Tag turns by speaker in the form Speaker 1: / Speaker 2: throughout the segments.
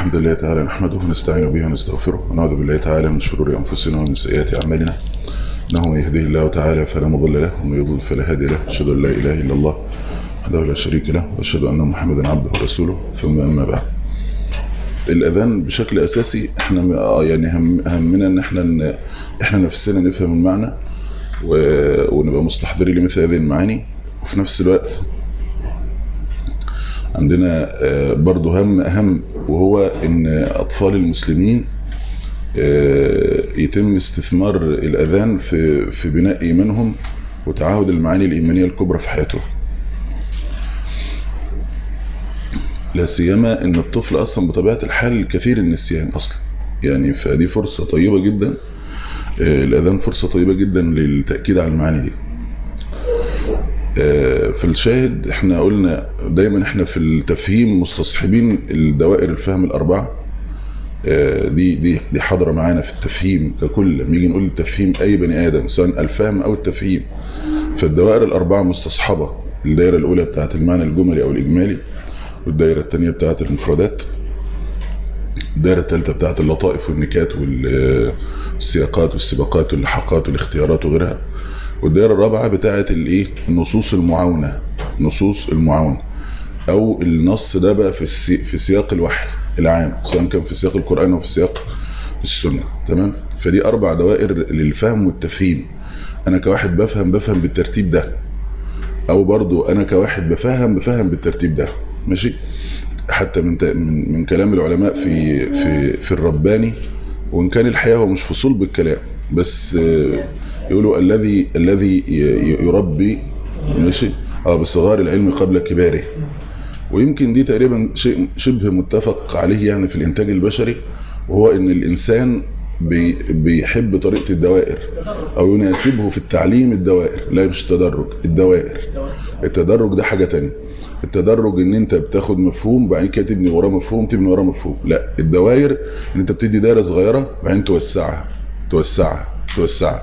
Speaker 1: الحمد لله تعالى نحمده ونستعين به ونستغفره ونعوذ بالله تعالى من شرور أنفسنا ومن سيئات أعمالنا إنه من يهده الله تعالى فلا مضل له ومن يضلل فلا هادي له أشهد أن لا إله إلا الله وحده لا شريك له وأشهد أن محمدا عبده ورسوله ثم أما بعد الأذان بشكل أساسي احنا يعني هم همنا ان احنا ان احنا نفسنا نفهم المعنى ونبقى مستحضرين لمثل هذه المعاني وفي نفس الوقت عندنا برضو هم أهم وهو ان أطفال المسلمين يتم استثمار الأذان في في بناء إيمانهم وتعاهد المعاني الإيمانية الكبرى في حياتهم لا سيما ان الطفل اصلا بطبيعه الحال كثير النسيان اصلا يعني فدي فرصه طيبه جدا الاذان فرصه طيبه جدا للتاكيد على المعاني دي في الشاهد احنا قلنا دايما احنا في التفهيم مستصحبين الدوائر الفهم الاربعه دي دي دي حاضره معانا في التفهيم ككل لما نيجي نقول التفهيم اي بني ادم سواء الفهم او التفهيم فالدوائر الاربعه مستصحبه الدائره الاولى بتاعت المعنى الجملي او الاجمالي والدائرة الثانية بتاعت المفردات الدائرة الثالثة بتاعت اللطائف والنكات والسياقات والسباقات واللحقات والاختيارات وغيرها والدائرة الرابعة بتاعت الايه النصوص المعاونة نصوص المعاونة او النص ده بقى في السي... في سياق الوحي العام سواء كان في سياق القرآن او في سياق السنة تمام فدي اربع دوائر للفهم والتفهيم انا كواحد بفهم بفهم بالترتيب ده او برضو انا كواحد بفهم بفهم بالترتيب ده ماشي حتى من من, من كلام العلماء في في في الرباني وان كان الحقيقه هو مش فصول بالكلام بس يقولوا الذي الذي يربي ماشي اه بصغار العلم قبل كباره ويمكن دي تقريبا شيء شبه متفق عليه يعني في الانتاج البشري وهو ان الانسان بي بيحب طريقة الدوائر او يناسبه في التعليم الدوائر لا مش التدرج الدوائر التدرج ده حاجة تانية التدرج ان انت بتاخد مفهوم بعدين كده تبني وراه مفهوم تبني وراه مفهوم لا الدوائر ان انت بتدي دايره صغيره بعدين توسعها توسعها توسعها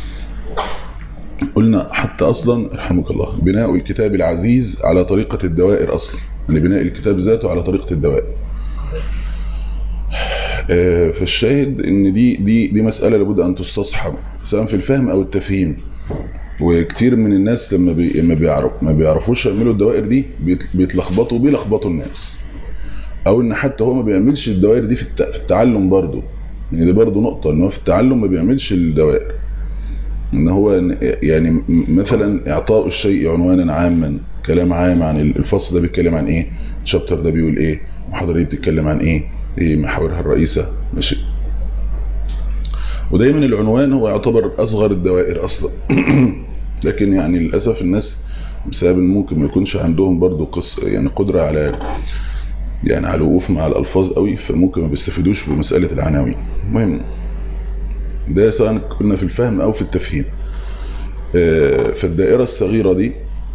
Speaker 1: قلنا حتى اصلا رحمك الله بناء الكتاب العزيز على طريقة الدوائر اصلا يعني بناء الكتاب ذاته على طريقة الدوائر فالشاهد ان دي دي دي مسألة لابد ان تستصحب سواء في الفهم او التفهيم وكتير من الناس لما بي... ما بيعرف ما بيعرفوش يعملوا الدوائر دي بيتلخبطوا بيلخبطوا الناس او ان حتى هو ما بيعملش الدوائر دي في, الت... في التعلم برضه يعني دي برضه نقطة ان هو في التعلم ما بيعملش الدوائر ان هو يعني مثلا اعطاء الشيء عنوانا عاما كلام عام عن الفصل ده بيتكلم عن ايه الشابتر ده بيقول ايه المحاضرة دي بتتكلم عن ايه ايه محاورها الرئيسة ماشي ودايما العنوان هو يعتبر اصغر الدوائر اصلا لكن يعني للاسف الناس بسبب ان ممكن ما يكونش عندهم برضو قص يعني قدرة على يعني على الوقوف مع الالفاظ قوي فممكن ما بيستفيدوش بمسألة العناوين المهم ده سواء كنا في الفهم او في التفهيم فالدائرة الصغيرة دي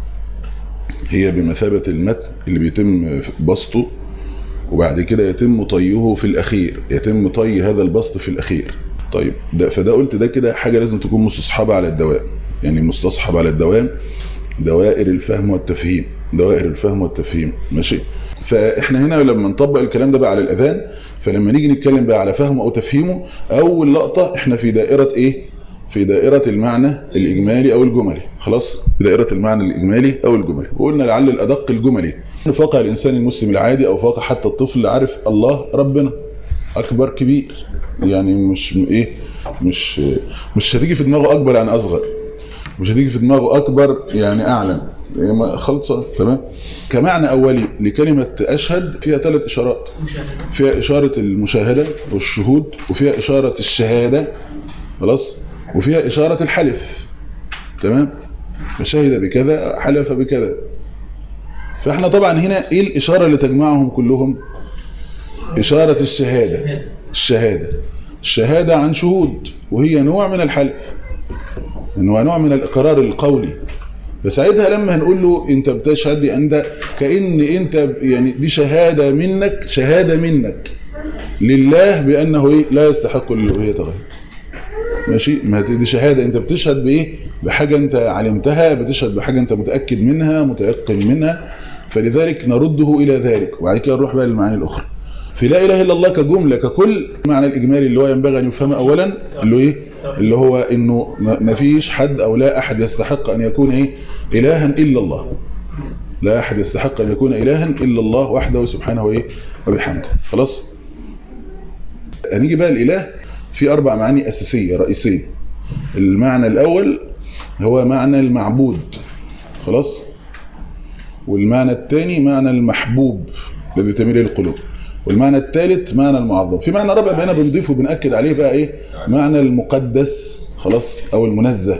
Speaker 1: هي بمثابة المتن اللي بيتم بسطه وبعد كده يتم طيه في الاخير يتم طي هذا البسط في الاخير طيب ده فده قلت ده كده حاجة لازم تكون مستصحبة على الدوام يعني مستصحب على الدوام دوائر الفهم والتفهيم دوائر الفهم والتفهيم ماشي فاحنا هنا لما نطبق الكلام ده بقى على الاذان فلما نيجي نتكلم بقى على فهمه او تفهيمه اول لقطة احنا في دائرة ايه في دائرة المعنى الاجمالي او الجملي خلاص في دائرة المعنى الاجمالي او الجملي وقلنا لعل الادق الجملي فوق الانسان المسلم العادي او فوق حتى الطفل اللي عارف الله ربنا اكبر كبير يعني مش ايه مش مش هتيجي في دماغه اكبر يعني اصغر مش هتيجي في دماغه اكبر يعني اعلم خلصة تمام كمعنى اولي لكلمة اشهد فيها ثلاث اشارات فيها اشارة المشاهدة والشهود وفيها اشارة الشهادة خلاص وفيها اشارة الحلف تمام فشهد بكذا حلف بكذا فاحنا طبعا هنا ايه الاشارة اللي تجمعهم كلهم اشارة الشهادة الشهادة الشهادة عن شهود وهي نوع من الحلف انه نوع من الاقرار القولي فساعتها لما هنقول له انت بتشهد انت كأن انت يعني دي شهادة منك شهادة منك لله بانه ايه لا يستحق الالوهية غيره ماشي ما دي شهادة انت بتشهد بايه بحاجة انت علمتها بتشهد بحاجة انت متأكد منها متيقن منها فلذلك نرده الى ذلك وبعد كده نروح بقى للمعاني الاخرى في لا اله الا الله كجمله ككل معنى الاجمالي اللي هو ينبغي ان يفهم اولا اللي هو ايه اللي هو انه ما فيش حد او لا احد يستحق ان يكون ايه الها الا الله لا احد يستحق ان يكون الها الا الله وحده سبحانه ايه وبحمده خلاص هنيجي بقى الاله في اربع معاني اساسيه رئيسيه المعنى الاول هو معنى المعبود خلاص والمعنى الثاني معنى المحبوب الذي تميل اليه القلوب والمعنى الثالث معنى المعظم في معنى رابع بقينا بنضيفه وبنأكد عليه بقى ايه معنى المقدس خلاص او المنزه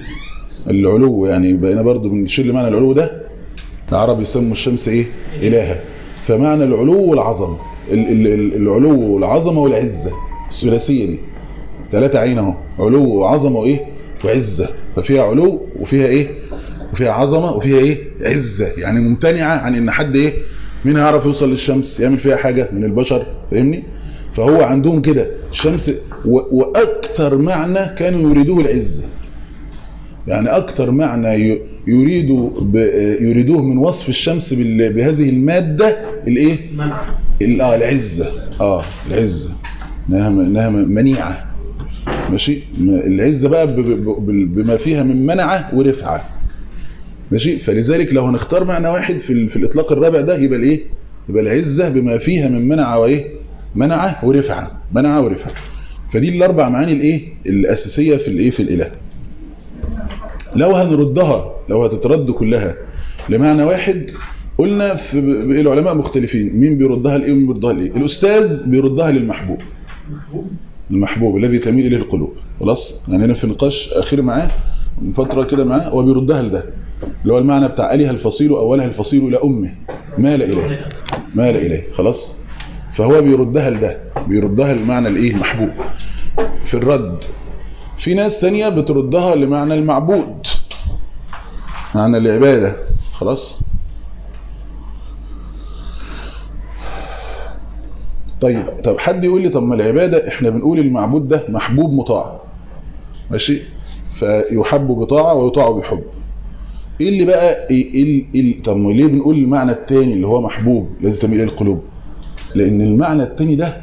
Speaker 1: العلو يعني بقينا برضو بنشيل معنى العلو ده العرب يسموا الشمس ايه الهه فمعنى العلو والعظمه العلو والعظمه والعزه الثلاثيه دي ثلاثه عين اهو علو وعظمه وايه وعزه ففيها علو وفيها ايه وفيها عظمه وفيها ايه عزه يعني ممتنعه عن ان حد ايه مين هيعرف يوصل للشمس يعمل فيها حاجة من البشر فاهمني فهو عندهم كده الشمس واكثر معنى كانوا يريدوه العزة يعني اكثر معنى يريدوا يريدوه من وصف الشمس بهذه المادة الايه اه العزة اه العزة انها انها منيعة ماشي العزة بقى بما فيها من منعة ورفعة ماشي فلذلك لو هنختار معنى واحد في, في الاطلاق الرابع ده يبقى الايه يبقى العزة بما فيها من منع وايه منعه ورفعه منعه ورفعه فدي الاربع معاني الايه الاساسيه في الايه في الاله لو هنردها لو هتترد كلها لمعنى واحد قلنا في العلماء مختلفين مين بيردها لايه ومين بيردها لايه الاستاذ بيردها للمحبوب المحبوب الذي تميل اليه القلوب خلاص يعني انا في نقاش اخير معاه من فتره كده معاه هو بيردها لده اللي هو المعنى بتاع ألها الفصيل أولها الفصيل إلى أمه مال إليه مال إليه خلاص فهو بيردها لده بيردها المعنى الإيه المحبوب في الرد في ناس تانية بتردها لمعنى المعبود معنى العبادة خلاص طيب طب حد يقول لي طب ما العبادة احنا بنقول المعبود ده محبوب مطاع ماشي فيحب بطاعة ويطاع بحب ايه اللي بقى ايه, إيه, إيه طب ليه بنقول المعنى الثاني اللي هو محبوب لازم تميل الى القلوب لان المعنى الثاني ده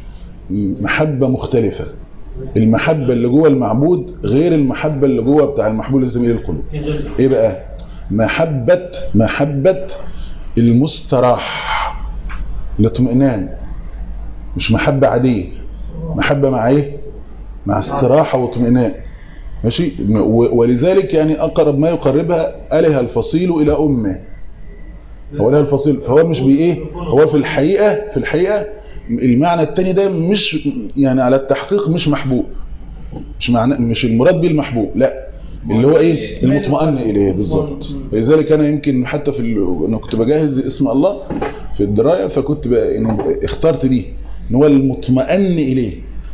Speaker 1: محبة مختلفة المحبة اللي جوه المعبود غير المحبة اللي جوه بتاع المحبوب لازم تميل القلوب ايه بقى محبة محبة المستراح الاطمئنان مش محبة عادية محبة مع ايه مع استراحة واطمئنان ماشي ولذلك يعني أقرب ما يقربها ألها الفصيل إلى أمه هو لها الفصيل فهو مش بإيه هو في الحقيقة في الحقيقة المعنى التاني ده مش يعني على التحقيق مش محبوب مش معنى مش المراد به المحبوب لا اللي هو ايه المطمئن اليه بالظبط لذلك انا يمكن حتى في ال... انا كنت بجهز اسم الله في الدرايه فكنت بقى انه اخترت دي ان هو المطمئن اليه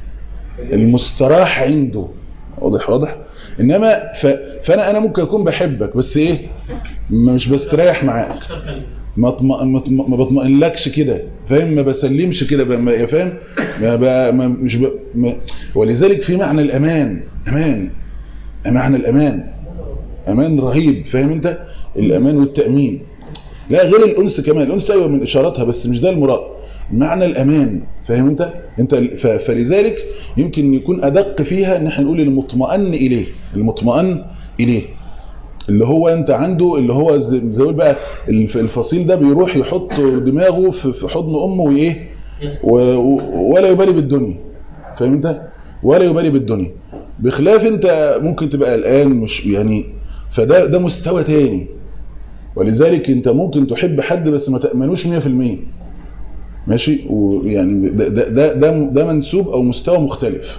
Speaker 1: المستراح عنده واضح واضح انما ف... فانا انا ممكن اكون بحبك بس ايه مش بستريح معاك ما طم... ما بطمئنلكش كده فاهم ما بسلمش كده ما فاهم ما, ب... ما مش ب... ما... ولذلك في معنى الامان امان معنى الامان امان رهيب فاهم انت الامان والتامين لا غير الانس كمان الانس ايوه من اشاراتها بس مش ده المراد معنى الامان فاهم انت انت ف... فلذلك يمكن يكون ادق فيها ان احنا نقول المطمئن اليه المطمئن اليه اللي هو انت عنده اللي هو زي بقى الفصيل ده بيروح يحط دماغه في حضن امه وايه ولا يبالي بالدنيا فاهم انت ولا يبالي بالدنيا بخلاف انت ممكن تبقى قلقان مش يعني فده ده مستوى تاني ولذلك انت ممكن تحب حد بس ما تأمنوش 100% ماشي ويعني ده ده ده ده, ده منسوب او مستوى مختلف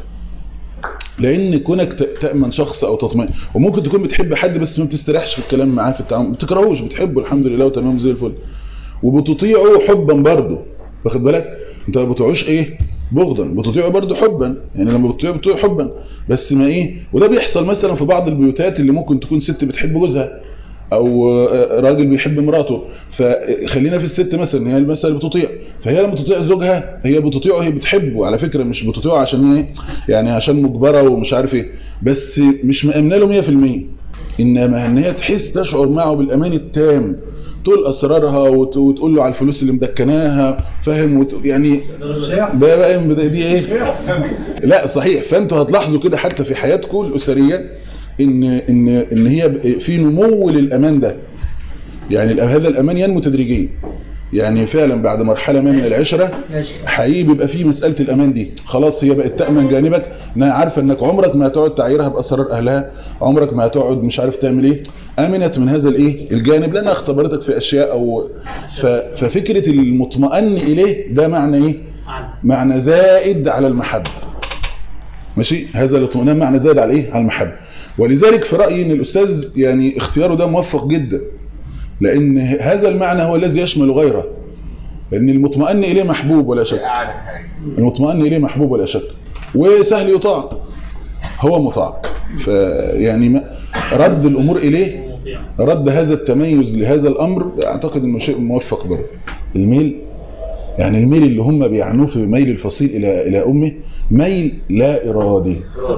Speaker 1: لان كونك تأمن شخص او تطمئن وممكن تكون بتحب حد بس ما بتستريحش في الكلام معاه في التعامل ما بتكرهوش بتحبه الحمد لله وتمام زي الفل وبتطيعه حبا برضه واخد بالك انت ما بتطيعوش ايه بغضا بتطيعه برضه حبا يعني لما بتطيعه بتطيعه حبا بس ما ايه وده بيحصل مثلا في بعض البيوتات اللي ممكن تكون ست بتحب جوزها او راجل بيحب مراته فخلينا في الست مثلا هي المثل اللي بتطيع فهي لما تطيع زوجها هي بتطيعه هي بتحبه على فكرة مش بتطيعه عشان ايه يعني عشان مجبرة ومش عارف ايه بس مش مأمنه له 100% انما ان هي تحس تشعر معه بالامان التام تقول اسرارها وت- وتقول له على الفلوس اللي مدكناها فاهم وت... يعني ده بقى ده- دي ايه لا صحيح فانتوا هتلاحظوا كده حتى في حياتكم الاسريه ان ان ان هي ب- في نمو للامان ده يعني الأ- هذا الامان ينمو تدريجيا يعني فعلا بعد مرحله ما من العشره حقيقي بيبقى فيه مساله الامان دي خلاص هي بقت تامن جانبك انها عارفه انك عمرك ما هتقعد تعيرها باسرار اهلها عمرك ما هتقعد مش عارف تعمل ايه امنت من هذا الايه الجانب لانها اختبرتك في اشياء او ف... ففكره المطمئن اليه ده معنى ايه معنى زائد على المحبه ماشي هذا الاطمئنان معنى زائد على ايه على المحبه ولذلك في رايي ان الاستاذ يعني اختياره ده موفق جدا لان هذا المعنى هو الذي يشمل غيره لان المطمئن اليه محبوب ولا شك المطمئن اليه محبوب ولا شك وسهل يطاع هو مطاع فيعني ما- رد الامور اليه رد هذا التميز لهذا الامر اعتقد انه شيء موفق برضه الميل يعني الميل اللي هم بيعنوه في ميل الفصيل الى الى امه ميل لا ارادي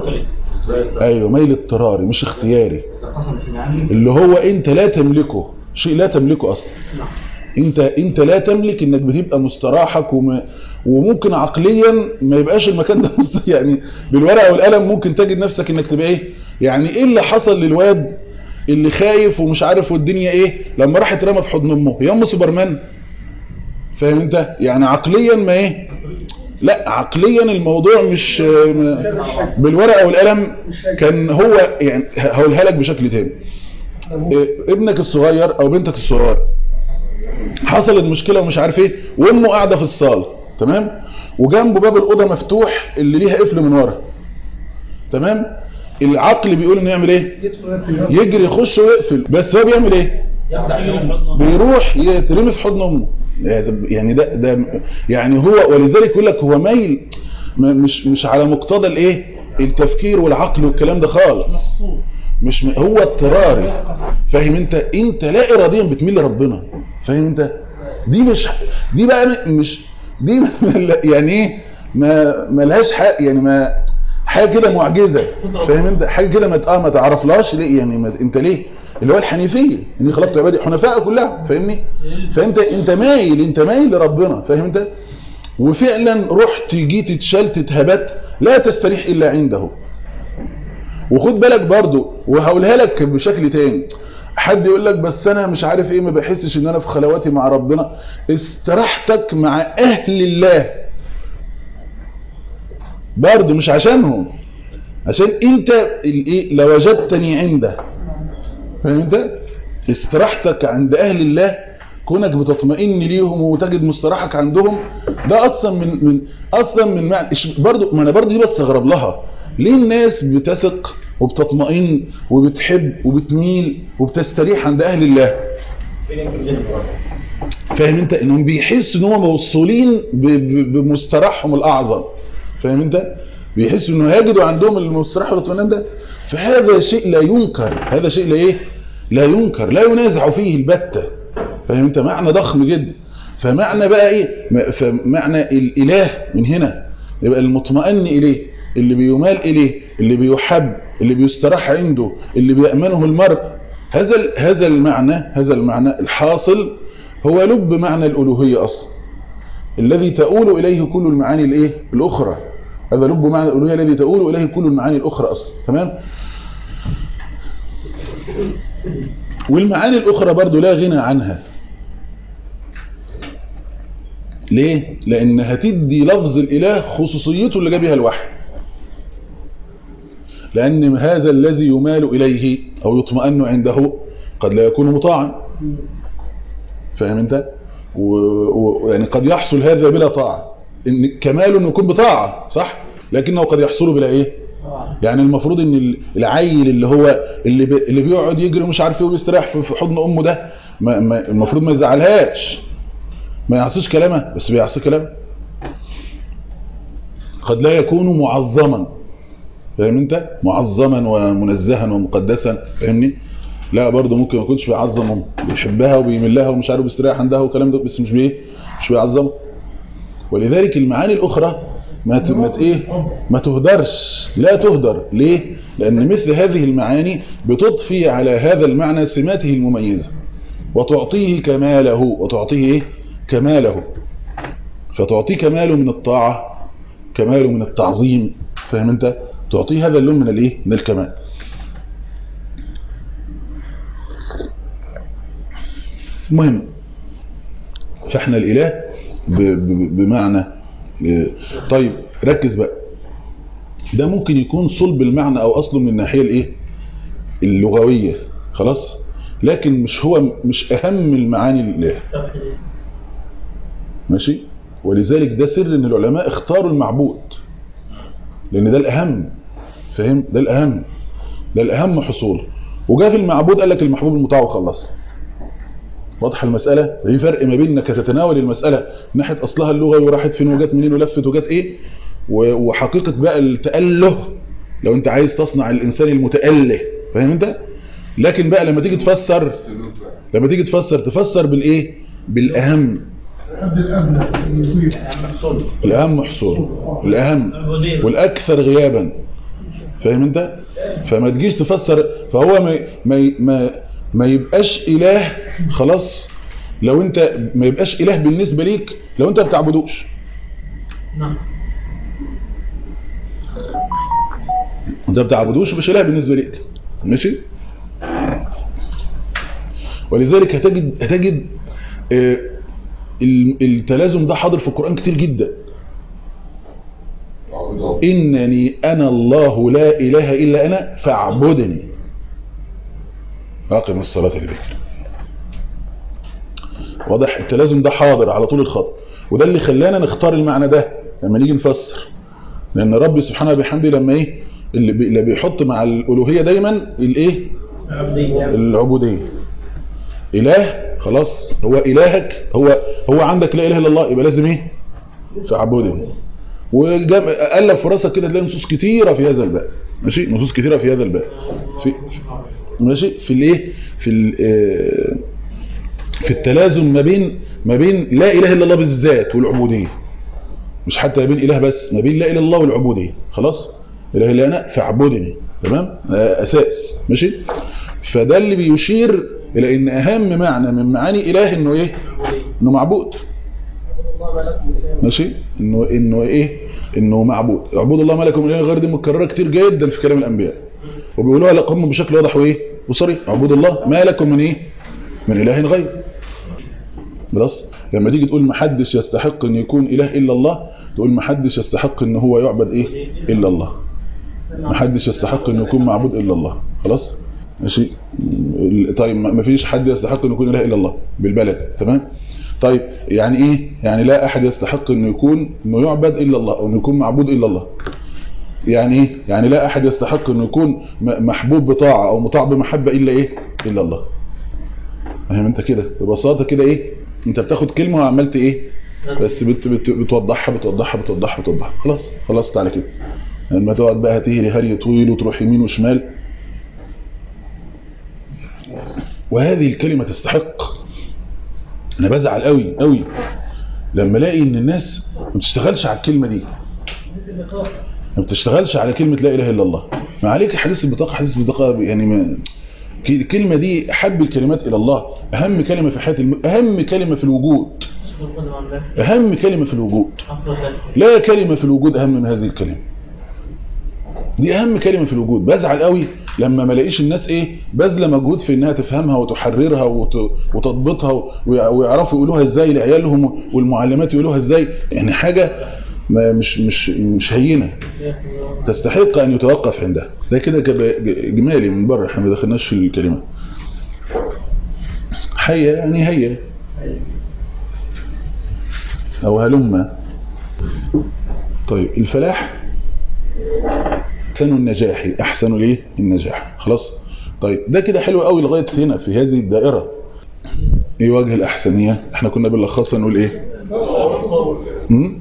Speaker 1: ايوه ميل اضطراري مش اختياري اللي هو انت لا تملكه شيء لا تملكه اصلا انت انت لا تملك انك بتبقى مستراحك وم... وممكن عقليا ما يبقاش المكان ده مست... يعني بالورقه والقلم ممكن تجد نفسك انك تبقى ايه يعني ايه اللي حصل للواد اللي خايف ومش عارف والدنيا ايه لما راح اترمى في حضن امه هي امه سوبرمان فاهم انت يعني عقليا ما ايه لا عقليا الموضوع مش ما- بالورقه والقلم كان هو يعني هقولها لك بشكل تاني إيه، ابنك الصغير او بنتك الصغيره حصلت مشكله ومش عارف ايه وامه قاعده في الصاله تمام وجنبه باب الاوضه مفتوح اللي ليها قفل من ورا تمام العقل بيقول انه يعمل ايه يجري يخش ويقفل بس هو بيعمل ايه بيروح يترمي في حضن امه يعني ده ده يعني هو ولذلك يقول لك هو ميل م- مش مش على مقتضى الايه التفكير والعقل والكلام ده خالص مش م- هو اضطراري فاهم انت انت لا اراديا بتميل لربنا فاهم انت دي مش دي بقى م- مش دي م- يعني ايه ما ملهاش حق يعني ما حاجه كده معجزه فاهم انت حاجه كده ما ت- اه ما تعرفلهاش ليه يعني ما انت ليه اللي هو الحنيفيه اني خلقت عبادي حنفاء كلها فاهمني فانت انت مايل انت مايل لربنا فاهم انت وفعلا رحت جيت اتشلت اتهبت لا تستريح الا عنده وخد بالك برضو وهقولها لك بشكل تاني حد يقول لك بس انا مش عارف ايه ما بحسش ان انا في خلواتي مع ربنا استراحتك مع اهل الله برضو مش عشانهم عشان انت الايه لو وجدتني عنده فاهم انت استراحتك عند اهل الله كونك بتطمئن ليهم وتجد مستراحك عندهم ده اصلا من من اصلا من معنى إش- برضو ما انا برضو دي بستغرب لها ليه الناس بتثق وبتطمئن وبتحب وبتميل وبتستريح عند اهل الله فاهم انت انهم بيحسوا ان هم موصولين ب- ب- بمستراحهم الاعظم فاهم انت بيحسوا انه هيجدوا عندهم المستراح والاطمئنان ده فهذا شيء لا ينكر هذا شيء لا ايه لا ينكر لا ينازع فيه البتة فاهم انت معنى ضخم جدا فمعنى بقى ايه م- فمعنى الاله من هنا يبقى المطمئن اليه اللي بيمال اليه اللي بيحب اللي بيستراح عنده اللي بيأمنه المرء هذا ال- هذا المعنى هذا المعنى الحاصل هو لب معنى الألوهية أصلا الذي تؤول إليه كل المعاني الإيه؟ الأخرى هذا لب معنى الألوهية الذي تؤول إليه كل المعاني الأخرى أصلا تمام والمعاني الأخرى برضو لا غنى عنها ليه؟ لأن هتدي لفظ الإله خصوصيته اللي جابها الوحي لأن هذا الذي يمال إليه أو يطمئن عنده قد لا يكون مطاعا فاهم انت ويعني قد يحصل هذا بلا طاعة ان كمال انه يكون بطاعة صح لكنه قد يحصل بلا ايه يعني المفروض ان العيل اللي هو اللي بي اللي بيقعد يجري ومش عارف ايه وبيستريح في في حضن امه ده ما ما المفروض ما يزعلهاش ما يعصيش كلامها بس بيعصي كلامها قد لا يكون معظما فاهم انت معظما ومنزها ومقدسا فاهمني لا برضه ممكن ما يكونش بيعظم امه بيحبها وبيميل لها ومش عارف بيستريح عندها والكلام ده بس مش بايه مش بيعظمها ولذلك المعاني الاخرى ما ت... ما ت... ايه ما تهدرش لا تهدر ليه لان مثل هذه المعاني بتضفي على هذا المعنى سماته المميزه وتعطيه كماله وتعطيه ايه كماله فتعطيه كماله من الطاعة كماله من التعظيم فاهم انت تعطيه هذا اللون من الايه من الكمال المهم فاحنا الاله ب- ب- بمعنى اه، طيب ركز بقى ده ممكن يكون صلب المعنى او اصله من الناحيه الايه اللغويه خلاص لكن مش هو مش اهم المعاني للاله ماشي ولذلك ده سر ان العلماء اختاروا المعبود لان ده الاهم فاهم ده الاهم ده الاهم حصول وجاء في المعبود قال لك المحبوب المطاع وخلص واضحه المساله في فرق ما بين انك تتناول المساله من ناحيه اصلها اللغوي وراحت فين وجت منين ولفت وجت ايه و- وحقيقه بقى التاله لو انت عايز تصنع الانسان المتاله فاهم انت لكن بقى لما تيجي تفسر لما تيجي تفسر تفسر بالايه بالاهم
Speaker 2: قد الأبنى يطير
Speaker 1: الاهم حصول الاهم والاكثر غيابا فاهم انت فما تجيش تفسر فهو ما ما ما, ما يبقاش اله خلاص لو انت ما يبقاش اله بالنسبه ليك لو انت ما بتعبدوش
Speaker 3: نعم
Speaker 1: انت ما بتعبدوش مش اله بالنسبه ليك ماشي ولذلك هتجد هتجد آه، ال- التلازم ده حاضر في القرآن كتير جدا إنني أنا الله لا إله إلا أنا فاعبدني أقم الصلاة لذكر واضح التلازم ده حاضر على طول الخط وده اللي خلانا نختار المعنى ده لما نيجي نفسر لأن ربي سبحانه وبحمده لما إيه اللي بي- اللي بيحط مع الألوهية دايما الإيه العبودية إله خلاص هو إلهك هو هو عندك لا إله إلا الله يبقى لازم إيه فاعبدني وقلب في راسك كده تلاقي نصوص كتيرة في هذا الباب ماشي نصوص كتيرة في هذا الباب في ماشي في الايه في ال- آه، في التلازم ما بين ما بين لا اله الا الله بالذات والعبوديه مش حتى ما بين اله بس ما بين لا اله الا الله والعبوديه خلاص اله الا انا فاعبدني تمام آه، اساس ماشي فده اللي بيشير الى ان اهم معنى من معاني اله انه ايه انه معبود ماشي انه انه ايه انه معبود اعبدوا الله ما لكم من اله غير دي متكرره كتير جدا في كلام الانبياء وبيقولوها لقوم بشكل واضح وايه وصريح اعبدوا الله ما لكم من ايه من اله غير خلاص لما تيجي تقول ما حدش يستحق ان يكون اله الا الله تقول ما حدش يستحق ان هو يعبد ايه الا الله ما حدش يستحق ان يكون معبود الا الله خلاص ماشي م- طيب ما فيش حد يستحق ان يكون اله الا الله بالبلد تمام طيب يعني ايه يعني لا احد يستحق انه يكون انه يعبد الا الله او انه يكون معبود الا الله يعني ايه يعني لا احد يستحق انه يكون م- محبوب بطاعه او مطاع بمحبه الا ايه الا الله فاهم انت كده ببساطه كده ايه انت بتاخد كلمه وعملت ايه بس بت بت بتوضحها بتوضحها بتوضحها بتوضحها خلاص خلصت على كده لما تقعد بقى هتهري هري طويل وتروح يمين وشمال وهذه الكلمة تستحق انا بزعل قوي قوي لما الاقي ان الناس ما بتشتغلش على الكلمة دي ما بتشتغلش على كلمة لا اله الا الله ما عليك حديث البطاقة حديث البطاقة يعني ما الكلمة دي أحب الكلمات إلى الله أهم كلمة في حياة الم... أهم كلمة في الوجود أهم كلمة في الوجود لا كلمة في الوجود أهم من هذه الكلمة دي أهم كلمة في الوجود بزعل قوي لما ما الاقيش الناس إيه بذل مجهود في إنها تفهمها وتحررها وت... وتضبطها ويع- ويعرفوا يقولوها إزاي لعيالهم والمعلمات يقولوها إزاي يعني حاجة ما مش مش مش هينة تستحق أن يتوقف عندها ده كده كب- جمالي من بره احنا ما دخلناش في الكلمة حية يعني هي أو هلمة طيب الفلاح أحسن النجاح أحسن ليه النجاح خلاص طيب ده كده حلو قوي لغاية هنا في هذه الدائرة ايه وجه الأحسنية احنا كنا بنلخصها نقول ايه م?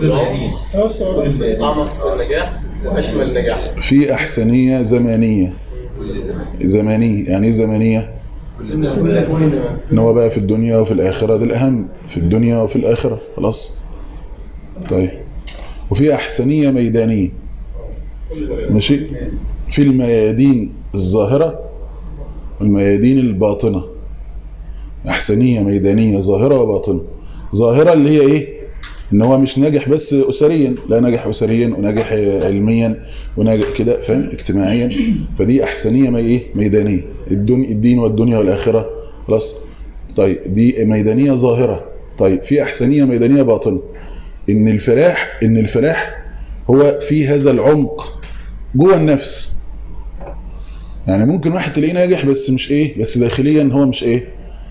Speaker 3: أعمق النجاح وأشمل نجاح
Speaker 1: في أحسنية زمانية زمانية يعني ايه زمانية ان هو بقى في الدنيا وفي الآخرة ده الأهم في الدنيا وفي الآخرة خلاص طيب وفي أحسنية ميدانية ماشي في الميادين الظاهرة والميادين الباطنة احسنيه ميدانيه ظاهره وباطنه ظاهره اللي هي ايه ان هو مش ناجح بس اسريا لا ناجح اسريا وناجح علميا وناجح كده فاهم اجتماعيا فدي احسنيه ما ايه ميدانيه الدين الدين والدنيا والاخره خلاص طيب دي ميدانيه ظاهره طيب في احسنيه ميدانيه باطنه ان الفلاح ان الفلاح هو في هذا العمق جوه النفس يعني ممكن واحد تلاقيه ناجح بس مش ايه بس داخليا هو مش ايه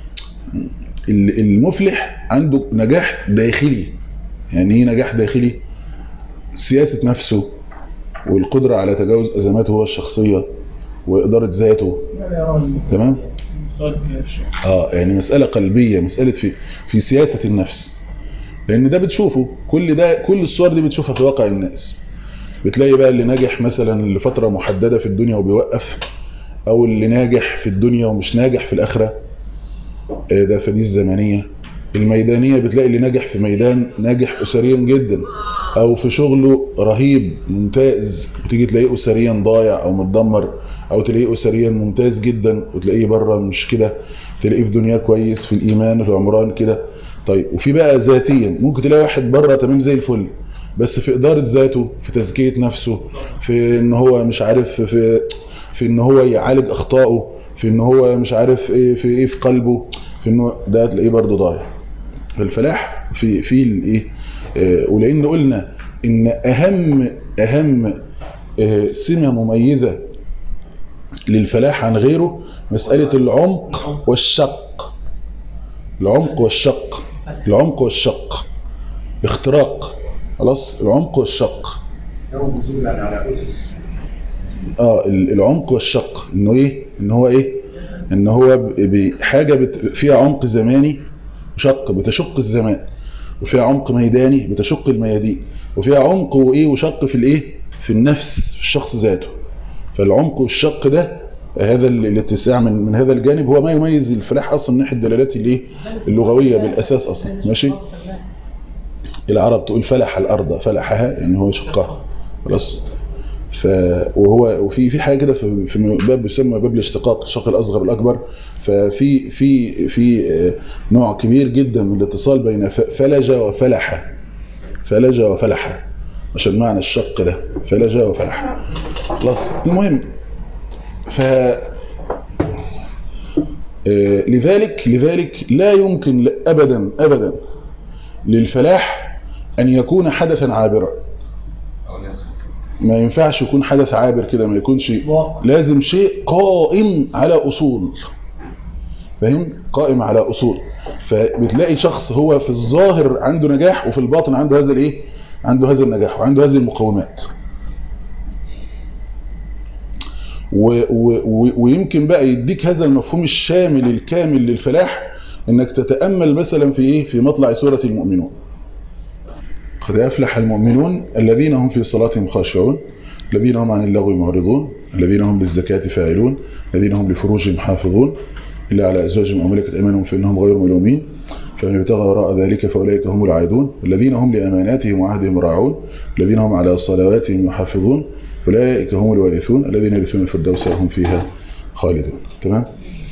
Speaker 1: المفلح عنده نجاح داخلي يعني ايه نجاح داخلي سياسة نفسه والقدرة على تجاوز أزماته هو الشخصية وإدارة ذاته تمام اه يعني مسألة قلبية مسألة في في سياسة النفس لأن ده بتشوفه كل ده كل الصور دي بتشوفها في واقع الناس بتلاقي بقى اللي ناجح مثلا لفترة محددة في الدنيا وبيوقف أو اللي ناجح في الدنيا ومش ناجح في الآخرة ده فدي الزمنية الميدانية بتلاقي اللي ناجح في ميدان ناجح أسريا جدا أو في شغله رهيب ممتاز وتيجي تلاقيه أسريا ضايع أو متدمر أو تلاقيه أسريا ممتاز جدا وتلاقيه بره مش كده تلاقيه في دنيا كويس في الإيمان في العمران كده طيب وفي بقى ذاتيا ممكن تلاقي واحد بره تمام زي الفل بس في إدارة ذاته في تزكية نفسه في إن هو مش عارف في في إن هو يعالج أخطائه في إن هو مش عارف إيه في إيه في قلبه في إنه ده تلاقيه برضه ضايع فالفلاح في في الايه ولان قلنا ان اهم اهم سمه مميزه للفلاح عن غيره مساله العمق والشق العمق والشق العمق والشق الاختراق خلاص العمق والشق اه العمق والشق انه ايه ان هو ايه ان هو بحاجه فيها عمق زماني شق بتشق الزمان وفيها عمق ميداني بتشق الميادين وفيها عمق وايه وشق في الايه في النفس في الشخص ذاته فالعمق والشق ده هذا الاتساع من, من هذا الجانب هو ما يميز الفلاح اصلا من ناحيه الدلالات الايه اللغويه بالاساس اصلا ماشي العرب تقول فلح الارض فلحها يعني هو شقها خلاص ف وهو وفي في حاجه كده في في باب بيسمى باب الاشتقاق الشق الاصغر والاكبر ففي في في نوع كبير جدا من الاتصال بين فلج وفلح فلج وفلح عشان معنى الشق ده فلج وفلح خلاص المهم ف لذلك لذلك لا يمكن ابدا ابدا للفلاح ان يكون حدثا عابرا ما ينفعش يكون حدث عابر كده ما يكونش لازم شيء قائم على أصول فاهم قائم على أصول فبتلاقي شخص هو في الظاهر عنده نجاح وفي الباطن عنده هذا الايه عنده هذا النجاح وعنده هذه المقومات و و ويمكن بقى يديك هذا المفهوم الشامل الكامل للفلاح انك تتأمل مثلا في ايه في مطلع سورة المؤمنون قد أفلح المؤمنون الذين هم في صلاتهم خاشعون الذين هم عن اللغو معرضون الذين هم بالزكاة فاعلون الذين هم لفروجهم حافظون إلا على أزواجهم أو ملكت أيمانهم فإنهم غير ملومين فمن ابتغى وراء ذلك فأولئك هم العادون الذين هم لأماناتهم وعهدهم راعون الذين هم على صلواتهم يحافظون أولئك هم الوارثون الذين يرثون الفردوس وهم فيها خالدون تمام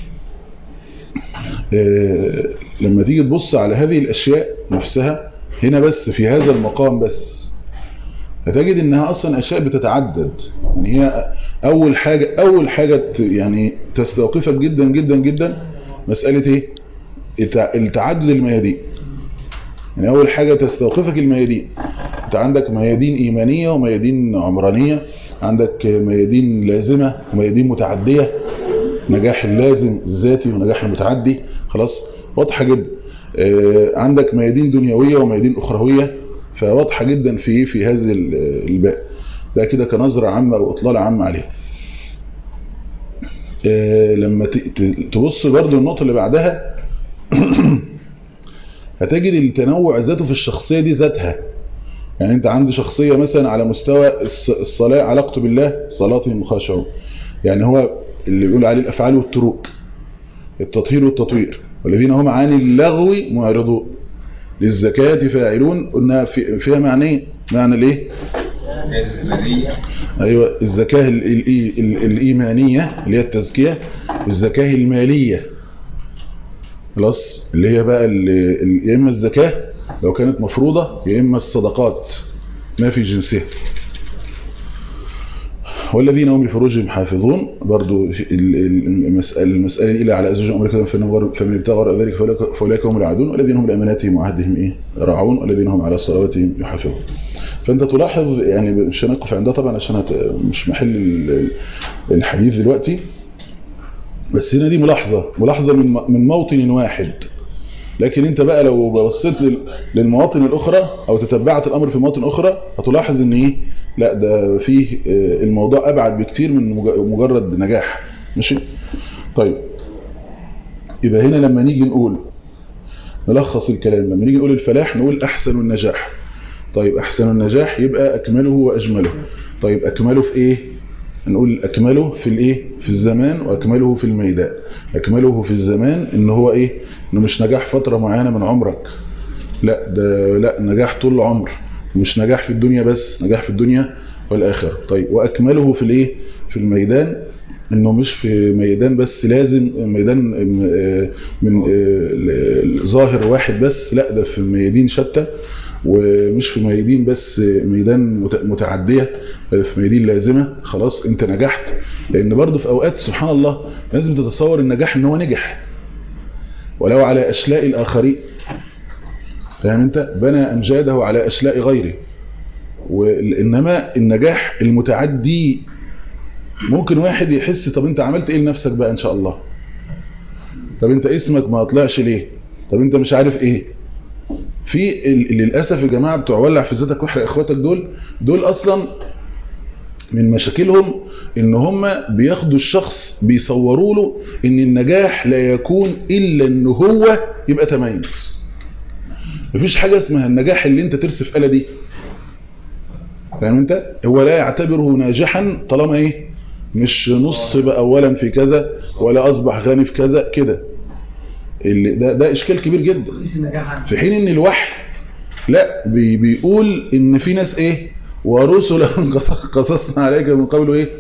Speaker 1: آه لما تيجي تبص على هذه الأشياء نفسها هنا بس في هذا المقام بس هتجد انها اصلا اشياء بتتعدد يعني هي اول حاجة اول حاجة يعني تستوقفك جدا جدا جدا مسألة ايه التعدد الميادين يعني اول حاجة تستوقفك الميادين انت عندك ميادين ايمانية وميادين عمرانية عندك ميادين لازمة وميادين متعدية نجاح اللازم الذاتي ونجاح المتعدي خلاص واضحة جدا عندك ميادين دنيوية وميادين أخروية فواضحة جدا في في هذا الباب ده كده كنظرة عامة أو إطلالة عامة عليها لما تبص برضو النقطة اللي بعدها هتجد التنوع ذاته في الشخصية دي ذاتها يعني انت عندي شخصية مثلا على مستوى الصلاة علاقته بالله صلاتهم خاشعون يعني هو اللي بيقول عليه الأفعال والتروك التطهير والتطوير والذين هم عن اللغو معرضون للزكاة فاعلون قلنا في فيها معنى معنى الايه ايوه الزكاة الإيمانية اللي هي التزكية والزكاة المالية خلاص اللي هي بقى ال- ال- يا اما الزكاه لو كانت مفروضه يا اما الصدقات ما في جنسها والذين هم لفروجهم حافظون برضو ال- ال- المسألة, المسألة إلى على أزواج أمر كذا فإنه فمن ابتغى وراء ذلك فأولئك- فأولئك هم العادون والذين هم لأماناتهم وعهدهم إيه راعون والذين هم على صلواتهم يحافظون فأنت تلاحظ يعني مش هنقف عندها طبعا عشان هت- مش محل ال- الحديث دلوقتي بس هنا دي ملاحظة ملاحظة من من موطن واحد لكن انت بقى لو بصيت لل- للمواطن الاخرى او تتبعت الامر في مواطن اخرى هتلاحظ ان ايه لا ده فيه آه، الموضوع ابعد بكتير من مج- مجرد نجاح ماشي طيب يبقى هنا لما نيجي نقول نلخص الكلام لما نيجي نقول الفلاح نقول احسن النجاح طيب احسن النجاح يبقى اكمله واجمله طيب اكمله في ايه نقول اكمله في الايه في الزمان واكمله في الميدان اكمله في الزمان ان هو ايه انه مش نجاح فترة معينة من عمرك لا ده لا نجاح طول العمر مش نجاح في الدنيا بس نجاح في الدنيا والآخرة طيب واكمله في الايه في الميدان انه مش في ميدان بس لازم ميدان آه، من آه، ظاهر واحد بس لا ده في ميادين شتى ومش في ميادين بس ميدان مت- متعدية بل في ميادين لازمة خلاص انت نجحت لان برضه في اوقات سبحان الله لازم تتصور النجاح ان هو نجح ولو على اشلاء الاخرين فاهم انت بنى امجاده على اشلاء غيره وانما النجاح المتعدي ممكن واحد يحس طب انت عملت ايه لنفسك بقى ان شاء الله طب انت اسمك ما طلعش ليه طب انت مش عارف ايه في ال- للاسف يا جماعه بتوع ولع في ذاتك واحرق اخواتك دول دول اصلا من مشاكلهم ان هم بياخدوا الشخص بيصوروا له ان النجاح لا يكون الا ان هو يبقى تميز مفيش حاجه اسمها النجاح اللي انت ترسف آلة دي فاهم انت هو لا يعتبره ناجحا طالما ايه مش نصب اولا في كذا ولا اصبح غني في كذا كده اللي ده ده اشكال كبير جدا في حين ان الوحي لا بي بيقول ان في ناس ايه ورسلا قصصنا عليك من قبل ايه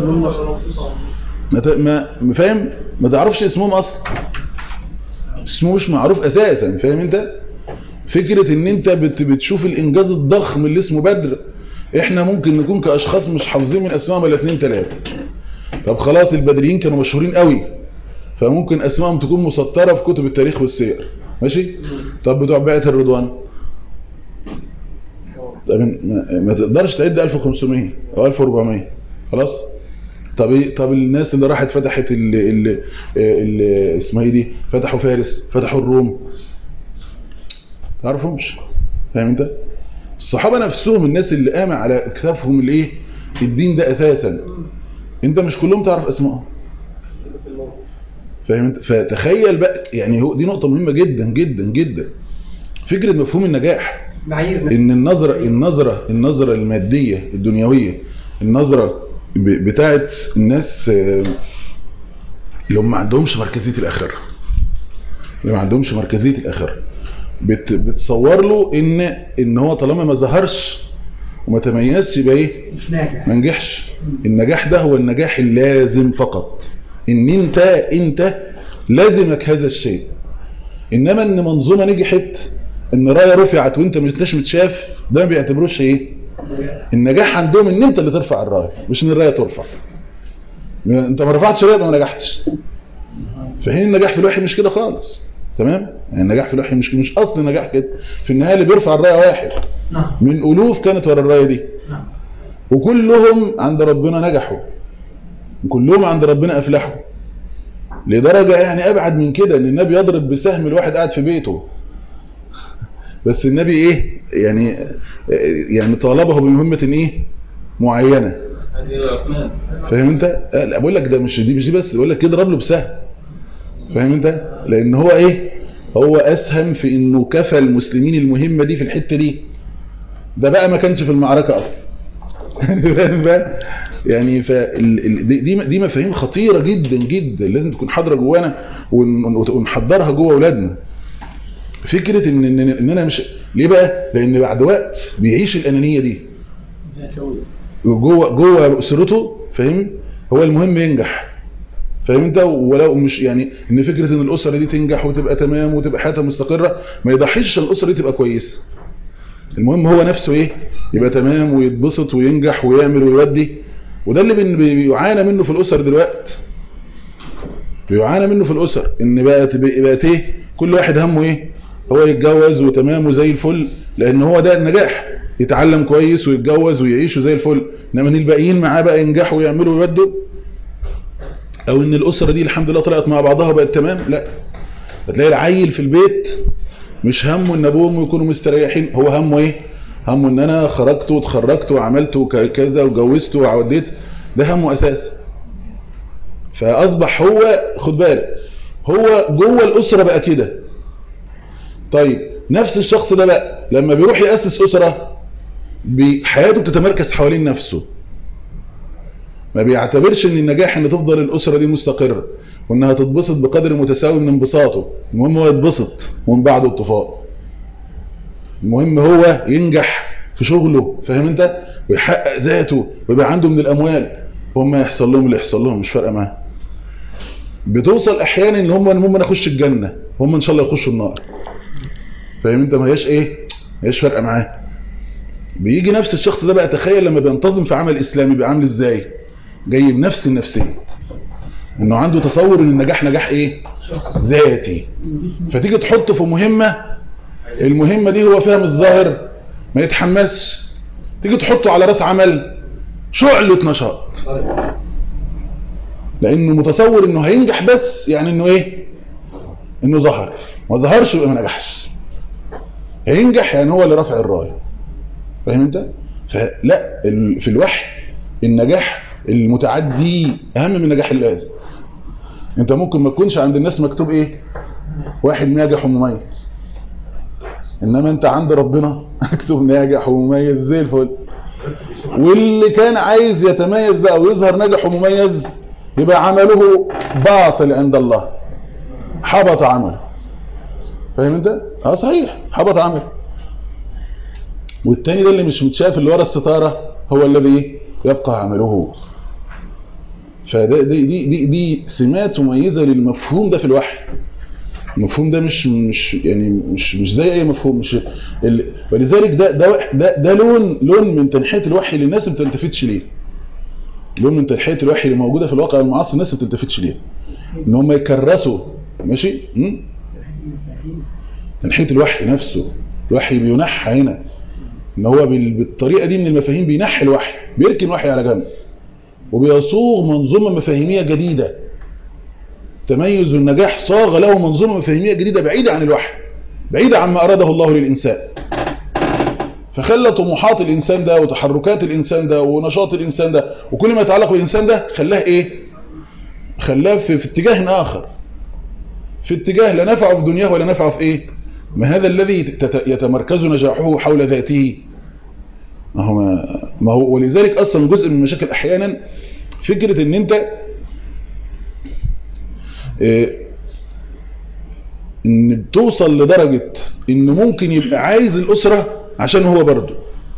Speaker 1: ما ت- ما ما فاهم ما تعرفش اسمهم اصلا اسمه مش معروف اساسا فاهم انت فكرة ان انت بت بتشوف الانجاز الضخم اللي اسمه بدر احنا ممكن نكون كاشخاص مش حافظين من اسمائهم ولا اتنين تلاتة طب خلاص البدريين كانوا مشهورين قوي فممكن اسمائهم تكون مسطرة في كتب التاريخ والسير ماشي طب بتوع بيعة الرضوان طب ما, ما تقدرش تعد 1500 او 1400 خلاص طب ايه طب الناس اللي راحت فتحت اللي اللي اللي اسمها ايه دي فتحوا فارس فتحوا الروم تعرفهمش فاهم انت الصحابه نفسهم الناس اللي قام على اكتافهم الايه الدين ده اساسا انت مش كلهم تعرف اسمائهم فاهم انت فتخيل بقى يعني هو دي نقطه مهمه جدا جدا جدا فكره مفهوم النجاح
Speaker 2: معايير
Speaker 1: ان النظرة النظرة النظرة المادية الدنيوية النظرة ب- بتاعت الناس آه، اللي هم ما عندهمش مركزية الآخرة اللي ما عندهمش مركزية الآخرة بت بتصور له ان ان هو طالما ما ظهرش وما تميزش يبقى ايه
Speaker 2: مش ناجح
Speaker 1: ما نجحش النجاح ده هو النجاح اللازم فقط ان انت انت لازمك هذا الشيء انما ان منظومه نجحت ان رايه رفعت وانت مش انتش متشاف ده ما بيعتبروش ايه النجاح عندهم ان انت اللي ترفع الرايه مش ان الرايه ترفع انت ما رفعتش رايه ما نجحتش في حين النجاح في الوحي مش كده خالص تمام يعني النجاح في الوحي مش مش اصل النجاح كده في النهايه اللي بيرفع الرايه واحد
Speaker 2: نعم
Speaker 1: من الوف كانت ورا الرايه دي
Speaker 2: نعم
Speaker 1: وكلهم عند ربنا نجحوا وكلهم عند ربنا افلحوا لدرجة يعني ابعد من كده ان النبي يضرب بسهم الواحد قاعد في بيته بس النبي ايه يعني يعني طالبه بمهمة ايه معينة
Speaker 3: هذه عثمان
Speaker 1: فاهم انت آه، لا بقول لك ده مش دي مش دي بس بقول لك يضرب له بسهم فاهم انت لان هو ايه هو اسهم في انه كفى المسلمين المهمة دي في الحتة دي ده بقى ما كانش في المعركة اصلا فاهم بقى؟ يعني فال... ال- دي دي دي مفاهيم خطيرة جدا جدا لازم تكون حاضرة جوانا ون- ونحضرها جوه اولادنا فكرة ان ان إن انا مش ليه بقى لان بعد وقت بيعيش الانانية دي جوه جوه اسرته فاهم هو المهم ينجح فاهم انت ولو مش يعني ان فكره ان الاسره دي تنجح وتبقى تمام وتبقى حياتها مستقره ما يضحيش عشان الاسره دي تبقى كويسه المهم هو نفسه ايه يبقى تمام ويتبسط وينجح ويعمل ويودي وده اللي بن- بيعانى منه في الاسر دلوقتي بيعانى منه في الاسر ان بقت بقت ايه كل واحد همه ايه هو يتجوز وتمام وزي الفل لان هو ده النجاح يتعلم كويس ويتجوز ويعيش زي الفل انما ان الباقيين معاه بقى ينجحوا ويعملوا ويودوا او ان الاسره دي الحمد لله طلعت مع بعضها وبقت تمام لا هتلاقي العيل في البيت مش همه ان ابوه وامه يكونوا مستريحين هو همه ايه همه ان انا خرجت واتخرجت وعملت وك- كذا وجوزت وعوديت ده همه اساس فاصبح هو خد بالك هو جوه الاسره بقى كده طيب نفس الشخص ده بقى لما بيروح ياسس اسره بي- حياته بتتمركز حوالين نفسه ما بيعتبرش ان النجاح ان تفضل الاسره دي مستقره وانها تتبسط بقدر متساوي من انبساطه المهم هو يتبسط ومن بعده الطفاء المهم هو ينجح في شغله فاهم انت ويحقق ذاته ويبقى عنده من الاموال هم يحصل لهم اللي يحصل لهم مش فارقه معاه بتوصل احيانا ان هم المهم انا اخش الجنه هم ان شاء الله يخشوا النار فاهم انت ما هياش ايه ما هياش فارقه معاه بيجي نفس الشخص ده بقى تخيل لما بينتظم في عمل اسلامي بيبقى عامل ازاي جاي بنفس النفسيه انه عنده تصور ان النجاح نجاح ايه ذاتي فتيجي تحطه في مهمه المهمه دي هو فيها مش ظاهر ما يتحمسش تيجي تحطه على راس عمل شعلة نشاط لانه متصور انه هينجح بس يعني انه ايه انه ظهر ما ظهرش يبقى ما نجحش هينجح يعني هو اللي رافع الرايه فاهم انت فلا ال- في الوحي النجاح المتعدي اهم من النجاح اللازم انت ممكن ما تكونش عند الناس مكتوب ايه واحد ناجح ومميز انما انت عند ربنا مكتوب ناجح ومميز زي الفل واللي كان عايز يتميز بقى ويظهر ناجح ومميز يبقى عمله باطل عند الله حبط عمله فاهم انت اه صحيح حبط عمله والتاني ده اللي مش متشاف اللي ورا الستاره هو الذي إيه؟ يبقى عمله فده دي دي دي, دي سمات مميزه للمفهوم ده في الوحي المفهوم ده مش مش يعني مش مش زي اي مفهوم مش ال... ولذلك ده ده ده, ده لون لون من تنحيه الوحي اللي الناس ما بتلتفتش ليه لون من تنحيه الوحي اللي موجوده في الواقع المعاصر الناس ما بتلتفتش ليه ان هم يكرسوا ماشي م? تنحيه الوحي نفسه الوحي بينحى هنا ان هو بال- بالطريقه دي من المفاهيم بينحي الوحي بيركن الوحي على جنب وبيصوغ منظومه مفاهيميه جديده تميز النجاح صاغ له منظومه مفاهيميه جديده بعيده عن الوحي بعيده عما اراده الله للانسان فخلى طموحات الانسان ده وتحركات الانسان ده ونشاط الانسان ده وكل ما يتعلق بالانسان ده خلاه ايه خلاه في, في اتجاه اخر في اتجاه لا نفعه في دنياه ولا نفعه في ايه ما هذا الذي تت- يتمركز نجاحه حول ذاته ما هو ما, ما هو ولذلك اصلا جزء من المشاكل احيانا فكره ان انت إيه، ان بتوصل لدرجة ان ممكن يبقى عايز الاسرة عشان هو برضه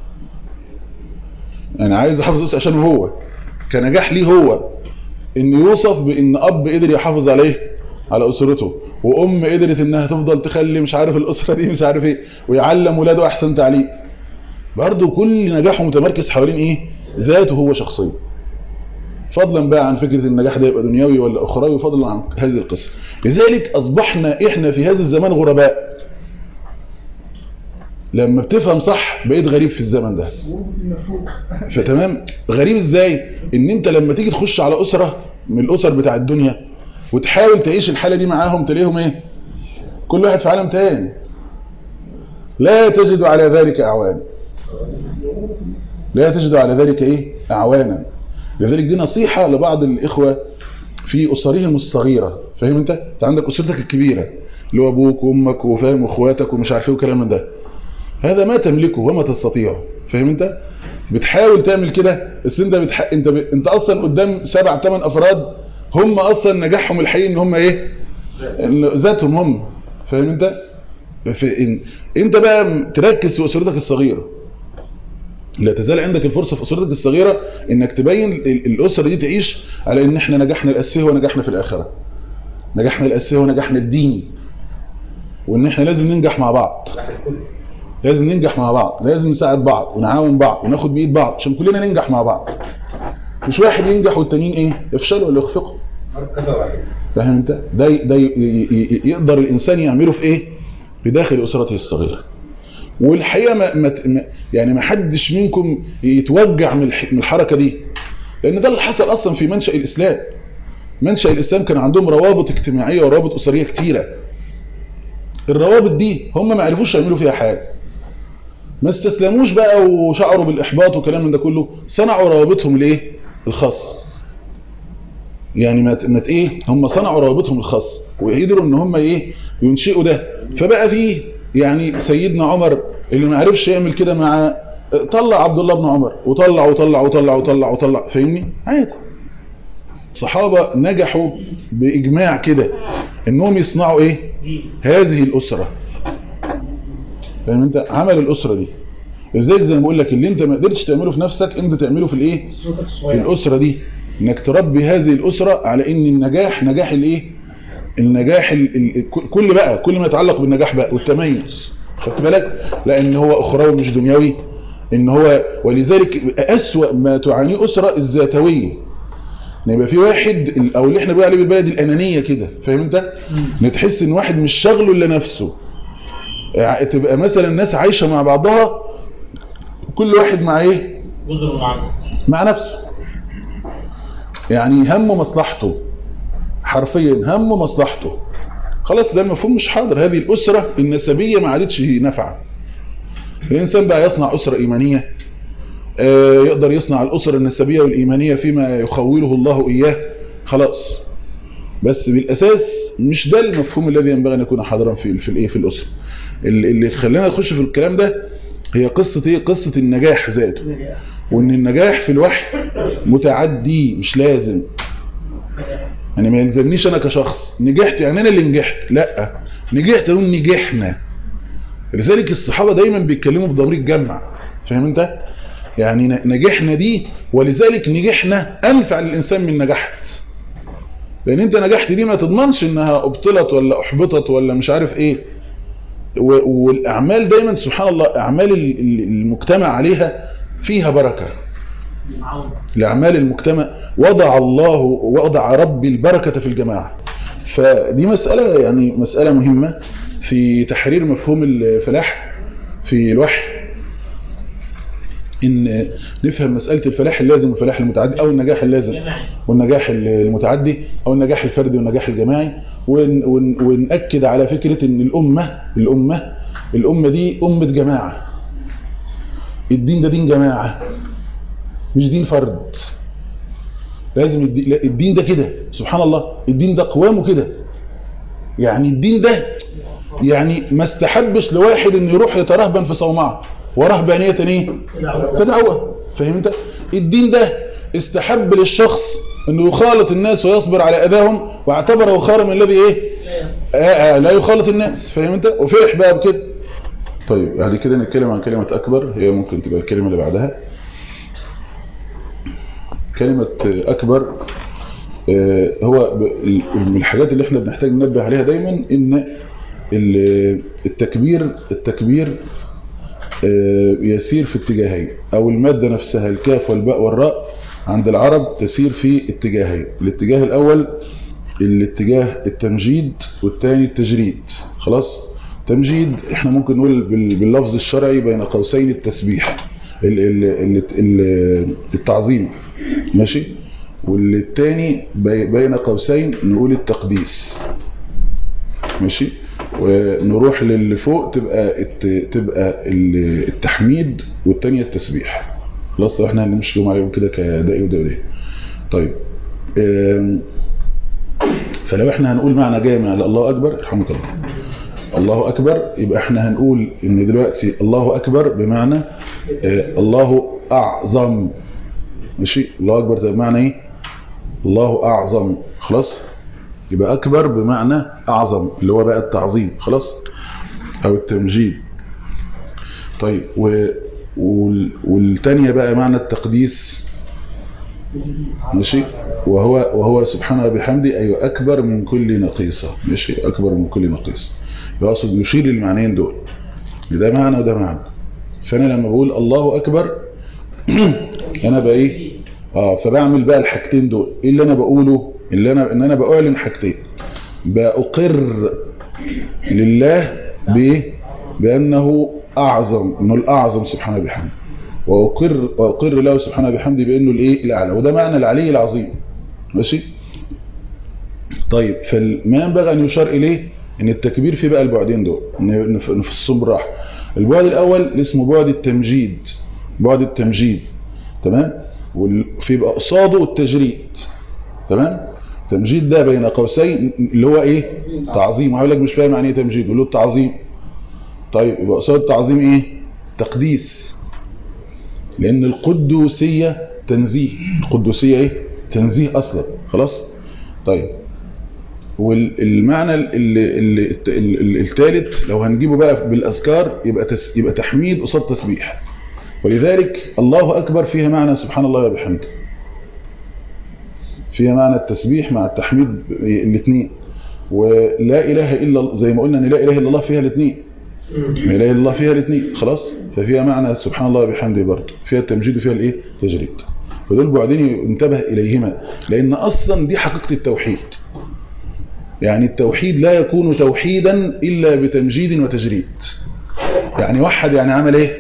Speaker 1: يعني عايز يحافظ الاسرة عشان هو كنجاح ليه هو ان يوصف بان اب قدر يحافظ عليه على اسرته وام قدرت انها تفضل تخلي مش عارف الاسرة دي مش عارف ايه ويعلم ولاده احسن تعليم برضه كل نجاحه متمركز حوالين ايه ذاته هو شخصيا فضلا بقى عن فكرة النجاح ده يبقى دنيوي ولا أخروي فضلا عن هذه القصة لذلك أصبحنا إحنا في هذا الزمان غرباء لما بتفهم صح بقيت غريب في الزمن ده فتمام غريب ازاي ان انت لما تيجي تخش على أسرة من الأسر بتاع الدنيا وتحاول تعيش الحالة دي معاهم تلاقيهم ايه كل واحد في عالم تاني لا تجد على ذلك أعوان لا تجد على ذلك ايه أعوانا لذلك دي نصيحة لبعض الإخوة في أسرهم الصغيرة فاهم انت؟ انت عندك أسرتك الكبيرة اللي هو أبوك وأمك وفاهم وأخواتك ومش عارف ايه وكلام من ده هذا ما تملكه وما تستطيعه فاهم انت؟ بتحاول تعمل كده بس انت بتح... انت ب... انت اصلا قدام سبع ثمان افراد هم اصلا نجاحهم الحقيقي ان هم ايه؟ إن ذاتهم هم فاهم انت؟ في... إن... انت بقى تركز في اسرتك الصغيره لا تزال عندك الفرصة في أسرتك الصغيرة إنك تبين ال- الأسرة دي تعيش على إن إحنا نجحنا الأسيه ونجحنا في الآخرة نجحنا الأسيه ونجحنا الديني وإن إحنا لازم ننجح مع بعض لازم ننجح مع بعض لازم نساعد بعض ونعاون بعض وناخد بإيد بعض عشان كلنا ننجح مع بعض مش واحد ينجح والتانيين إيه يفشلوا ولا يخفقوا فاهم انت ده ده ي- ي- ي- يقدر الانسان يعمله في ايه في داخل اسرته الصغيره والحقيقه ما ما ت- ما- يعني ما حدش منكم يتوجع من الح- من الحركه دي لان ده اللي حصل اصلا في منشا الاسلام منشا الاسلام كان عندهم روابط اجتماعيه وروابط اسريه كتيره الروابط دي هم ما عرفوش يعملوا فيها حاجه ما استسلموش بقى وشعروا بالاحباط وكلام من ده كله صنعوا روابطهم الايه الخاصه يعني ما ت- ما ت- ايه هم صنعوا روابطهم الخاصه وقدروا ان هم ايه ينشئوا ده فبقى فيه يعني سيدنا عمر اللي ما عرفش يعمل كده مع طلع عبد الله بن عمر وطلع وطلع وطلع وطلع وطلع فاهمني عادي صحابه نجحوا باجماع كده انهم يصنعوا ايه هذه الاسره فاهم انت عمل الاسره دي ازاي زي ما بقول لك اللي انت ما قدرتش تعمله في نفسك انت تعمله في الايه في الأسرة دي انك تربي هذه الأسرة على ان النجاح نجاح الايه النجاح ال... ال... كل بقى كل ما يتعلق بالنجاح بقى والتميز خدت بالك لان هو اخروي مش دنيوي ان هو ولذلك اسوأ ما تعانيه أسرة الذاتوية ان يبقى في واحد ال- او اللي احنا بنقول عليه بالبلد الانانيه كده فاهم انت ان تحس ان واحد مش شغله الا نفسه يعني تبقى مثلا الناس عايشه مع بعضها كل واحد مع ايه
Speaker 3: جزر معانا
Speaker 1: مع نفسه يعني همه مصلحته حرفيا همه مصلحته خلاص ده المفهوم مش حاضر هذه الأسرة النسبية ما عادتش نافعة الإنسان بقى يصنع أسرة إيمانية آه، يقدر يصنع الأسرة النسبية والإيمانية فيما يخوله الله إياه خلاص بس بالأساس مش ده المفهوم الذي ينبغي أن يكون حاضرا في في الإيه في الأسرة اللي اللي خلانا نخش في الكلام ده هي قصة إيه قصة النجاح ذاته وان النجاح في الوحي متعدي مش لازم يعني ما يلزمنيش انا كشخص نجحت يعني انا اللي نجحت لا نجحت نقول نجحنا لذلك الصحابة دايما بيتكلموا بضمير جمع فاهم انت يعني ن- نجحنا دي ولذلك نجحنا انفع للانسان من نجحت لان انت نجحت دي ما تضمنش انها ابطلت ولا احبطت ولا مش عارف ايه و- والاعمال دايما سبحان الله اعمال ال- ال- المجتمع عليها فيها بركة
Speaker 3: معاون
Speaker 1: لأعمال المجتمع وضع الله وضع ربي البركة في الجماعة فدي مسألة يعني مسألة مهمة في تحرير مفهوم الفلاح في الوحي إن نفهم مسألة الفلاح اللازم والفلاح المتعدي أو النجاح اللازم
Speaker 3: جماعي
Speaker 1: والنجاح المتعدي أو النجاح الفردي والنجاح الجماعي ون ون ونأكد على فكرة إن الأمة الأمة الأمة دي أمة جماعة الدين ده دين جماعة مش دين فرد لازم الدي- لا، الدين ده كده سبحان الله الدين ده قوامه كده يعني الدين ده يعني ما استحبش لواحد انه يروح يترهبن في صومعه ورهبانية ايه تدعوة فاهم انت الدين ده استحب للشخص انه يخالط الناس ويصبر على اذاهم واعتبره خيرا من الذي ايه آه آه لا يخالط الناس فاهم انت وفرح بقى بكده طيب بعد كده نتكلم عن كلمة اكبر هي ممكن تبقى الكلمة اللي بعدها كلمة أكبر آه، هو ب- ال- من الحاجات اللي احنا بنحتاج ننبه عليها دايما ان ال- التكبير التكبير آه، يسير في اتجاهين او المادة نفسها الكاف والباء والراء عند العرب تسير في اتجاهين الاتجاه الاول الاتجاه التمجيد والثاني التجريد خلاص تمجيد احنا ممكن نقول بال- باللفظ الشرعي بين قوسين التسبيح ال- ال- ال- ال- التعظيم ماشي والتاني بي- بين قوسين نقول التقديس ماشي ونروح للي فوق تبقى الت- تبقى ال- التحميد والتانية التسبيح خلاص لو احنا هنمشي لهم عليهم كده كدائي وده وده طيب آم، فلو احنا هنقول معنى جامع لله اكبر رحمك الله الله اكبر يبقى احنا هنقول ان دلوقتي الله اكبر بمعنى آه، الله اعظم ماشي الله اكبر ده بمعنى ايه الله اعظم خلاص يبقى اكبر بمعنى اعظم اللي هو بقى التعظيم خلاص او التمجيد طيب و وال- والتانية بقى معنى التقديس ماشي وهو وهو سبحانه وبحمده أيوة أكبر من كل نقيصة ماشي أكبر من كل نقيصة يقصد يشير للمعنيين دول ده معنى وده معنى فأنا لما بقول الله أكبر أنا بقى إيه آه فبعمل بقى الحاجتين دول إيه اللي أنا بقوله اللي أنا إن أنا بأعلن حاجتين بأقر لله بإيه بأنه أعظم إنه الأعظم سبحانه وبحمده وأقر, وأقر له سبحانه وبحمده بأنه الإيه الأعلى وده معنى العلي العظيم ماشي طيب فما ينبغي أن يشار إليه إن التكبير في بقى البعدين دول إن نفصهم بالراحة البعد الأول اللي اسمه بعد التمجيد بعد التمجيد تمام وفي بقى قصاده التجريد تمام تمجيد ده بين قوسين اللي هو ايه تعظيم هقول لك مش فاهم يعني ايه تمجيد يقول له التعظيم طيب يبقى قصاد التعظيم ايه تقديس لان القدوسيه تنزيه القدوسيه ايه تنزيه اصلا خلاص طيب والمعنى الثالث لو هنجيبه بقى بالاذكار يبقى تس يبقى تحميد قصاد تسبيح ولذلك الله اكبر فيها معنى سبحان الله وبحمده فيها معنى التسبيح مع التحميد الاثنين ولا اله الا زي ما قلنا ان لا اله الا الله فيها الاثنين لا اله الا الله فيها الاثنين خلاص ففيها معنى سبحان الله وبحمده برضه فيها التمجيد وفيها الايه تجريد فدول بعدين انتبه اليهما لان اصلا دي حقيقه التوحيد يعني التوحيد لا يكون توحيدا الا بتمجيد وتجريد يعني وحد يعني عمل ايه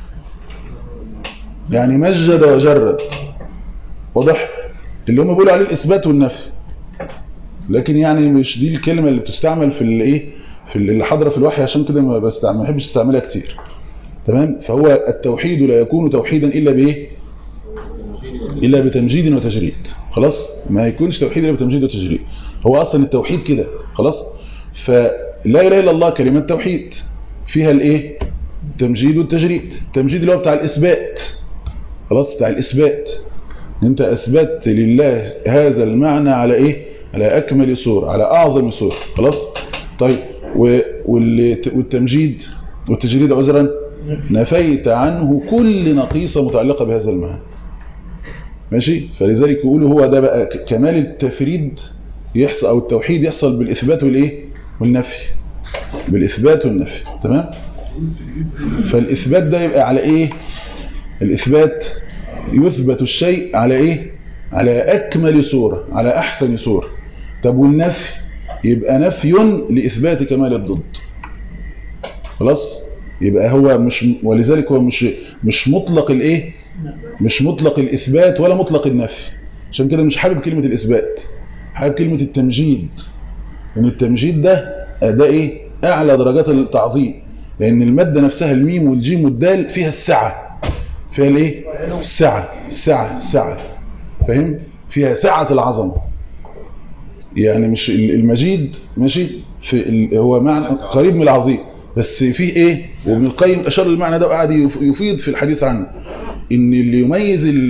Speaker 1: يعني مجد وجرد واضح اللي هم بيقولوا عليه الاثبات والنفي لكن يعني مش دي الكلمه اللي بتستعمل في الايه في اللي حاضره في الوحي عشان كده ما بستعمل ما بحبش استعملها كتير تمام فهو التوحيد لا يكون توحيدا الا بايه الا بتمجيد وتجريد خلاص ما يكونش توحيد الا بتمجيد وتجريد هو اصلا التوحيد كده خلاص فلا اله الا الله كلمه توحيد فيها الايه التمجيد والتجريد التمجيد اللي هو بتاع الاثبات خلاص بتاع الاثبات انت اثبتت لله هذا المعنى على ايه على اكمل صورة على اعظم صورة خلاص طيب والتمجيد والتجريد عذرا نفيت عنه كل نقيصة متعلقة بهذا المعنى ماشي فلذلك يقولوا هو ده بقى كمال التفريد يحصل او التوحيد يحصل بالاثبات والايه والنفي بالاثبات والنفي تمام فالاثبات ده يبقى على ايه الاثبات يثبت الشيء على ايه على اكمل صورة على احسن صورة طب والنفي يبقى نفي لاثبات كمال الضد خلاص يبقى هو مش ولذلك هو مش مش مطلق الايه مش مطلق الاثبات ولا مطلق النفي عشان كده مش حابب كلمة الاثبات حابب كلمة التمجيد لان التمجيد ده ده ايه اعلى درجات التعظيم لان المادة نفسها الميم والجيم والدال فيها السعة فيها الايه السعة السعة السعة فاهم فيها سعة العظمة يعني مش المجيد ماشي في هو معنى قريب من العظيم بس فيه ايه وابن القيم اشار المعنى ده وقعد يفيض في الحديث عنه ان اللي يميز ال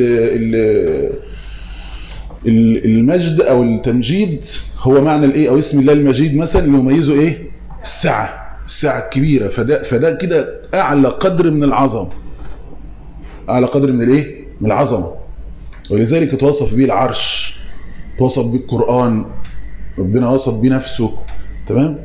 Speaker 1: ال المجد او التمجيد هو معنى الايه او اسم الله المجيد مثلا اللي يميزه ايه السعة السعة الكبيرة فده, فده كده اعلى قدر من العظمه اعلى قدر من الايه من العظمه ولذلك توصف به العرش توصف به القرآن ربنا وصف به نفسه تمام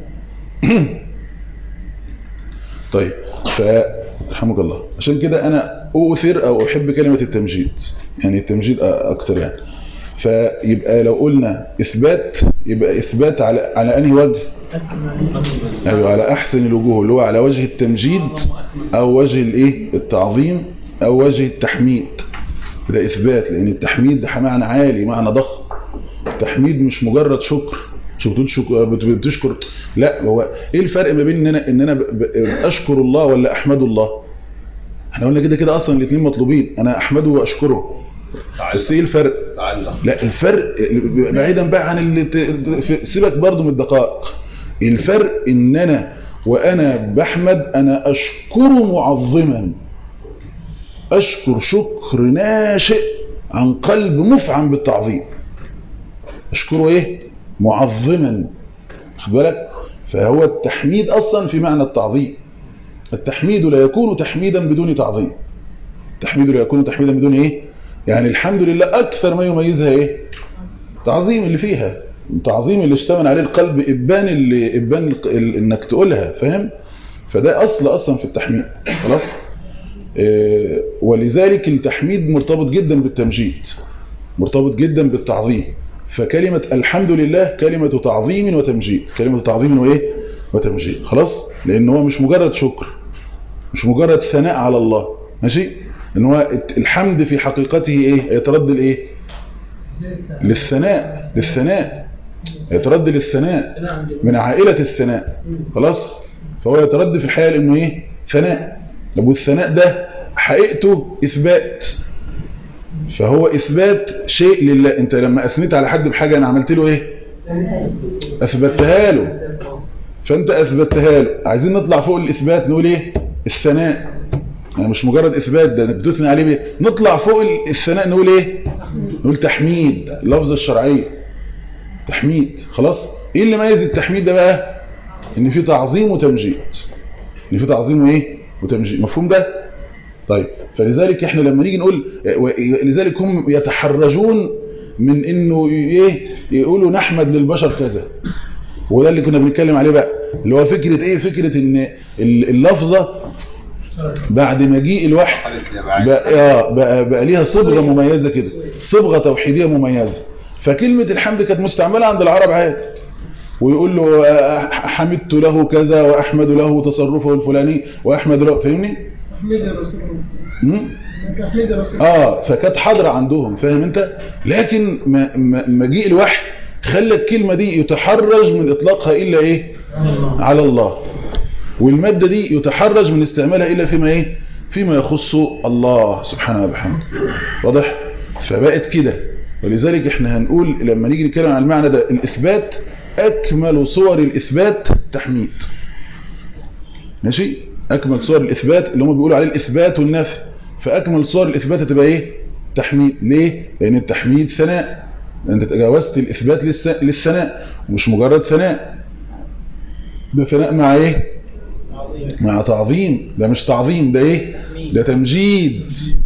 Speaker 1: طيب فرحمك الله عشان كده انا اؤثر او احب كلمة التمجيد يعني التمجيد اكتر يعني فيبقى لو قلنا اثبات يبقى اثبات على على انهي وجه ايوه على احسن الوجوه اللي هو على وجه التمجيد او وجه الايه التعظيم او وجه التحميد ده اثبات لان التحميد ده معنى عالي معنى ضخم التحميد مش مجرد شكر شو بتقول شكر بتشكر لا هو ايه الفرق ما بين ان انا ان انا اشكر الله ولا احمد الله احنا قلنا كده كده اصلا الاثنين مطلوبين انا احمده واشكره بس ايه الفرق لا الفرق بعيدا بقى عن اللي سيبك برضو من الدقائق الفرق ان انا وانا بحمد انا اشكره معظما أشكر شكر ناشئ عن قلب مفعم بالتعظيم أشكره إيه معظما خد بالك فهو التحميد أصلا في معنى التعظيم التحميد لا يكون تحميدا بدون تعظيم التحميد لا يكون تحميدا بدون ايه يعني الحمد لله اكثر ما يميزها ايه تعظيم اللي فيها تعظيم اللي اشتمل عليه القلب ابان اللي ابان ال- ال- انك تقولها فاهم فده اصل اصلا في التحميد خلاص آه، ولذلك التحميد مرتبط جدا بالتمجيد مرتبط جدا بالتعظيم فكلمة الحمد لله كلمة تعظيم وتمجيد كلمة تعظيم وإيه وتمجيد خلاص لأن هو مش مجرد شكر مش مجرد ثناء على الله ماشي ان هو الحمد في حقيقته ايه يترد الايه للثناء للثناء يترد للثناء من عائلة الثناء خلاص فهو يترد في الحقيقة لانه ايه ثناء طب والثناء ده حقيقته اثبات فهو اثبات شيء لله انت لما اثنيت على حد بحاجة انا عملت له ايه اثبتها له فانت اثبتها له عايزين نطلع فوق الاثبات نقول ايه الثناء يعني مش مجرد اثبات ده بتثني عليه بيه نطلع فوق الثناء نقول ايه نقول تحميد اللفظ الشرعيه تحميد خلاص ايه اللي ميز التحميد ده بقى ان في تعظيم وتمجيد ان في تعظيم وايه وتمجيد مفهوم ده طيب فلذلك احنا لما نيجي نقول لذلك هم يتحرجون من انه ايه يقولوا نحمد للبشر كذا وده اللي كنا بنتكلم عليه بقى اللي هو فكرة ايه فكرة ان اللفظة بعد مجيء الوحي بقى, آه بقى, بقى ليها صبغة مميزة كده صبغة توحيدية مميزة فكلمة الحمد كانت مستعملة عند العرب عادي ويقول له حمدت له كذا وأحمد له تصرفه الفلاني وأحمد له فاهمني
Speaker 2: احمد يا رسول الله احمد يا رسول
Speaker 1: اه فكانت حاضرة عندهم فاهم انت لكن مجيء الوحي خلى الكلمة دي يتحرج من اطلاقها الا ايه على الله والمادة دي يتحرج من استعمالها الا فيما ايه فيما يخص الله سبحانه وبحمده واضح فبقت كده ولذلك احنا هنقول لما نيجي نتكلم عن المعنى ده الاثبات اكمل صور الاثبات تحميد ماشي اكمل صور الاثبات اللي هم بيقولوا عليه الاثبات والنفي فاكمل صور الاثبات هتبقى ايه تحميد ليه لان التحميد ثناء انت تجاوزت الاثبات للثناء ومش مجرد ثناء ده ثناء مع ايه مع تعظيم ده مش تعظيم ده ايه ده تمجيد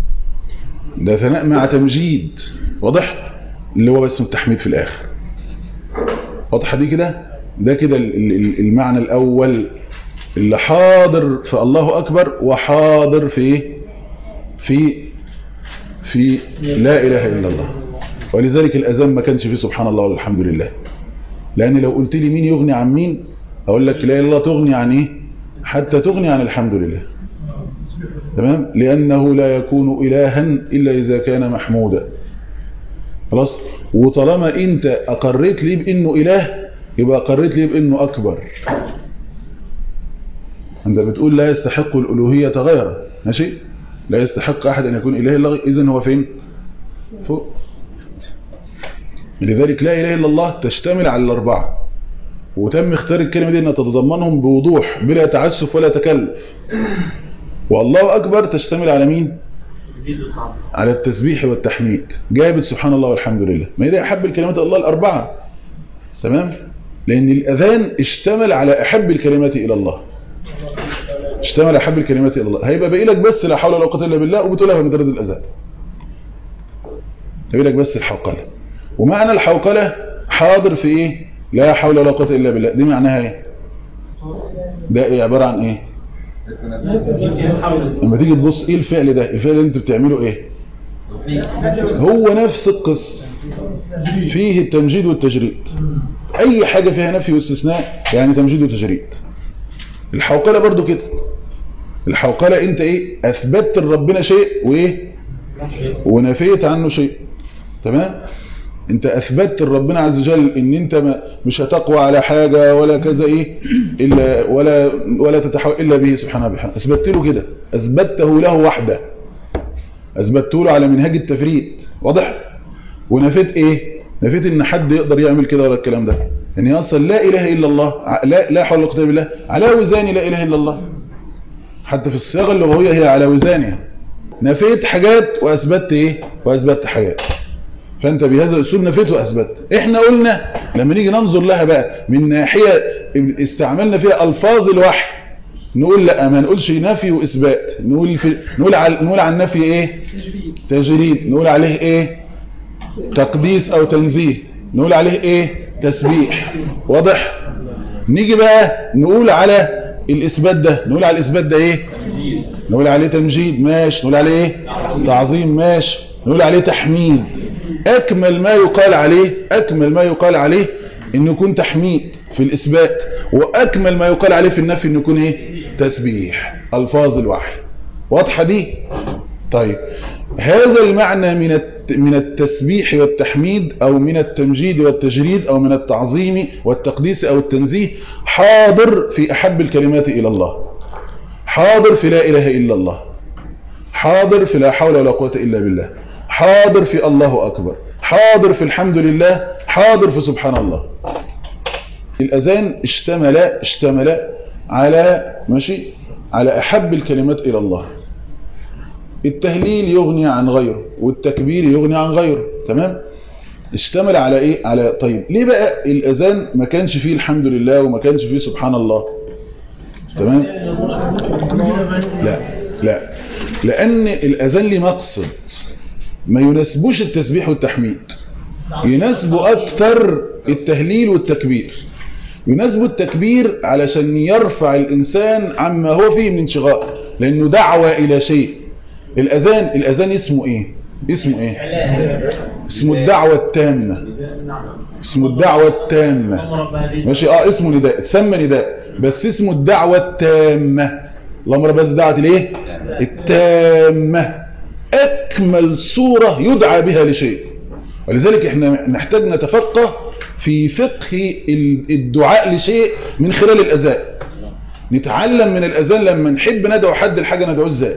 Speaker 1: ده ثناء مع تمجيد واضح اللي هو بس التحميد في الاخر واضحه دي كده ده كده المعنى الاول اللي حاضر في الله اكبر وحاضر في ايه في في لا اله الا الله ولذلك الاذان ما كانش فيه سبحان الله والحمد لله لان لو قلت لي مين يغني عن مين اقول لك لا اله الا الله تغني عن ايه حتى تغني عن الحمد لله تمام لانه لا يكون الها الا اذا كان محمودا خلاص وطالما انت اقريت لي بانه اله يبقى اقريت لي بانه اكبر انت بتقول لا يستحق الالوهيه غيره ماشي لا يستحق احد ان يكون اله الا اذا هو فين فوق لذلك لا اله الا الله تشتمل على الاربعه وتم اختيار الكلمه دي انها تتضمنهم بوضوح بلا تعسف ولا تكلف والله اكبر تشتمل على مين على التسبيح والتحميد جابت سبحان الله والحمد لله ما هي دي احب الكلمات الله الاربعه تمام لان الاذان اشتمل على احب الكلمات الى الله اشتمل احب الكلمات الى الله هيبقى باقي لك بس لا حول ولا قوه الا بالله وبتقولها بمجرد الاذان هيبقى لك بس الحوقله ومعنى الحوقله حاضر في ايه لا حول ولا قوه الا بالله دي معناها ايه ده إيه عباره عن ايه لما تيجي تبص ايه الفعل ده الفعل اللي انت بتعمله ايه هو نفس القصه فيه التمجيد والتجريد اي حاجه فيها نفي واستثناء يعني تمجيد وتجريد الحوقله برضو كده الحوقله انت ايه اثبتت لربنا شيء وايه ونفيت عنه شيء تمام انت اثبتت لربنا عز وجل ان انت ما مش هتقوى على حاجة ولا كذا ايه الا ولا ولا تتحول الا به سبحانه وبحمده اثبتت له كده اثبته له وحده اثبته له على منهاج التفريد واضح ونفيت ايه نفيت ان حد يقدر يعمل كده ولا الكلام ده يعني اصلا لا اله الا الله لا لا حول ولا قوه الا بالله على وزان لا اله الا الله حتى في الصياغه اللغويه هي على وزانها نفيت حاجات واثبتت ايه واثبتت حاجات فانت بهذا الاسلوب نفيت واثبت احنا قلنا لما نيجي ننظر لها بقى من ناحيه استعملنا فيها الفاظ الوحي نقول لا ما نقولش نفي واثبات نقول في نقول على نقول على النفي ايه تجريد نقول عليه ايه تقديس او تنزيه نقول عليه ايه تسبيح واضح نيجي بقى نقول على الاثبات ده نقول على الاثبات ده ايه نقول عليه تمجيد ماشي نقول عليه ايه تعظيم ماشي نقول عليه تحميد اكمل ما يقال عليه اكمل ما يقال عليه انه يكون تحميد في الاثبات واكمل ما يقال عليه في النفي انه يكون ايه تسبيح الفاظ الوحي واضحه دي طيب هذا المعنى من من التسبيح والتحميد او من التمجيد والتجريد او من التعظيم والتقديس او التنزيه حاضر في احب الكلمات الى الله حاضر في لا اله الا الله حاضر في لا حول ولا قوه الا بالله حاضر في الله اكبر حاضر في الحمد لله حاضر في سبحان الله الاذان اشتمل اشتمل على ماشي على احب الكلمات الى الله التهليل يغني عن غيره والتكبير يغني عن غيره تمام اشتمل على ايه على طيب ليه بقى الاذان ما كانش فيه الحمد لله وما كانش فيه سبحان الله تمام لا لا لان الاذان ليه مقصد ما يناسبوش التسبيح والتحميد يناسبه اكثر التهليل والتكبير يناسبه التكبير علشان يرفع الانسان عما هو فيه من انشغال لانه دعوه الى شيء الاذان الاذان اسمه ايه اسمه ايه اسمه الدعوه التامه اسمه الدعوه التامه ماشي اه اسمه نداء تسمى نداء بس اسمه الدعوه التامه اللهم رب هذه الدعوه الايه التامه اكمل صوره يدعى بها لشيء ولذلك احنا نحتاج نتفقه في فقه الدعاء لشيء من خلال الاذان نتعلم من الاذان لما نحب ندعو حد الحاجه ندعوه ازاي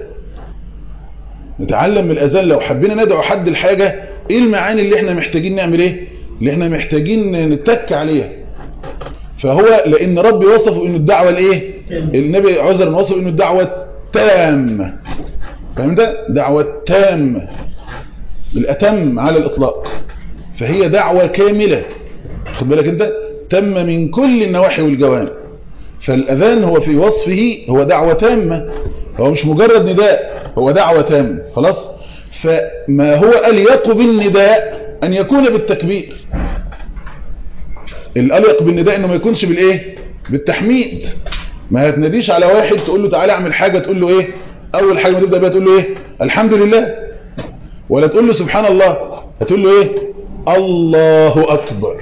Speaker 1: نتعلم من الاذان لو حبينا ندعو حد الحاجه ايه المعاني اللي احنا محتاجين نعمل ايه اللي احنا محتاجين نتك عليها فهو لان ربي وصفه انه الدعوه الايه النبي عذر وصف انه الدعوه التامه فاهم ده دعوه تامه الاتم على الاطلاق فهي دعوه كامله خد بالك انت تم من كل النواحي والجوانب فالاذان هو في وصفه هو دعوه تامه هو مش مجرد نداء هو دعوة تامة خلاص فما هو أليق بالنداء أن يكون بالتكبير الأليق بالنداء أنه ما يكونش بالإيه بالتحميد ما هتناديش على واحد تقول له تعالى اعمل حاجة تقول له إيه أول حاجة ما تبدأ بها تقول له إيه الحمد لله ولا تقول له سبحان الله هتقول له إيه الله أكبر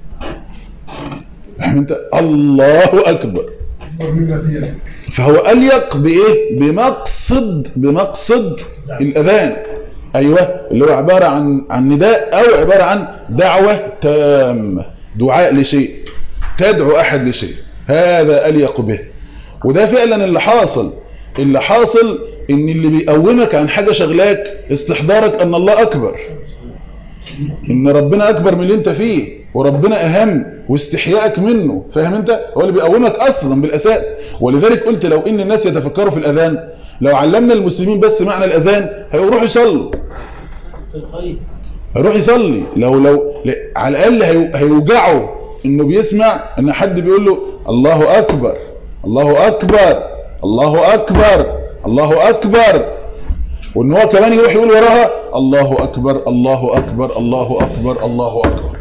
Speaker 1: انت الله أكبر فهو أليق بإيه بمقصد بمقصد الأذان أيوة اللي هو عبارة عن عن نداء أو عبارة عن دعوة تامة دعاء لشيء تدعو أحد لشيء هذا أليق به وده فعلا اللي حاصل اللي حاصل ان اللي بيقومك عن حاجة شغلاك استحضارك ان الله أكبر ان ربنا أكبر من اللي انت فيه وربنا أهم واستحيائك منه فاهم انت هو اللي بيقومك اصلا بالاساس ولذلك قلت لو ان الناس يتفكروا في الاذان لو علمنا المسلمين بس معنى الاذان هيروحوا يصلوا هيروح يصلي لو لو على الاقل هيوجعوا انه بيسمع ان حد بيقول له الله اكبر الله اكبر الله اكبر الله اكبر وان هو كمان يروح يقول وراها الله اكبر الله اكبر الله اكبر الله اكبر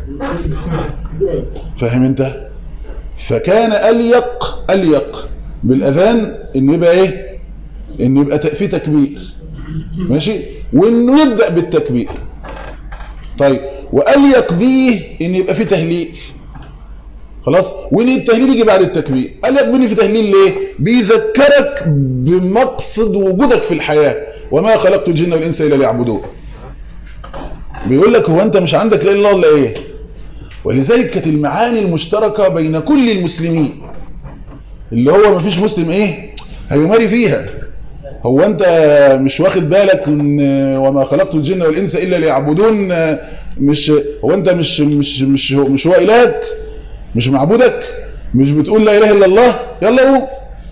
Speaker 1: فاهم انت فكان اليق اليق بالاذان انه يبقى ايه انه يبقى في تكبير ماشي وانه يبدا بالتكبير طيب واليق به ان يبقى في تهليل خلاص وان التهليل يجي بعد التكبير اليق به في تهليل ليه بيذكرك بمقصد وجودك في الحياه وما خلقت الجن والانس الا ليعبدون بيقول لك هو انت مش عندك لا اله الا الله ولا ايه ولذلك كانت المعاني المشتركة بين كل المسلمين اللي هو مفيش مسلم ايه هيماري فيها هو انت مش واخد بالك ان وما خلقت الجن والانس الا ليعبدون مش هو انت مش مش مش هو, مش هو الهك مش معبودك مش بتقول لا اله الا الله يلا قوم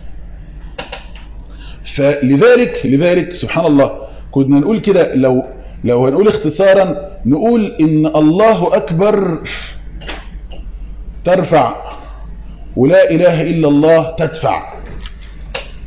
Speaker 1: فلذلك لذلك سبحان الله كنا نقول كده لو لو هنقول اختصارا نقول ان الله اكبر ترفع ولا اله الا الله تدفع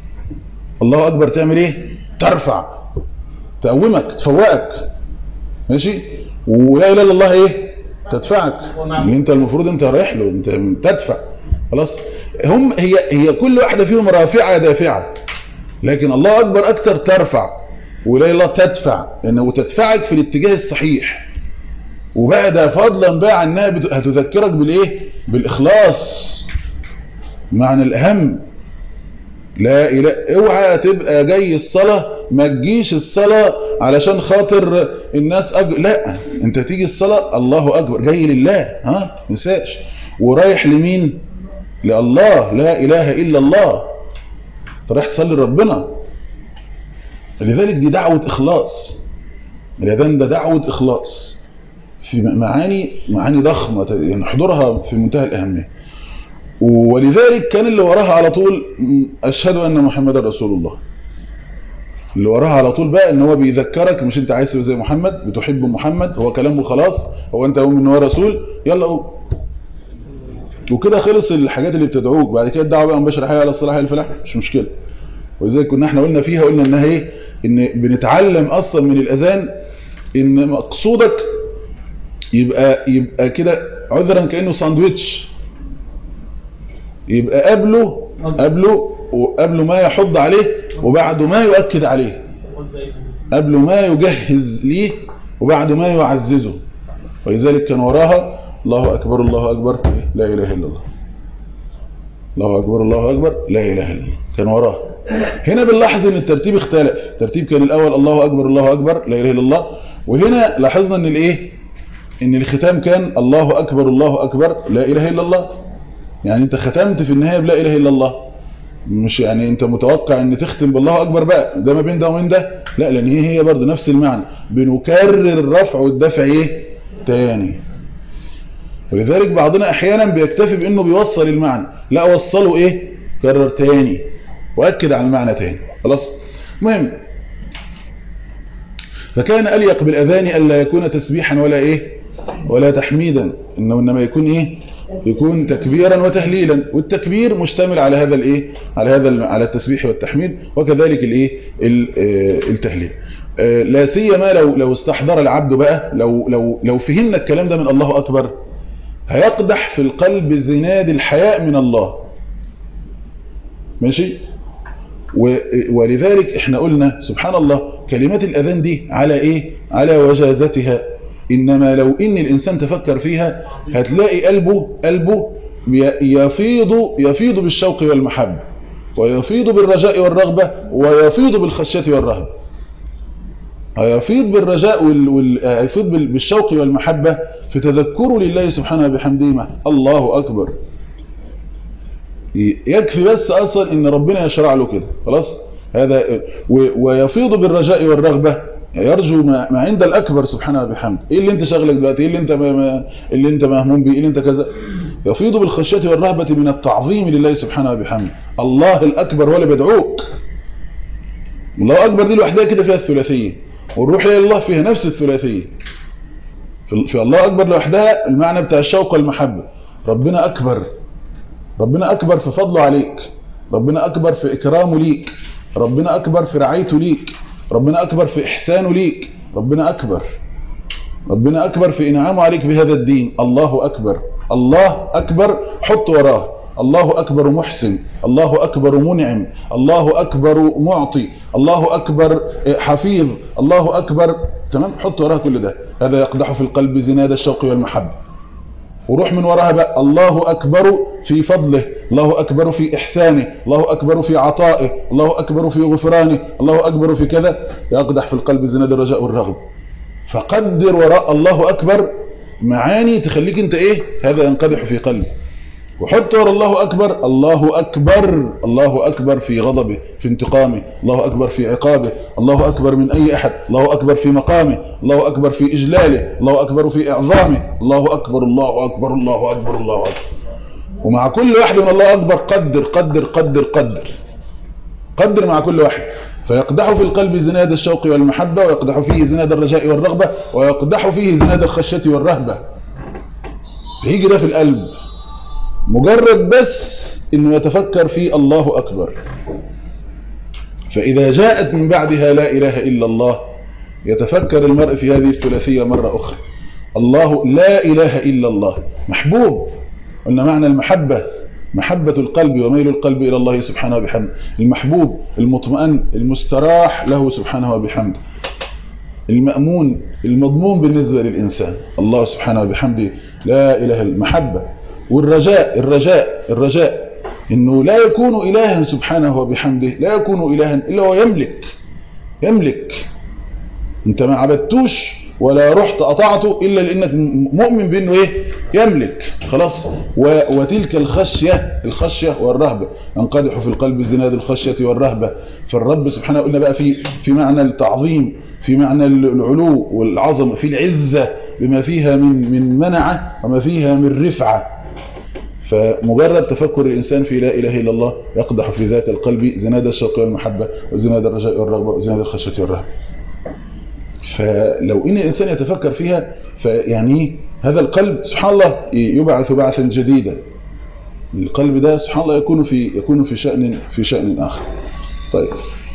Speaker 1: الله اكبر تعمل ايه ترفع تقومك تفوقك ماشي ولا اله الا الله ايه تدفعك اللي انت المفروض انت رايح له انت تدفع خلاص هم هي هي كل واحده فيهم رافعه دافعه لكن الله اكبر اكثر ترفع ولا اله الا الله تدفع لانه تدفعك في الاتجاه الصحيح وبقى ده فضلا بقى عنها بت- هتذكرك بالايه بالاخلاص معنى الاهم لا اله اوعى تبقى جاي الصلاة ما تجيش الصلاة علشان خاطر الناس أج... لا انت تيجي الصلاة الله اكبر جاي لله ها نساش ورايح لمين لله لا اله الا الله انت رايح تصلي لربنا لذلك دي دعوة اخلاص الاذان ده دعوة اخلاص في معاني معاني ضخمة يعني حضورها في منتهى الاهمية ولذلك كان اللي وراها على طول م، أشهد أن محمد رسول الله اللي وراها على طول بقى ان هو بيذكرك مش انت عايز تبقى زي محمد بتحب محمد هو كلامه خلاص هو انت قوم ان هو رسول يلا قوم وكده خلص الحاجات اللي بتدعوك بعد كده الدعوه بقى مباشره حي على الصلاح الفلاح مش مشكله ولذلك كنا احنا قلنا فيها قلنا انها ايه ان بنتعلم اصلا من الاذان ان مقصودك يبقى يبقى كده عذرا كانه ساندويتش يبقى قبله قبله وقبله ما يحض عليه وبعده ما يؤكد عليه قبله ما يجهز ليه وبعده ما يعززه ولذلك كان وراها الله أكبر الله أكبر لا إله إلا الله الله أكبر الله أكبر لا إله إلا الله كان وراها هنا بنلاحظ ان الترتيب اختلف الترتيب كان الاول الله اكبر الله اكبر لا اله الا الله وهنا لاحظنا ان الايه ان الختام كان الله اكبر الله اكبر لا اله الا الله يعني انت ختمت في النهايه بلا اله الا الله مش يعني انت متوقع ان تختم بالله اكبر بقى ده ما بين ده ومن ده لا لان هي هي برضه نفس المعنى بنكرر الرفع والدفع ايه تاني ولذلك بعضنا احيانا بيكتفي بانه بيوصل المعنى لا وصله ايه كرر تاني واكد على المعنى تاني خلاص المهم فكان اليق بالاذان الا يكون تسبيحا ولا ايه ولا تحميدا انه انما يكون ايه يكون تكبيرا وتهليلا والتكبير مشتمل على هذا الايه على هذا على التسبيح والتحميد وكذلك الايه التهليل لا سيما لو لو استحضر العبد بقى لو لو لو فهمنا الكلام ده من الله اكبر هيقدح في القلب زناد الحياء من الله ماشي ولذلك احنا قلنا سبحان الله كلمات الاذان دي على ايه على وجازتها انما لو ان الانسان تفكر فيها هتلاقي قلبه قلبه يفيض يفيض بالشوق والمحبه ويفيض بالرجاء والرغبه ويفيض بالخشيه والرهبه هيفيض بالرجاء وال... وال... يفيض بالشوق والمحبه في تذكره لله سبحانه بحمده الله اكبر يكفي بس اصلا ان ربنا يشرع له كده خلاص هذا و... ويفيض بالرجاء والرغبه يرجو ما, ما عند الاكبر سبحانه بحمده ايه اللي انت شغلك دلوقتي ايه اللي انت ما... اللي انت مهموم بيه ايه اللي انت كذا يفيض بالخشيه والرهبه من التعظيم لله سبحانه بحمده الله الاكبر هو اللي بيدعوك الله اكبر دي لوحدها كده فيها الثلاثيه والروح الى الله فيها نفس الثلاثيه في, في الله اكبر لوحدها المعنى بتاع الشوق والمحبه ربنا اكبر ربنا أكبر في فضله عليك ربنا أكبر في إكرامه ليك ربنا أكبر في رعايته ليك ربنا أكبر في إحسانه ليك ربنا أكبر ربنا أكبر في إنعامه عليك بهذا الدين الله أكبر الله أكبر حط وراه الله أكبر محسن الله أكبر منعم الله أكبر معطي الله أكبر حفيظ الله أكبر تمام حط وراه كل ده هذا يقدح في القلب زناد الشوق والمحبة وروح من وراها بقى الله أكبر في فضله الله أكبر في إحسانه الله أكبر في عطائه الله أكبر في غفرانه الله أكبر في كذا يقدح في القلب زناد الرجاء والرغب فقدر وراء الله أكبر معاني تخليك انت ايه هذا ينقدح في قلبي وحط ورا الله أكبر الله أكبر الله أكبر في غضبه في انتقامه الله أكبر في عقابه الله أكبر من أي أحد الله أكبر في مقامه الله أكبر في إجلاله الله أكبر في إعظامه الله أكبر الله أكبر الله أكبر الله أكبر ومع كل واحد من الله أكبر قدر قدر قدر قدر قدر مع كل واحد فيقدح في القلب زناد الشوق والمحبة ويقدح فيه زناد الرجاء والرغبة ويقدح فيه زناد الخشية والرهبة فيجي ده في القلب مجرد بس انه يتفكر في الله اكبر فإذا جاءت من بعدها لا إله إلا الله يتفكر المرء في هذه الثلاثية مرة أخرى الله لا إله إلا الله محبوب قلنا معنى المحبة محبة القلب وميل القلب إلى الله سبحانه وبحمده المحبوب المطمئن المستراح له سبحانه وبحمده المأمون المضمون بالنسبة للإنسان الله سبحانه وبحمده لا إله إلا المحبة والرجاء الرجاء الرجاء إنه لا يكون إلها سبحانه وبحمده لا يكون إلها إلا هو يملك يملك انت ما عبدتوش ولا رحت قطعته إلا لأنك مؤمن بأنه إيه يملك خلاص و... وتلك الخشية الخشية والرهبة ينقدح في القلب زناد الخشية والرهبة فالرب سبحانه قلنا بقى في في معنى التعظيم في معنى العلو والعظمة في العزة بما فيها من من منعة وما فيها من رفعة فمجرد تفكر الإنسان في لا إله إلا الله يقدح في ذاك القلب زناد الشوق والمحبة وزناد الرجاء والرغبة وزناد الخشية والرهبة فلو ان الانسان يتفكر فيها فيعني هذا القلب سبحان الله يبعث بعثا جديدا القلب ده سبحان الله يكون في يكون في شأن في شأن آخر طيب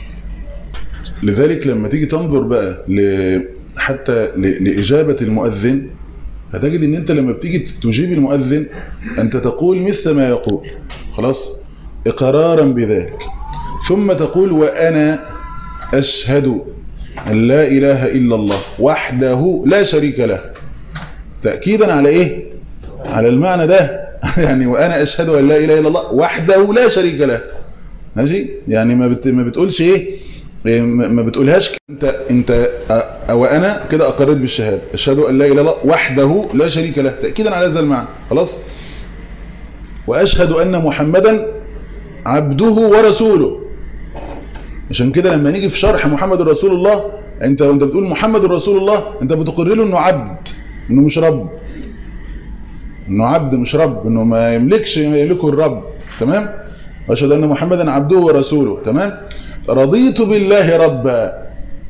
Speaker 1: لذلك لما تيجي تنظر بقى ل حتى لإجابة المؤذن هتجد ان انت لما بتيجي تجيب المؤذن انت تقول مثل ما يقول خلاص اقرارا بذلك ثم تقول وانا اشهد أن لا إله إلا الله وحده لا شريك له تأكيدا على إيه على المعنى ده يعني وأنا أشهد أن لا إله إلا الله وحده لا شريك له ماشي يعني ما بت ما بتقولش إيه ما بتقولهاش انت انت او انا كده اقريت بالشهاده اشهد ان لا اله الا الله وحده لا شريك له تاكيدا على هذا المعنى خلاص واشهد ان محمدا عبده ورسوله عشان كده لما نيجي في شرح محمد رسول الله انت وانت بتقول محمد رسول الله انت بتقر له انه عبد انه مش رب انه عبد مش رب انه ما يملكش ما يملكه الرب تمام واشهد ان محمدا عبده ورسوله تمام رضيت بالله ربا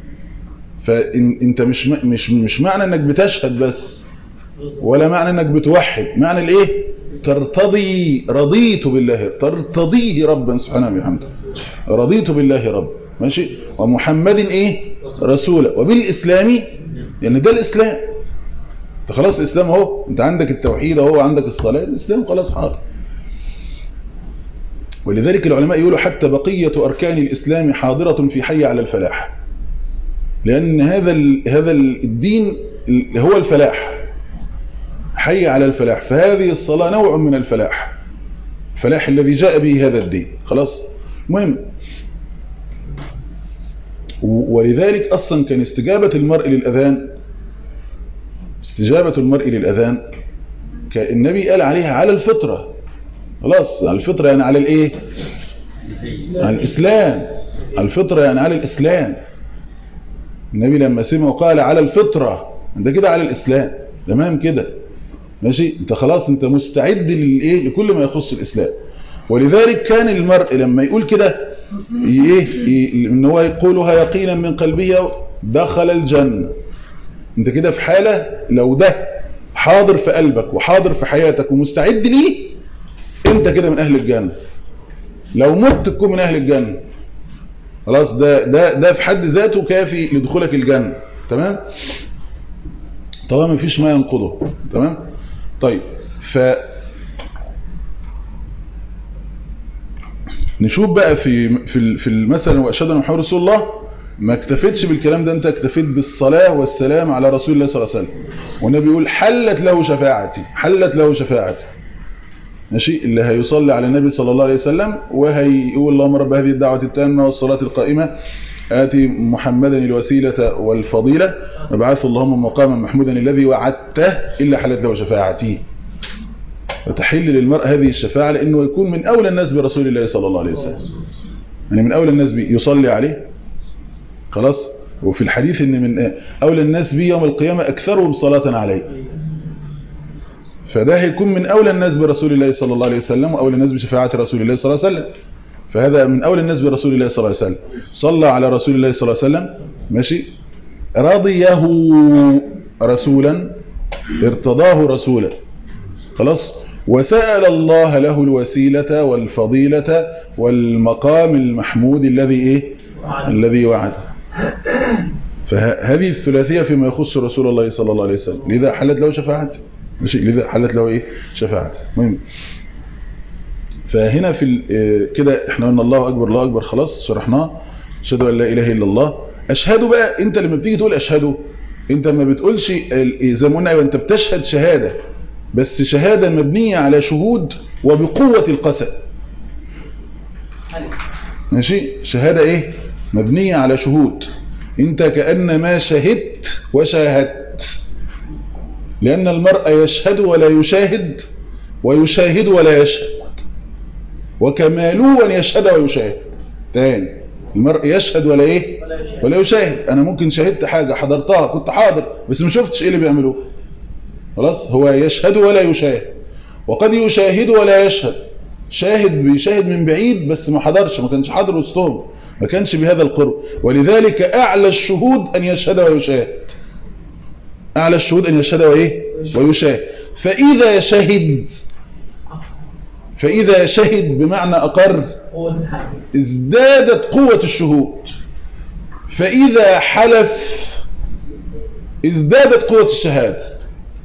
Speaker 1: فانت مش مش مش معنى انك بتشهد بس ولا معنى انك بتوحد معنى الايه ترتضي رضيت بالله ترتضيه ربا سبحانه وبحمده رضيت بالله رب ماشي ومحمد ايه رسولا وبالاسلام يعني ده الاسلام انت خلاص الاسلام اهو انت عندك التوحيد اهو عندك الصلاه الاسلام خلاص حاضر ولذلك العلماء يقولوا حتى بقية أركان الإسلام حاضرة في حي على الفلاح لأن هذا هذا الدين هو الفلاح حي على الفلاح فهذه الصلاة نوع من الفلاح الفلاح الذي جاء به هذا الدين خلاص مهم ولذلك أصلا كان استجابة المرء للأذان استجابة المرء للأذان النبي قال عليها على الفطرة خلاص على الفطرة يعني على الايه على الإسلام على الفطرة يعني على الإسلام النبي لما سمع قال على الفطرة انت كده على الإسلام تمام كده ماشي انت خلاص انت مستعد للايه لكل ما يخص الاسلام ولذلك كان المرء لما يقول كده ايه ان هو يقولها يقينا من قلبه دخل الجنه انت كده في حاله لو ده حاضر في قلبك وحاضر في حياتك ومستعد ليه انت كده من اهل الجنه لو مت تكون من اهل الجنه خلاص ده ده ده في حد ذاته كافي لدخولك الجنه تمام طبعا ما فيش ما ينقضه تمام طيب ف نشوف بقى في في في مثلا واشهد ان محمد رسول الله ما اكتفيتش بالكلام ده انت اكتفيت بالصلاه والسلام على رسول الله صلى الله عليه وسلم والنبي يقول حلت له شفاعتي حلت له شفاعتي ماشي اللي هيصلي على النبي صلى الله عليه وسلم وهيقول اللهم رب هذه الدعوه التامه والصلاه القائمه آتي محمدا الوسيلة والفضيلة وابعث اللهم مقاما محمودا الذي وعدته إلا حلت له شفاعتي وتحل للمرء هذه الشفاعة لأنه يكون من أولى الناس برسول الله صلى الله عليه وسلم يعني من أولى الناس بي يصلي عليه خلاص وفي الحديث ان من أولى الناس بي يوم القيامة أكثرهم صلاة عليه فده هيكون من أولى الناس برسول الله صلى الله عليه وسلم وأولى الناس بشفاعة رسول الله صلى الله عليه وسلم فهذا من أول الناس برسول الله صلى الله عليه وسلم صلى على رسول الله صلى الله عليه وسلم ماشي رضيه رسولا ارتضاه رسولا خلاص وسأل الله له الوسيلة والفضيلة والمقام المحمود الذي ايه الذي وعد فهذه الثلاثية فيما يخص رسول الله صلى الله عليه وسلم لذا حلت له شفاعته ماشي لذا حلت له ايه شفاعته مهم فهنا في ال- آه، كده احنا قلنا الله اكبر الله اكبر خلاص شرحناه اشهد ان لا اله الا الله اشهد بقى انت لما بتيجي تقول اشهد انت ما بتقولش ال- زي ما قلنا أيوة، انت بتشهد شهاده بس شهاده مبنيه على شهود وبقوه القسم ماشي شهاده ايه مبنيه على شهود انت كانما شهدت وشاهدت لان المرء يشهد ولا يشاهد ويشاهد ولا يشهد وكماله أن يشهد ويشاهد تاني المرء يشهد ولا ايه ولا يشاهد انا ممكن شاهدت حاجة حضرتها كنت حاضر بس ما شفتش ايه اللي بيعملوه خلاص هو يشهد ولا يشاهد وقد يشاهد ولا يشهد شاهد بيشاهد من بعيد بس ما حضرش ما كانش حاضر وسطهم ما كانش بهذا القرب ولذلك اعلى الشهود ان يشهد ويشاهد اعلى الشهود ان يشهد وايه ويشاهد فاذا شهد فاذا شهد بمعنى اقر
Speaker 3: هو ده الحق
Speaker 1: ازدادت قوة الشهود فإذا حلف ازدادت قوة الشهادة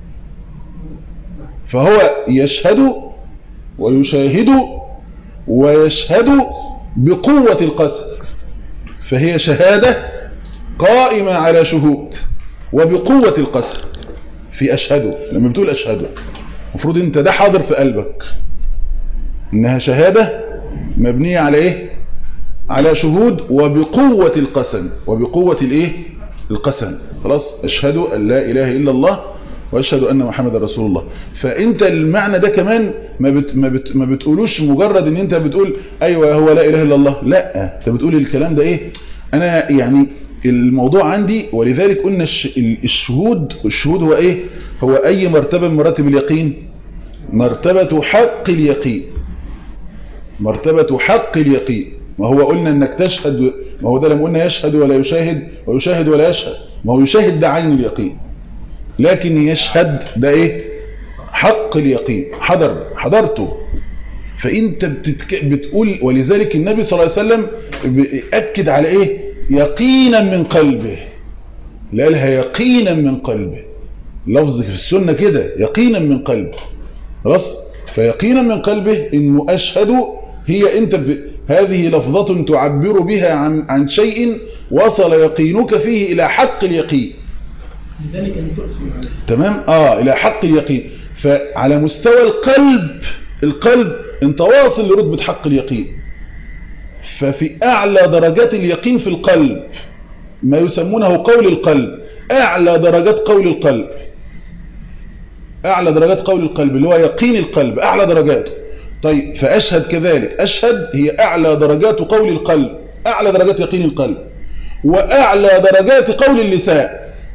Speaker 1: فهو يشهد ويشاهد ويشهد بقوة القسم فهي شهادة قائمة على شهود وبقوة القسم في أشهد لما بتقول أشهد المفروض انت ده حاضر في قلبك انها شهادة مبنية على ايه على شهود وبقوة القسم وبقوة الايه القسم خلاص اشهد ان لا اله الا الله واشهد ان محمد رسول الله فانت المعنى ده كمان ما بت ما, بت ما بتقولوش مجرد ان انت بتقول ايوه هو لا اله الا الله لا انت بتقول الكلام ده ايه انا يعني الموضوع عندي ولذلك قلنا الش- الشهود الشهود هو ايه هو اي مرتبة من مراتب اليقين مرتبة حق اليقين مرتبة حق اليقين ما هو قلنا انك تشهد ما هو ده لما قلنا يشهد ولا يشاهد ويشاهد ولا يشهد ما هو يشاهد ده عين اليقين لكن يشهد ده ايه حق اليقين حضر حضرته فانت بتتك... بتقول ولذلك النبي صلى الله عليه وسلم بيأكد على ايه يقينا من قلبه لا لها يقينا من قلبه لفظ في السنة كده يقينا من قلبه خلاص فيقينا من قلبه انه اشهد هي انت ب... هذه لفظة تعبر بها عن, عن شيء وصل يقينك فيه الى حق اليقين
Speaker 2: لذلك ان تقسم عليه
Speaker 1: تمام اه الى حق اليقين فعلى مستوى القلب القلب انت واصل لرتبة حق اليقين ففي اعلى درجات اليقين في القلب ما يسمونه قول القلب اعلى درجات قول القلب اعلى درجات قول القلب اللي هو يقين القلب اعلى درجاته طيب فاشهد كذلك اشهد هي اعلى درجات قول القلب اعلى درجات يقين القلب واعلى درجات قول اللسان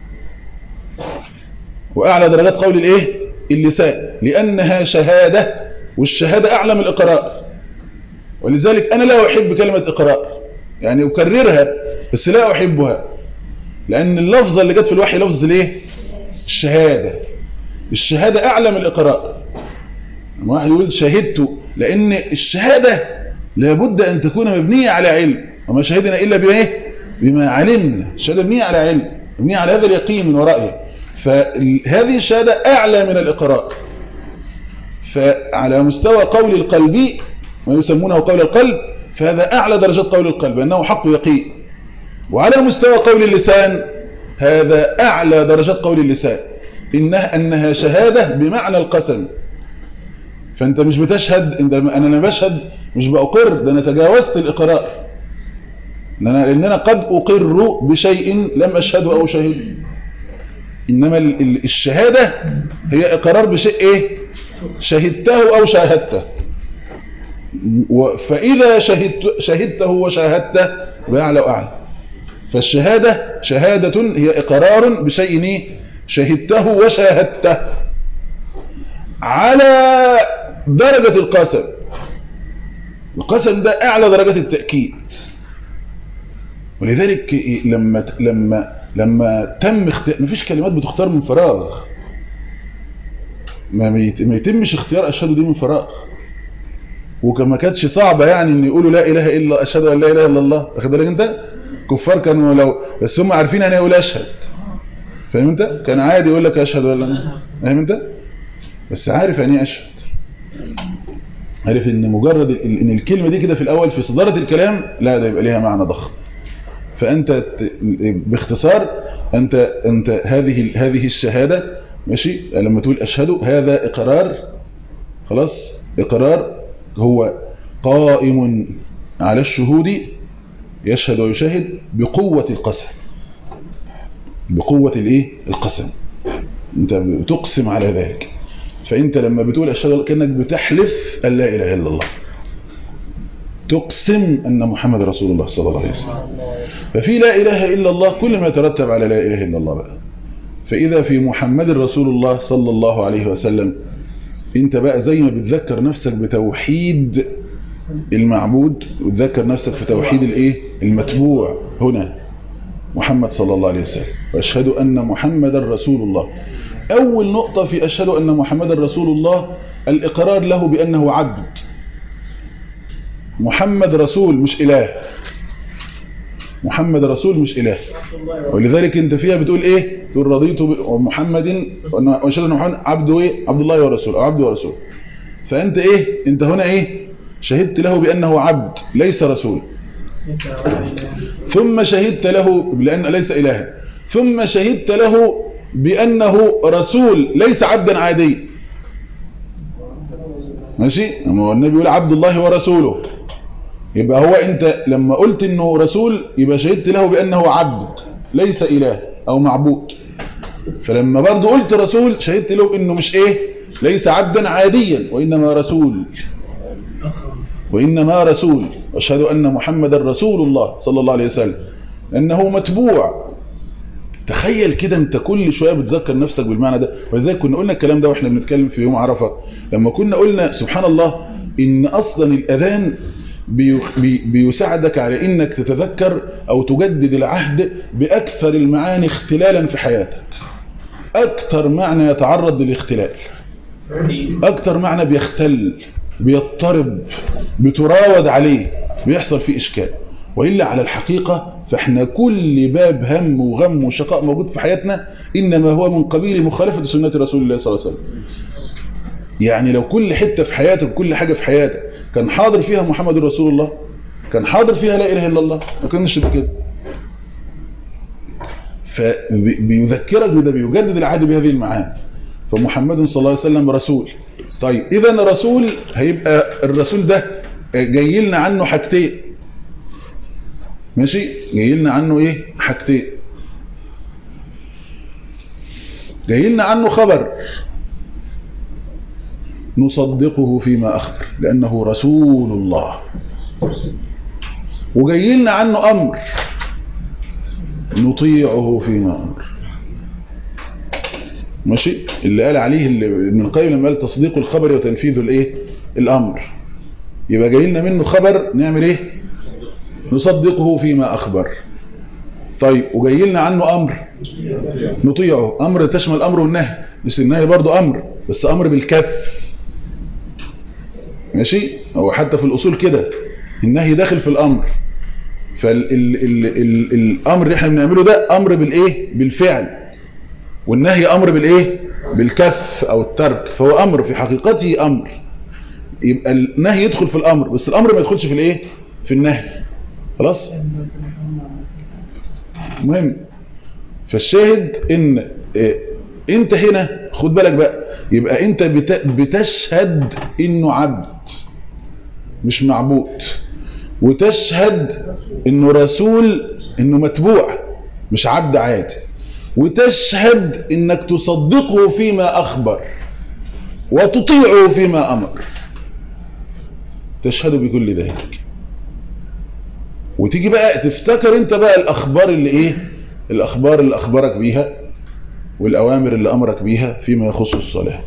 Speaker 1: واعلى درجات قول الايه اللسان لانها شهادة والشهادة اعلى من الاقرار ولذلك انا لا احب كلمة اقرار يعني اكررها بس لا احبها لان اللفظة اللي جت في الوحي لفظ الايه الشهادة الشهادة اعلى من الاقرار لما واحد يقول شهدت لان الشهادة لابد ان تكون مبنية على علم وما شهدنا الا بايه بما علمنا الشهادة مبنية على علم مبنية على هذا اليقين من ورائه فهذه الشهادة اعلى من الاقرار فعلى مستوى قول القلب ما يسمونه قول القلب فهذا اعلى درجات قول القلب انه حق يقين وعلى مستوى قول اللسان هذا اعلى درجات قول اللسان انها انها شهادة بمعنى القسم فانت مش بتشهد انت انا لما بشهد مش بأقر ده انا تجاوزت الاقرار لأن انا لان انا قد اقر بشيء لم اشهده او شهد انما ال- ال- الشهادة هي اقرار بشيء ايه شهدته او شاهدته و- فاذا شهدت شهدته وشاهدته بأعلى واعلى فالشهادة شهادة هي اقرار بشيء إيه؟ شهدته وشاهدته على درجة القسم القسم ده اعلى درجات التأكيد ولذلك لما لما لما تم اختيار مفيش كلمات بتختار من فراغ ما يت- ما يتمش اختيار اشهد دي من فراغ وكما كانتش صعبة يعني ان يقولوا لا اله الا اشهد ان لا اله الا الله واخد بالك انت كفار كانوا لو بس هم عارفين يعني يقول اشهد فاهم انت كان عادي يقول لك اشهد ولا لا فاهم انت بس عارف يعني ايه اشهد عارف ان مجرد ال- ان الكلمه دي كده في الاول في صداره الكلام لا ده يبقى ليها معنى ضخم فانت ت- باختصار انت انت هذه هذه الشهاده ماشي لما تقول اشهد هذا اقرار خلاص اقرار هو قائم على الشهود يشهد ويشاهد بقوة القسم بقوة الايه القسم انت بتقسم على ذلك فانت لما بتقول اشهد كانك بتحلف ان لا اله الا الله تقسم ان محمد رسول الله صلى الله عليه وسلم ففي لا اله الا الله كل ما يترتب على لا اله الا الله بقى فاذا في محمد رسول الله صلى الله عليه وسلم انت بقى زي ما بتذكر نفسك بتوحيد المعبود وتذكر نفسك في توحيد الايه المتبوع هنا محمد صلى الله عليه وسلم واشهد ان محمدا رسول الله اول نقطة في اشهد ان محمدا رسول الله الاقرار له بانه عبد محمد رسول مش اله محمد رسول مش اله ولذلك انت فيها بتقول ايه تقول رضيت بمحمد واشهد ان محمد عبده ايه عبد الله ورسوله او عبده ورسوله فانت ايه انت هنا ايه شهدت له بانه عبد ليس رسول ثم شهدت له لان ليس الها ثم شهدت له بانه رسول ليس عبدا عاديا ماشي اما هو النبي يقول عبد الله ورسوله يبقى هو انت لما قلت انه رسول يبقى شهدت له بانه عبد ليس اله او معبود فلما برضو قلت رسول شهدت له انه مش ايه ليس عبدا عاديا وانما رسول وانما رسول واشهد ان محمدا رسول الله صلى الله عليه وسلم انه متبوع تخيل كده انت كل شويه بتذكر نفسك بالمعنى ده ولذلك كنا قلنا الكلام ده واحنا بنتكلم في يوم عرفه لما كنا قلنا سبحان الله ان اصلا الاذان بي بي بيساعدك على انك تتذكر او تجدد العهد باكثر المعاني اختلالا في حياتك اكثر معنى يتعرض للاختلال اكثر معنى بيختل بيضطرب بتراود عليه بيحصل فيه اشكال وإلا على الحقيقة فاحنا كل باب هم وغم وشقاء موجود في حياتنا إنما هو من قبيل مخالفة سنة رسول الله صلى الله عليه وسلم يعني لو كل حتة في حياتك كل حاجة في حياتك كان حاضر فيها محمد رسول الله كان حاضر فيها لا إله إلا الله ما كانش ده كده فبيذكرك بده بيجدد العهد بهذه المعاني فمحمد صلى الله عليه وسلم رسول طيب إذا رسول هيبقى الرسول ده جاي لنا عنه حاجتين ماشي جاي لنا عنه ايه حاجتين جاي لنا عنه خبر نصدقه فيما أخبر لأنه رسول الله وجاي لنا عنه أمر نطيعه فيما أمر ماشي اللي قال عليه اللي ابن القيم لما قال تصديق الخبر وتنفيذ الايه الامر يبقى جاي لنا منه خبر نعمل ايه نصدقه فيما اخبر طيب وجاي لنا عنه امر نطيعه امر تشمل الامر والنهي بس النهي برضه امر بس امر بالكف ماشي هو حتى في الاصول كده النهي داخل في الامر فالامر اللي احنا بنعمله ده امر بالايه بالفعل والنهي امر بالايه بالكف او الترك فهو امر في حقيقته امر يبقى النهي يدخل في الامر بس الامر ما يدخلش في الايه في النهي خلاص مهم فالشاهد ان إيه انت هنا خد بالك بقى يبقى انت بتشهد انه عبد مش معبود وتشهد انه رسول انه متبوع مش عبد عادي وتشهد انك تصدقه فيما اخبر وتطيعه فيما امر تشهد بكل ذلك وتيجي بقى تفتكر انت بقى الاخبار اللي ايه الاخبار اللي اخبرك بيها والاوامر اللي امرك بيها فيما يخص الصلاة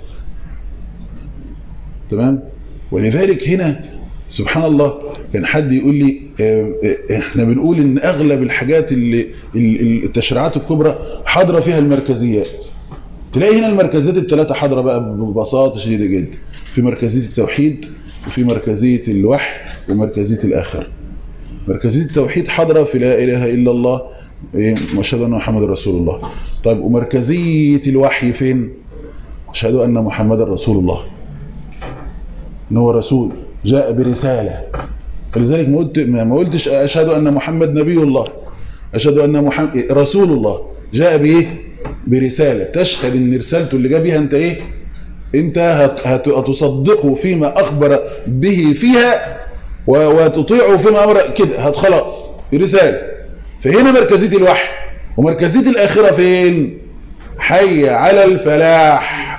Speaker 1: تمام ولذلك هنا سبحان الله كان حد يقول لي احنا بنقول ان اغلب الحاجات اللي التشريعات الكبرى حاضرة فيها المركزيات تلاقي هنا المركزيات الثلاثة حاضرة بقى ببساطة شديدة جدا في مركزية التوحيد وفي مركزية الوحي ومركزية الآخر مركزية التوحيد حاضرة في لا إله إلا الله إيه وأشهد أن محمد رسول الله طيب ومركزية الوحي فين أشهد أن محمد رسول الله إن هو رسول جاء برسالة فلذلك ما قلت ما قلتش أشهد أن محمد نبي الله أشهد أن محمد رسول الله جاء بإيه برسالة تشهد أن رسالته اللي جاء بيها أنت إيه أنت هت هت هتصدقه فيما أخبر به فيها وتطيعه فيما أمر كده هت خلاص رسالة فهنا مركزية الوحي ومركزية الآخرة فين حي على الفلاح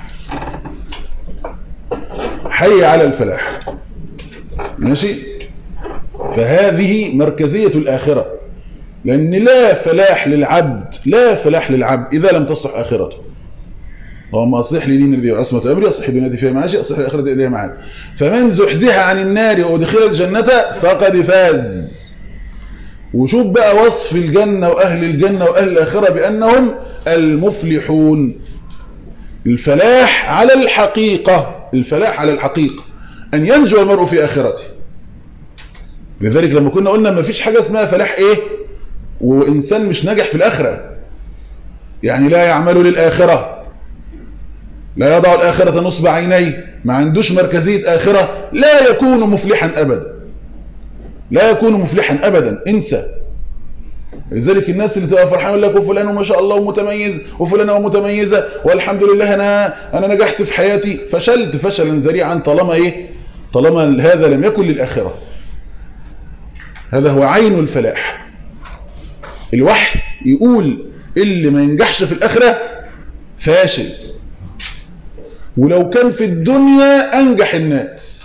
Speaker 1: حي على الفلاح ماشي فهذه مركزية الآخرة لأن لا فلاح للعبد لا فلاح للعبد إذا لم تصلح آخرته اللهم أصلح لي دين الذي وعصمة أمري أصلح دنيتي فيها معاشي أصلح الآخرة إليها معاد فمن زحزح عن النار وادخل الجنة فقد فاز وشوف بقى وصف الجنة وأهل الجنة وأهل الآخرة بأنهم المفلحون الفلاح على الحقيقة الفلاح على الحقيقة أن ينجو المرء في آخرته لذلك لما كنا قلنا ما فيش حاجة اسمها فلاح إيه وإنسان مش ناجح في الآخرة يعني لا يعمل للآخرة لا يضع الآخرة نصب عينيه ما عندوش مركزية آخرة لا يكون مفلحا أبدا لا يكون مفلحا أبدا انسى لذلك الناس اللي تبقى فرحان يقول لك وفلان ما شاء الله متميز وفلانة متميزة والحمد لله أنا أنا نجحت في حياتي فشلت فشلا ذريعا طالما إيه طالما هذا لم يكن للآخرة هذا هو عين الفلاح الوحي يقول اللي ما ينجحش في الآخرة فاشل ولو كان في الدنيا أنجح الناس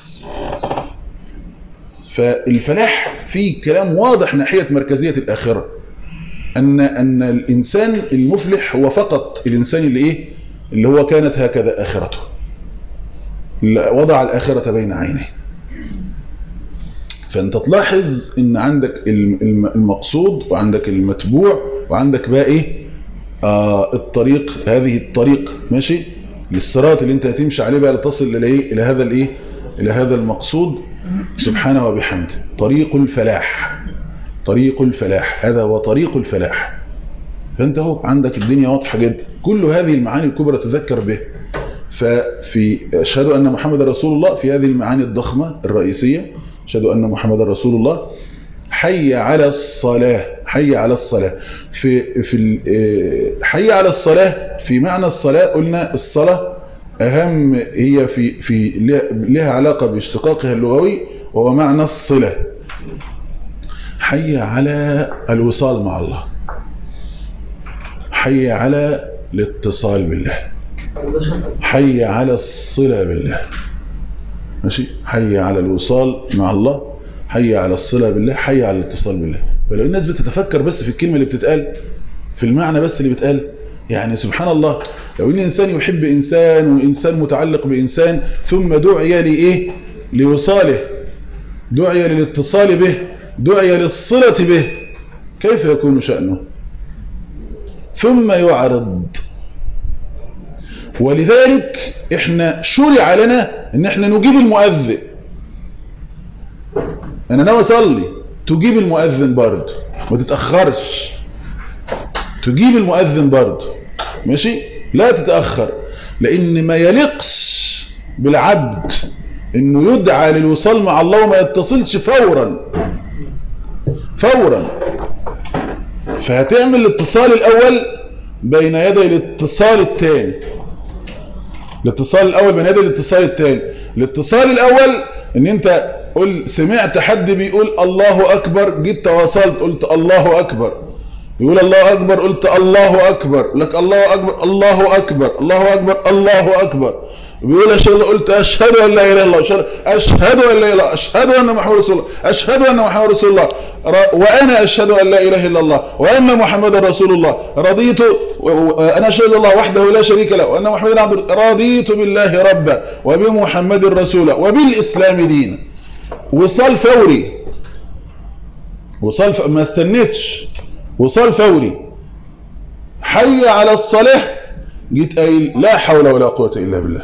Speaker 1: فالفلاح فيه كلام واضح ناحية مركزية الآخرة أن, أن الإنسان المفلح هو فقط الإنسان اللي إيه اللي هو كانت هكذا آخرته وضع الآخرة بين عينيه فأنت تلاحظ أن عندك المقصود وعندك المتبوع وعندك بقى إيه آه الطريق هذه الطريق ماشي للصراط اللي انت هتمشي عليه بقى لتصل الى الى هذا الايه الى هذا المقصود سبحانه وبحمده طريق الفلاح طريق الفلاح هذا هو طريق الفلاح فانت اهو عندك الدنيا واضحه جدا كل هذه المعاني الكبرى تذكر به ففي اشهد ان محمد رسول الله في هذه المعاني الضخمه الرئيسيه اشهد ان محمد رسول الله حي على الصلاة حي على الصلاة في في حي على الصلاة في معنى الصلاة قلنا الصلاة أهم هي في في لها علاقة باشتقاقها اللغوي وهو معنى الصلة حي على الوصال مع الله حي على الاتصال بالله حي على الصلة بالله ماشي حي على الوصال مع الله حي على الصلة بالله حي على الاتصال بالله فلو الناس بتتفكر بس في الكلمة اللي بتتقال في المعنى بس اللي بتقال يعني سبحان الله لو ان انسان يحب انسان وانسان متعلق بانسان ثم دعي لايه لوصاله دعي للاتصال به دعي للصلة به كيف يكون شأنه ثم يعرض ولذلك احنا شرع لنا ان احنا نجيب المؤذن انا ناوي اصلي تجيب المؤذن برضه ما تتاخرش تجيب المؤذن برضه ماشي لا تتاخر لان ما يليقش بالعبد انه يدعى للوصال مع الله وما يتصلش فورا فورا فهتعمل الاتصال الاول بين يدي الاتصال الثاني الاتصال الاول بين يدي الاتصال الثاني الاتصال الاول ان انت قل سمعت حد بيقول الله اكبر جيت تواصلت قلت الله اكبر يقول الله اكبر قلت الله اكبر لك الله اكبر الله اكبر الله اكبر الله اكبر بيقول اشهد قلت اشهد ان لا اله الا الله اشهد ان لا اله الا الله اشهد ان محمد رسول الله اشهد ان محمد رسول الله وانا اشهد ان لا اله الا الله وان محمد رسول الله رضيت انا اشهد الله وحده لا شريك له وان محمدا عبد رضيت بالله ربا وبمحمد رسولا وبالاسلام دينا وصال فوري وصال ف... ما استنيتش وصال فوري حي على الصلاة جيت قايل لا حول ولا قوة إلا بالله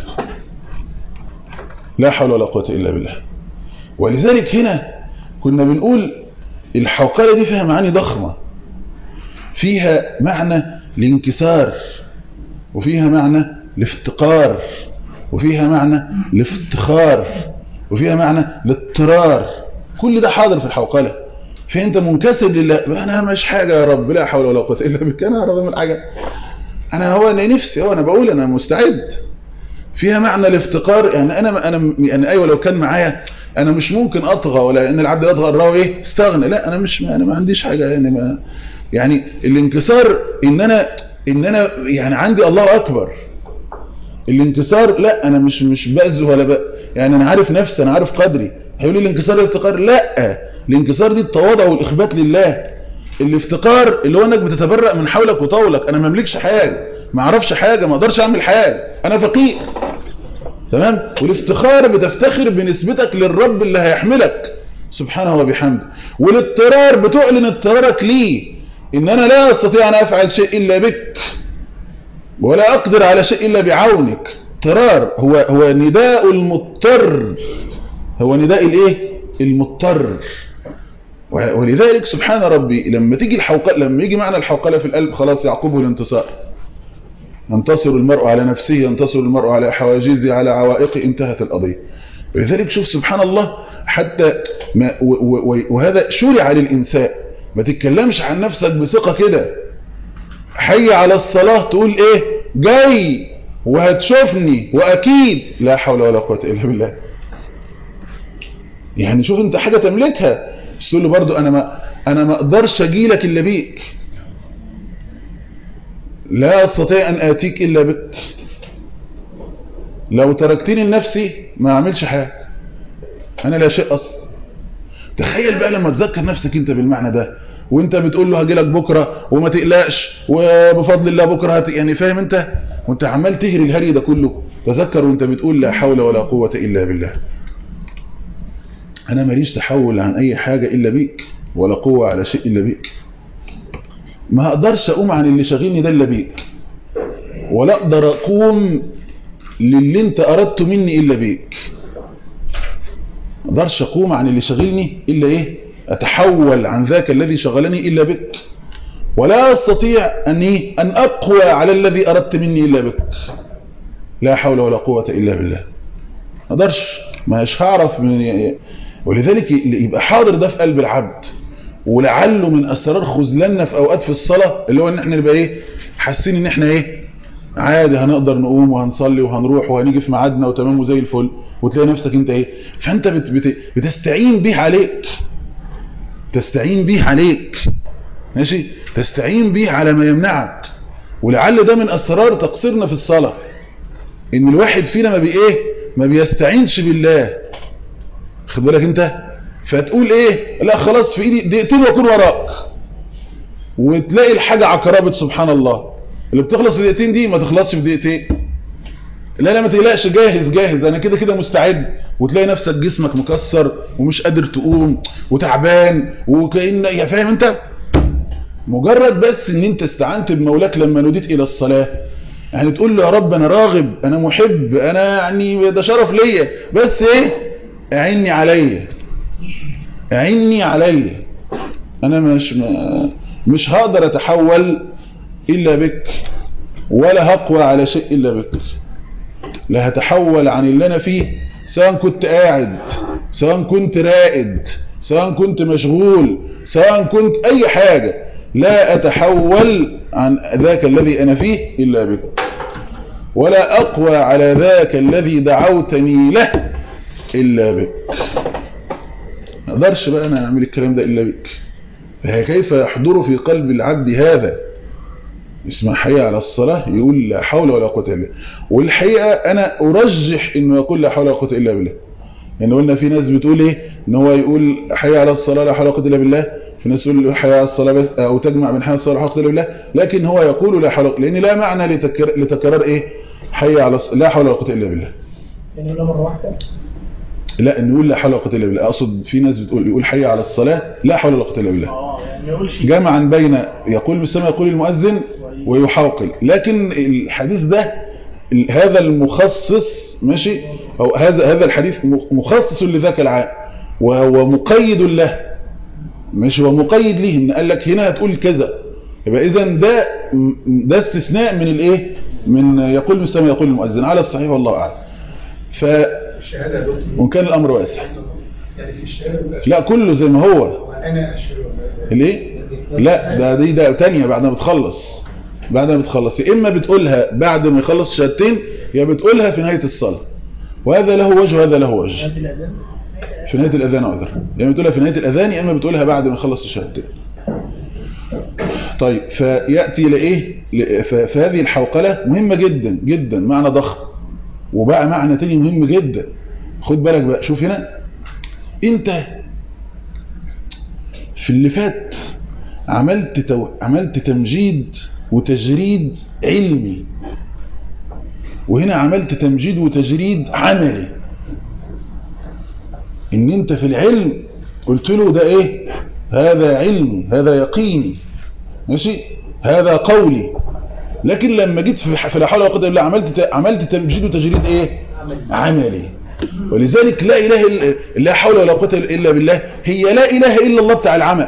Speaker 1: لا حول ولا قوة إلا بالله ولذلك هنا كنا بنقول الحوقلة دي فيها معاني ضخمة فيها معنى الانكسار وفيها معنى الافتقار وفيها معنى الافتخار وفيها معنى الاضطرار كل ده حاضر في الحوقلة فانت منكسر لله انا مش حاجة يا رب لا حول ولا قوه الا بك انا يا رب اعمل حاجه انا هو انا نفسي هو انا بقول انا مستعد فيها معنى الافتقار يعني انا انا يعني ايوه لو كان معايا انا مش ممكن اطغى ولا ان العبد يطغى الراوي ايه استغنى لا انا مش انا ما عنديش حاجه يعني ما يعني الانكسار ان انا ان انا يعني عندي الله اكبر الانكسار لا انا مش مش بأذ ولا بأ يعني انا عارف نفسي انا عارف قدري هيقول لي الانكسار الافتقار لا الانكسار دي التواضع والاخبات لله الافتقار اللي هو انك بتتبرأ من حولك وطولك انا ما املكش حاجه ما اعرفش حاجه ما اقدرش اعمل حاجه انا فقير تمام والافتخار بتفتخر بنسبتك للرب اللي هيحملك سبحانه وبحمده والاضطرار بتعلن اضطرارك ليه ان انا لا استطيع ان افعل شيء الا بك ولا اقدر على شيء الا بعونك اضطرار هو هو نداء المضطر هو نداء الايه المضطر ولذلك سبحان ربي لما تيجي الحوقله لما يجي معنى الحوقله في القلب خلاص يعقبه الانتصار ينتصر المرء على نفسه ينتصر المرء على حواجزه على عوائقه انتهت القضيه ولذلك شوف سبحان الله حتى ما وهذا شرع للإنسان ما تتكلمش عن نفسك بثقة كده حي على الصلاة تقول ايه جاي وهتشوفني واكيد لا حول ولا قوة الا بالله يعني شوف انت حاجة تملكها بس تقول له برضو انا ما انا ما اقدرش اجيلك الا بيك لا استطيع ان اتيك الا بك لو تركتني لنفسي ما اعملش حاجة انا لا شيء اصلا تخيل بقى لما تذكر نفسك انت بالمعنى ده وانت بتقول له هجيلك بكرة وما تقلقش وبفضل الله بكرة هت... يعني فاهم انت وانت عمال تهري الهري ده كله تذكر وانت بتقول لا حول ولا قوة الا بالله انا ماليش تحول عن اي حاجة الا بيك ولا قوة على شيء الا بيك ما اقدرش اقوم عن اللي شاغلني ده الا بيك ولا اقدر اقوم للي انت اردت مني الا بيك ما اقدرش اقوم عن اللي شاغلني الا ايه اتحول عن ذاك الذي شغلني الا بك ولا استطيع ان ايه ان اقوى على الذي اردت مني الا بك لا حول ولا قوة الا بالله ما اقدرش مش هعرف من ولذلك يبقى حاضر ده في قلب العبد ولعله من اسرار خذلاننا في اوقات في الصلاة اللي هو ان احنا نبقى ايه حاسين ان احنا ايه عادي هنقدر نقوم وهنصلي وهنروح وهنيجي في ميعادنا وتمام وزي الفل وتلاقي نفسك انت ايه فانت بت بت بتستعين به عليك تستعين به عليك ماشي تستعين به على ما يمنعك ولعل ده من اسرار تقصيرنا في الصلاة ان الواحد فينا ما بي ايه ما بيستعينش بالله خد بالك انت فتقول ايه لا خلاص في ايدي دقيقتين واكون وراك وتلاقي الحاجة عقربت سبحان الله اللي بتخلص في دقيقتين دي ما تخلصش في دقيقتين لا لا ما تقلقش جاهز جاهز انا كده كده مستعد وتلاقي نفسك جسمك مكسر ومش قادر تقوم وتعبان وكأن يا فاهم انت مجرد بس ان انت استعنت بمولاك لما نوديت الى الصلاة يعني تقول له يا رب انا راغب انا محب انا يعني ده شرف ليا بس ايه اعني عليا اعني عليا انا مش ما مش هقدر اتحول الا بك ولا هقوى على شيء الا بك لا هتحول عن اللي انا فيه سواء كنت قاعد سواء كنت رائد سواء كنت مشغول سواء كنت اي حاجة لا اتحول عن ذاك الذي انا فيه الا بك ولا اقوى على ذاك الذي دعوتني له الا بك ما اقدرش بقى انا اعمل الكلام ده الا بك فهي كيف يحضر في قلب العبد هذا اسمع حي على الصلاة يقول لا حول ولا قوة إلا بالله والحقيقة أنا أرجح إنه يقول لا حول ولا قوة إلا بالله يعني قلنا في ناس بتقول إيه إن هو يقول حي على الصلاة لا حول ولا قوة إلا بالله في ناس تقول حي على الصلاة بس أو تجمع بين حي على الصلاة لا حول ولا قوة إلا بالله لكن هو يقول لا حول لأن لا معنى لتكرار, لتكرار إيه حي على الصلاة لا حول ولا قوة إلا بالله
Speaker 2: يعني ولا مرة واحدة
Speaker 1: لا ان يقول لا حول ولا قوه الا بالله اقصد في ناس بتقول يقول حي على الصلاه لا حول ولا قوه الا بالله
Speaker 3: اه يعني ما يقولش
Speaker 1: جمعا بين يقول بالسماء يقول المؤذن ويحاوقل لكن الحديث ده هذا المخصص ماشي او هذا هذا الحديث مخصص لذاك العام وهو مقيد له مش هو مقيد ليه ان قال لك هنا هتقول كذا يبقى اذا ده ده استثناء من الايه من يقول المسلم يقول المؤذن على الصحيح والله اعلم ف
Speaker 2: الشهادة يا دكتور
Speaker 1: وان كان الامر واسع
Speaker 2: يعني في الشهادة
Speaker 1: لا كله زي ما هو
Speaker 2: أنا أشهد
Speaker 1: ليه لا ده دي ده تانية بعد ما بتخلص بعد ما بتخلص يا اما بتقولها بعد ما يخلص الشهادتين يا بتقولها في نهاية الصلاة وهذا له وجه وهذا له وجه في نهاية الأذان عذر يعني بتقولها في نهاية الأذان يا إما بتقولها بعد ما يخلص الشهادتين طيب فيأتي لإيه ل- ف- فهذه الحوقلة مهمة جدا جدا معنى ضخم وبقى معنى تاني مهم جدا خد بالك بقى شوف هنا انت في اللي فات عملت تو... عملت تمجيد وتجريد علمي وهنا عملت تمجيد وتجريد عملي ان انت في العلم قلت له ده ايه هذا علمي هذا يقيني ماشي هذا قولي لكن لما جيت في في لا حول ولا قوه الا بالله عملت ت- عملت تمجيد وتجريد ايه عملي ولذلك لا اله الا لا حول ولا قوه الا بالله هي لا اله الا الله بتاع العمل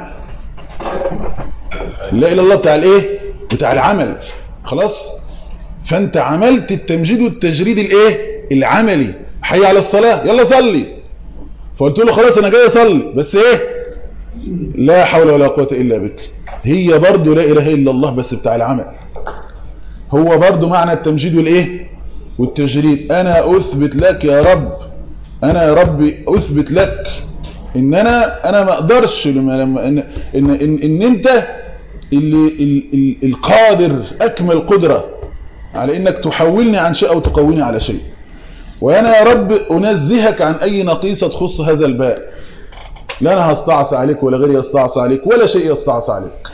Speaker 1: لا اله الا الله بتاع الايه بتاع العمل خلاص فانت عملت التمجيد والتجريد الايه العملي حي على الصلاه يلا صلي فقلت له خلاص انا جاي اصلي بس ايه لا حول ولا قوه الا بك هي برضو لا اله الا الله بس بتاع العمل هو برضو معنى التمجيد والايه والتجريد انا اثبت لك يا رب انا يا رب اثبت لك ان انا انا ما اقدرش لما لما ان ان, إن, إن انت اللي ال- ال- القادر اكمل قدره على انك تحولني عن شيء او تقويني على شيء وانا يا رب انزهك عن اي نقيصه تخص هذا الباب لا انا هستعصى عليك ولا غيري يستعصى عليك ولا شيء يستعصى عليك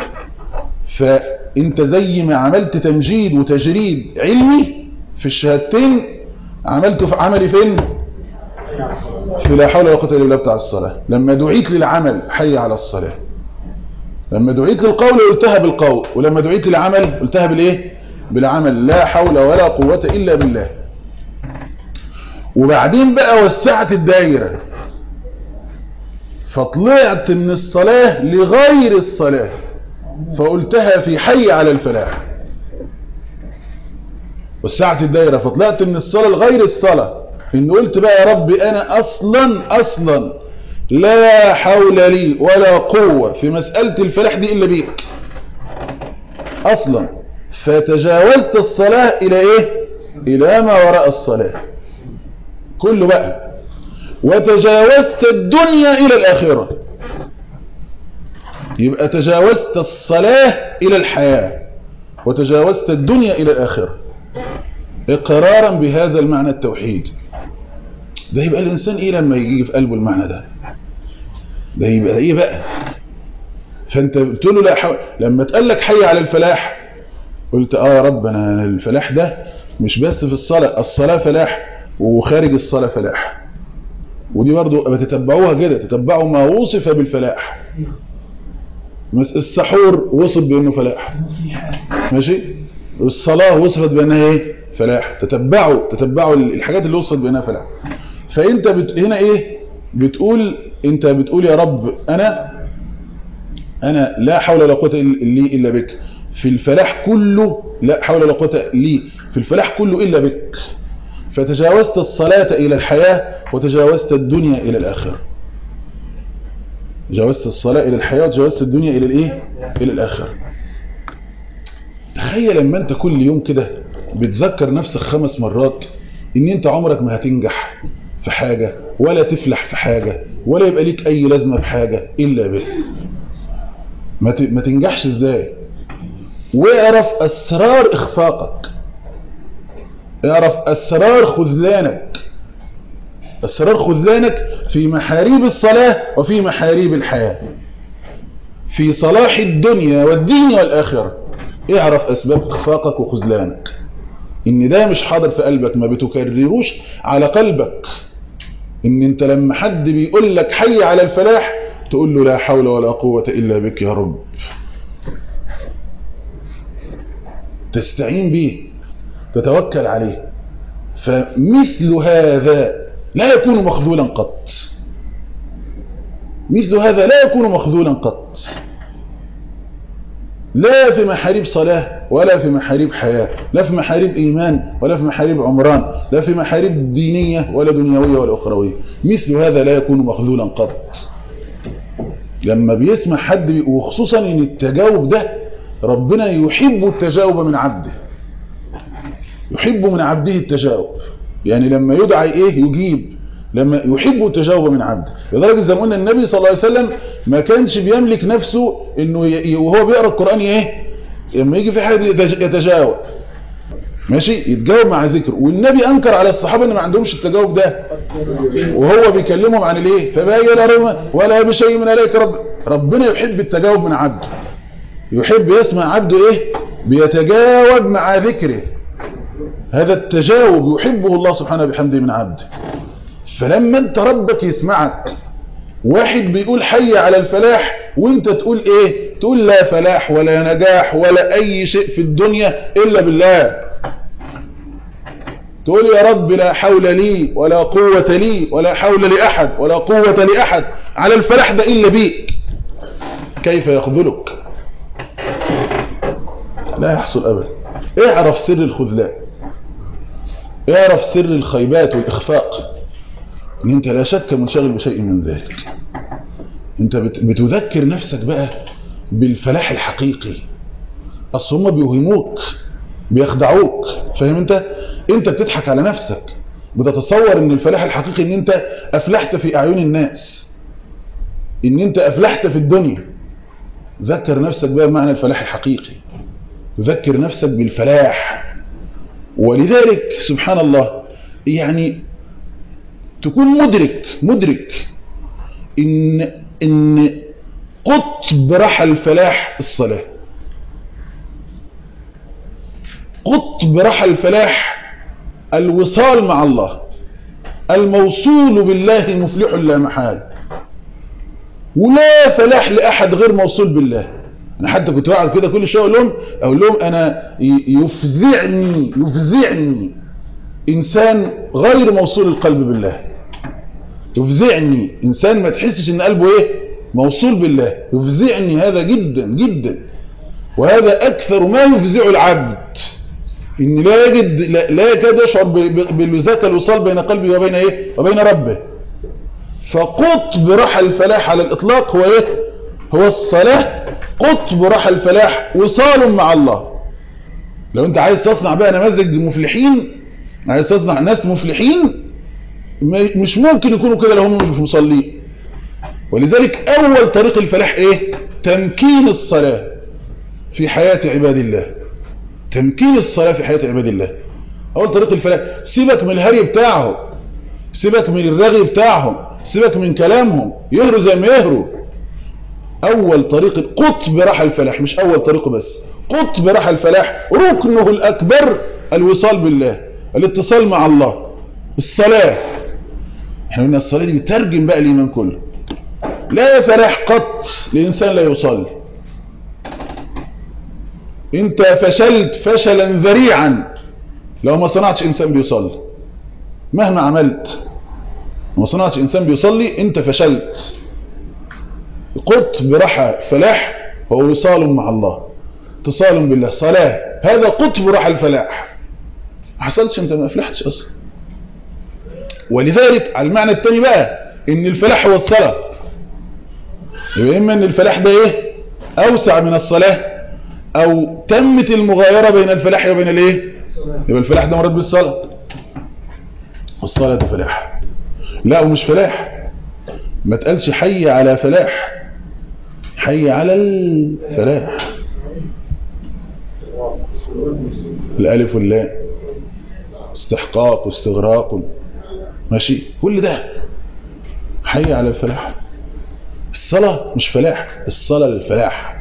Speaker 1: فانت زي ما عملت تمجيد وتجريد علمي في الشهادتين عملته في عملي فين في لا حول ولا قوه الا بالله بتاع الصلاه لما دعيت للعمل حي على الصلاه لما دعيت للقول قلتها بالقول ولما دعيت للعمل قلتها بالايه بالعمل لا حول ولا قوه الا بالله وبعدين بقى وسعت الدايره فطلعت من الصلاه لغير الصلاه فقلتها في حي على الفلاح وسعت الدايرة فطلعت من الصلاة لغير الصلاة إن قلت بقى يا رب أنا أصلا أصلا لا حول لي ولا قوة في مسألة الفلاح دي إلا بيك أصلا فتجاوزت الصلاة إلى إيه إلى ما وراء الصلاة كله بقى وتجاوزت الدنيا إلى الآخرة يبقى تجاوزت الصلاة إلى الحياة وتجاوزت الدنيا إلى الآخرة إقرارا بهذا المعنى التوحيد ده يبقى الإنسان إيه لما يجي في قلبه المعنى ده ده يبقى إيه بقى فأنت بتقول له لا حو... لما تقال لك حي على الفلاح قلت آه يا رب أنا الفلاح ده مش بس في الصلاة الصلاة فلاح وخارج الصلاة فلاح ودي برضو بتتبعوها كده تتبعوا ما وصف بالفلاح مس- السحور وصف بأنه فلاح ماشي والصلاة وصفت بأنها ايه فلاح تتبعوا تتبعوا الحاجات اللي وصفت بأنها فلاح فانت بت... هنا ايه بتقول انت بتقول يا رب انا انا لا حول ولا قوة إلا- لي الا بك في الفلاح كله لا حول ولا قوة لي في الفلاح كله الا بك فتجاوزت الصلاة الى الحياة وتجاوزت الدنيا الى الاخره جاوزت الصلاة إلى الحياة وتجاوزت الدنيا إلى الإيه؟ إلى الآخرة تخيل لما أنت كل يوم كده بتذكر نفسك خمس مرات إن أنت عمرك ما هتنجح في حاجة ولا تفلح في حاجة ولا يبقى ليك أي لازمة في حاجة إلا به ما ت- ما تنجحش إزاي واعرف أسرار إخفاقك اعرف أسرار خذلانك أسرار خذلانك في محاريب الصلاة وفي محاريب الحياة في صلاح الدنيا والدين والآخرة اعرف أسباب إخفاقك وخذلانك إن ده مش حاضر في قلبك ما بتكرروش على قلبك إن أنت لما حد بيقول لك حي على الفلاح تقول له لا حول ولا قوة إلا بك يا رب تستعين به تتوكل عليه فمثل هذا لا يكون مخذولا قط مثل هذا لا يكون مخذولا قط لا في محاريب صلاة ولا في محاريب حياة لا في محاريب إيمان ولا في محاريب عمران لا في محاريب دينية ولا دنيوية ولا أخروية مثل هذا لا يكون مخذولا قط لما بيسمع حد بي- وخصوصا ان التجاوب ده ربنا يحب التجاوب من عبده يحب من عبده التجاوب يعني لما يدعى ايه يجيب لما يحب التجاوب من عبده لدرجه زي ما قلنا النبي صلى الله عليه وسلم ما كانش بيملك نفسه انه ي- ي- وهو بيقرا القران ايه لما يجي في حد يتج- يتجاوب ماشي يتجاوب مع ذكر والنبي انكر على الصحابه ان ما عندهمش التجاوب ده وهو بيكلمهم عن الايه فباين لهم ولا بشيء من عليك رب ربنا يحب التجاوب من عبده يحب يسمع عبده ايه بيتجاوب مع ذكره هذا التجاوب يحبه الله سبحانه بحمده من عبده فلما انت ربك يسمعك واحد بيقول حي على الفلاح وانت تقول ايه تقول لا فلاح ولا نجاح ولا اي شيء في الدنيا الا بالله تقول يا رب لا حول لي ولا قوة لي ولا حول لأحد ولا قوة لأحد على الفلاح ده إلا بيك كيف يخذلك لا يحصل أبدا اعرف سر الخذلان اعرف سر الخيبات والإخفاق ان انت لا شك منشغل بشيء من ذلك انت بت- بتذكر نفسك بقى بالفلاح الحقيقي اصل هم بيوهموك بيخدعوك فاهم انت انت بتضحك على نفسك بتتصور ان الفلاح الحقيقي ان انت افلحت في اعين الناس ان انت افلحت في الدنيا ذكر نفسك بقى بمعنى الفلاح الحقيقي ذكر نفسك بالفلاح ولذلك سبحان الله يعني تكون مدرك مدرك ان ان قطب رحى الفلاح الصلاه قطب رحى الفلاح الوصال مع الله الموصول بالله مفلح لا محال ولا فلاح لأحد غير موصول بالله أنا حتى كنت بقعد كده كل شوية أقول لهم أقول لهم أنا ي- يفزعني يفزعني إنسان غير موصول القلب بالله يفزعني إنسان ما تحسش إن قلبه إيه موصول بالله يفزعني هذا جدا جدا وهذا أكثر ما يفزع العبد إن لا يجد لا, لا يكاد يشعر ب- ب- بذاك الوصال بين قلبه وبين إيه وبين ربه فقطب رحى الفلاح على الإطلاق هو إيه هو الصلاة قطب رحى الفلاح وصال مع الله لو أنت عايز تصنع بقى نماذج مفلحين عايز تصنع ناس مفلحين ما- مش ممكن يكونوا كده لو هم مش مصلين ولذلك أول طريق الفلاح إيه تمكين الصلاة في حياة عباد الله تمكين الصلاة في حياة عباد الله أول طريق الفلاح سيبك من الهري بتاعهم سيبك من الرغي بتاعهم سيبك من كلامهم يهروا زي ما يهروا أول طريق القطب راح الفلاح مش أول طريقه بس قطب راح الفلاح ركنه الأكبر الوصال بالله الاتصال مع الله الصلاة احنا قلنا الصلاة دي بترجم بقى الإيمان كله لا فلاح قط لإنسان لا يصلي انت فشلت فشلا ذريعا لو ما صنعتش انسان بيصلي مهما عملت ما صنعتش انسان بيصلي انت فشلت قطب رحى فلاح هو وصال مع الله اتصال بالله صلاة هذا قطب رحى الفلاح ما حصلتش انت ما افلحتش اصلا ولذلك على المعنى الثاني بقى ان الفلاح هو الصلاة يبقى اما ان الفلاح ده ايه اوسع من الصلاة او تمت المغايرة بين الفلاح وبين الايه يبقى الفلاح ده مراد بالصلاة الصلاة فلاح لا ومش فلاح ما تقالش حي على فلاح حي على الفلاح الالف واللام استحقاق واستغراق ماشي كل ده حي على الفلاح الصلاة مش فلاح الصلاة للفلاح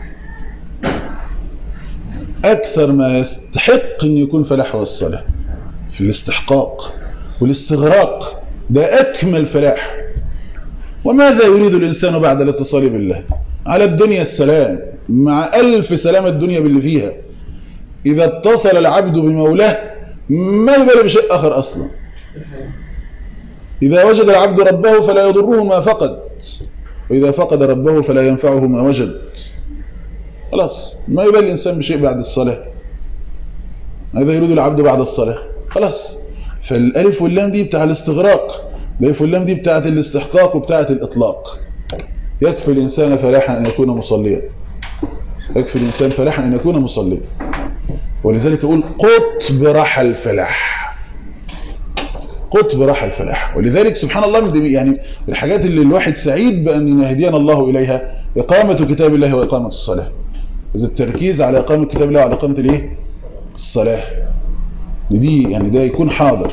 Speaker 1: أكثر ما يستحق أن يكون فلاح هو الصلاة في الاستحقاق والاستغراق ده أكمل فلاح وماذا يريد الإنسان بعد الاتصال بالله على الدنيا السلام مع ألف سلام الدنيا باللي فيها إذا اتصل العبد بمولاه ما يبالي بشيء آخر أصلا إذا وجد العبد ربه فلا يضره ما فقد وإذا فقد ربه فلا ينفعه ما وجد خلاص ما يبالي الإنسان بشيء بعد الصلاة هذا يريد العبد بعد الصلاة خلاص فالألف واللام دي بتاع الاستغراق الألف واللام دي بتاعة الاستحقاق وبتاعة الإطلاق يكفي الإنسان فلاحا أن يكون مصليا يكفي الإنسان فلاحا أن يكون مصليا ولذلك يقول قطب راح الفلاح قطب راح الفلاح ولذلك سبحان الله من دي يعني الحاجات اللي الواحد سعيد بأن يهدينا الله إليها إقامة كتاب الله وإقامة الصلاة إذا التركيز على إقامة كتاب الله وعلى إقامة الإيه؟ الصلاة دي يعني ده يكون حاضر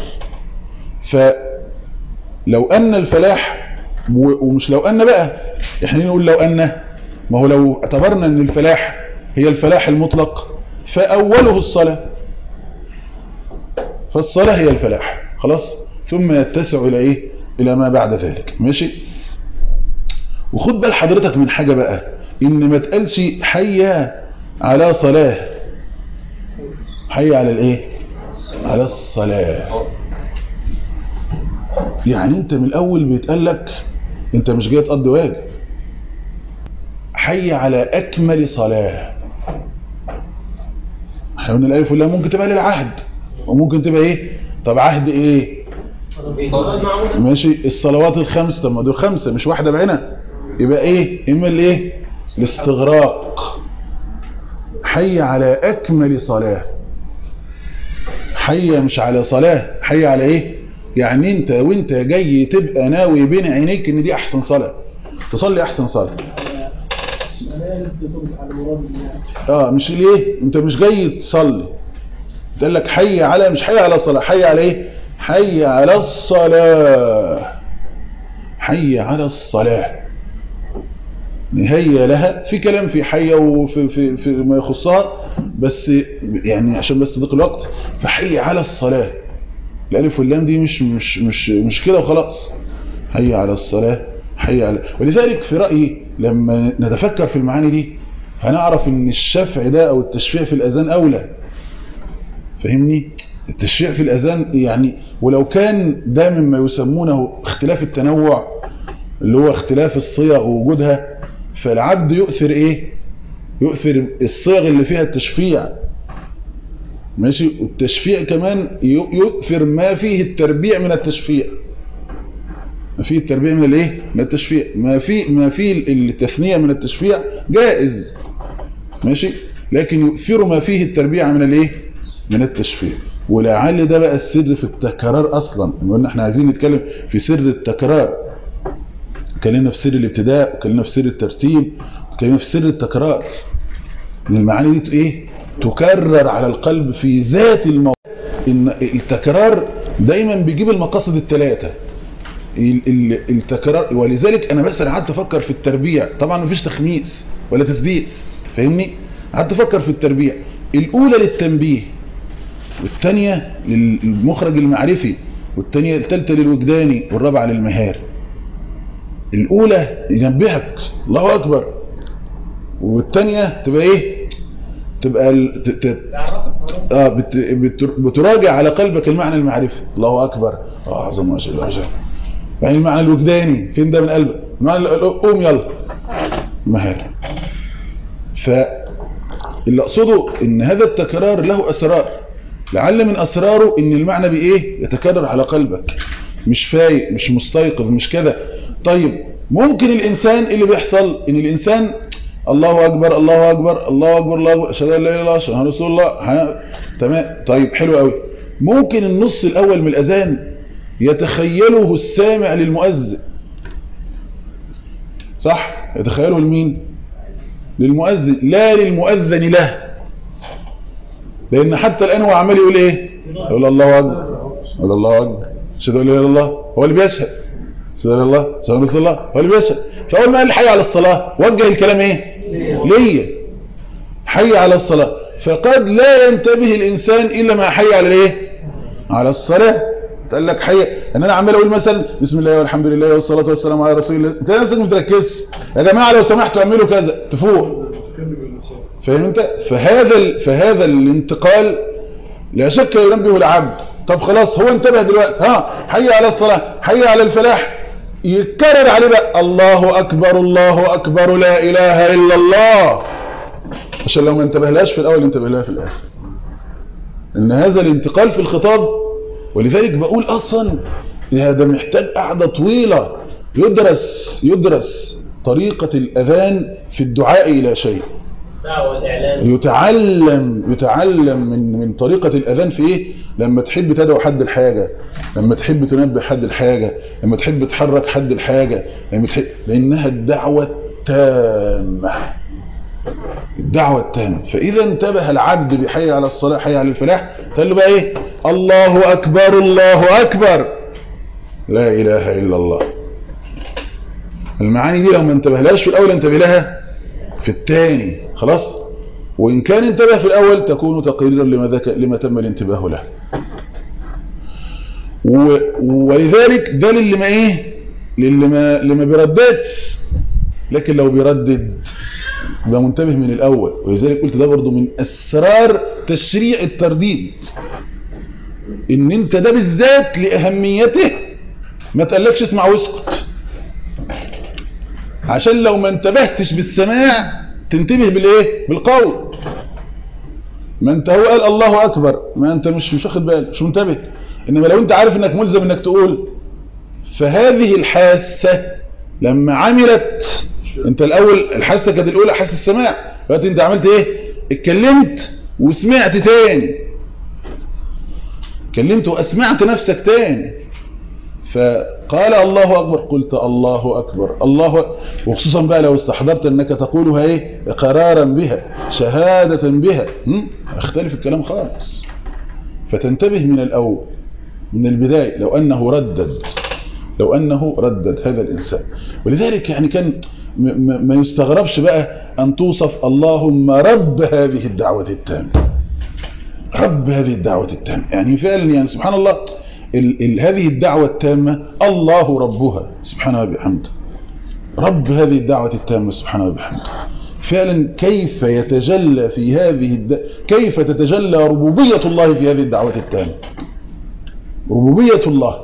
Speaker 1: فلو أن الفلاح ومش لو أن بقى احنا نقول لو أن ما هو لو اعتبرنا أن الفلاح هي الفلاح المطلق فأوله الصلاة فالصلاة هي الفلاح خلاص ثم يتسع إلى إيه إلى ما بعد ذلك ماشي وخد بال حضرتك من حاجة بقى إن ما تقالش حي على صلاة حي على الإيه على الصلاة يعني انت من الاول بيتقال لك انت مش جاي تقضي واجب حي على اكمل صلاة احنا قلنا الالف واللام ممكن تبقى للعهد وممكن تبقى ايه طب عهد ايه ماشي الصلوات الخمس طب ما دول خمسة مش واحدة بعينها يبقى ايه اما الايه الاستغراق حي على اكمل صلاة حي مش على صلاة حي على ايه يعني انت وانت جاي تبقى ناوي بين عينيك ان دي احسن صلاة تصلي احسن صلاة اه مش ليه انت مش جاي تصلي تقول لك حي على مش حي على الصلاة حي على ايه حي على الصلاة حي على الصلاة هي لها في كلام في حي وفي في في ما يخصها بس يعني عشان بس ضيق الوقت فحي على الصلاة الالف واللام دي مش مش مش مش كده وخلاص حي على الصلاة حي على ولذلك في رأيي لما نتفكر في المعاني دي هنعرف ان الشفع ده او التشفيع في الاذان اولى فهمني التشفيع في الاذان يعني ولو كان ده مما يسمونه اختلاف التنوع اللي هو اختلاف الصيغ ووجودها فالعبد يؤثر ايه يؤثر الصيغ اللي فيها التشفيع ماشي والتشفيع كمان يؤثر ما فيه التربيع من التشفيع ما فيه التربيع من الايه من التشفيع ما فيه ما فيه التثنيه من التشفيع جائز ماشي لكن يؤثر ما فيه التربيع من الايه من التشفيع ولعل ده بقى السر في التكرار اصلا قلنا احنا عايزين نتكلم في سر التكرار اتكلمنا في سر الابتداء اتكلمنا في سر الترتيب اتكلمنا في سر التكرار ان المعاني دي ايه تكرر على القلب في ذات الموضوع ان التكرار دايما بيجيب المقاصد الثلاثه التكرار ولذلك انا بس قعدت افكر في التربيع طبعا مفيش تخميس ولا تسديس فاهمني قعدت افكر في التربيع الاولى للتنبيه والثانيه للمخرج المعرفي والثانيه الثالثه للوجداني والرابعه للمهار الاولى ينبهك الله اكبر والثانيه تبقى ايه تبقى ال... ت... ت... اه بت... بت... بتراجع على قلبك المعنى المعرفي الله اكبر اه اعظم ما شاء الله يعني المعنى الوجداني فين ده من قلبك المعنى قوم يلا مهار فاللي اقصده ان هذا التكرار له اسرار لعل من اسراره ان المعنى بايه يتكرر على قلبك مش فايق مش مستيقظ مش كده طيب ممكن الانسان اللي بيحصل ان الانسان الله اكبر الله اكبر الله اكبر الله اكبر اشهد ان لا اله الا الله اشهد ان رسول الله ها. تمام طيب حلو قوي ممكن النص الاول من الاذان يتخيله السامع للمؤذن صح يتخيله لمين للمؤذن لا للمؤذن له لان حتى الان هو عمال يقول ايه يقول الله اكبر يقول الله اكبر اشهد ان لا اله الا الله هو اللي بيشهد اشهد ان لا اله الا الله اشهد ان رسول الله هو اللي بيشهد فاول ما قال حي على الصلاه وجه الكلام ايه ليا حي على الصلاه فقد لا ينتبه الانسان الا ما حي على الايه على الصلاه قال لك حي ان انا عمال اقول مثلا بسم الله والحمد لله والصلاه والسلام على رسول الله انت نفسك ما بتركزش يا جماعه لو سمحتوا اعملوا كذا تفوق فاهم انت فهذا ال... فهذا الانتقال لا شك ينبه العبد طب خلاص هو انتبه دلوقتي ها حي على الصلاه حي على الفلاح يتكرر عليه بقى الله أكبر الله أكبر لا إله إلا الله عشان لو ما انتبهلاش في الأول انتبه لها في الآخر إن هذا الانتقال في الخطاب ولذلك بقول أصلا هذا محتاج قعدة طويلة يدرس يدرس طريقة الأذان في الدعاء إلى شيء
Speaker 3: دعوة الإعلان
Speaker 1: يتعلم يتعلم من من طريقة الأذان في إيه لما تحب تدعو حد الحاجة لما تحب تنبه حد الحاجة لما تحب تحرك حد الحاجة لما تحب لأنها الدعوة التامة الدعوة التامة فإذا انتبه العبد بحي على الصلاة حي على الفلاح قال له بقى إيه الله أكبر الله أكبر لا إله إلا الله المعاني دي لو ما انتبهلاش في الأول انتبه لها في الثاني خلاص وإن كان انتبه في الأول تكون تقريرا لما, ذك... لما تم الانتباه له و... ولذلك ده للي ما ايه للي ما, اللي ما بيرددش لكن لو بيردد يبقى منتبه من الأول ولذلك قلت ده برضو من أسرار تشريع الترديد ان انت ده بالذات لأهميته ما تقلكش اسمع واسكت عشان لو ما انتبهتش بالسماع تنتبه بالايه بالقول ما انت هو قال الله اكبر ما انت مش مش واخد بالك مش منتبه انما لو انت عارف انك ملزم انك تقول فهذه الحاسه لما عملت انت الاول الحاسه كانت الاولى حاسه السماع دلوقتي انت عملت ايه اتكلمت وسمعت تاني اتكلمت واسمعت نفسك تاني فقال الله أكبر قلت الله أكبر الله وخصوصا بقى لو استحضرت أنك تقولها إيه قرارا بها شهادة بها هم؟ اختلف الكلام خالص فتنتبه من الأول من البداية لو أنه ردد لو أنه ردد هذا الإنسان ولذلك يعني كان ما يستغربش بقى أن توصف اللهم رب هذه الدعوة التامة رب هذه الدعوة التامة يعني فعلا يعني سبحان الله ال ال هذه الدعوة التامة الله ربها سبحانه وبحمده رب هذه الدعوة التامة سبحانه وبحمده فعلا كيف يتجلى في هذه الد... كيف تتجلى ربوبية الله في هذه الدعوة التامة ربوبية الله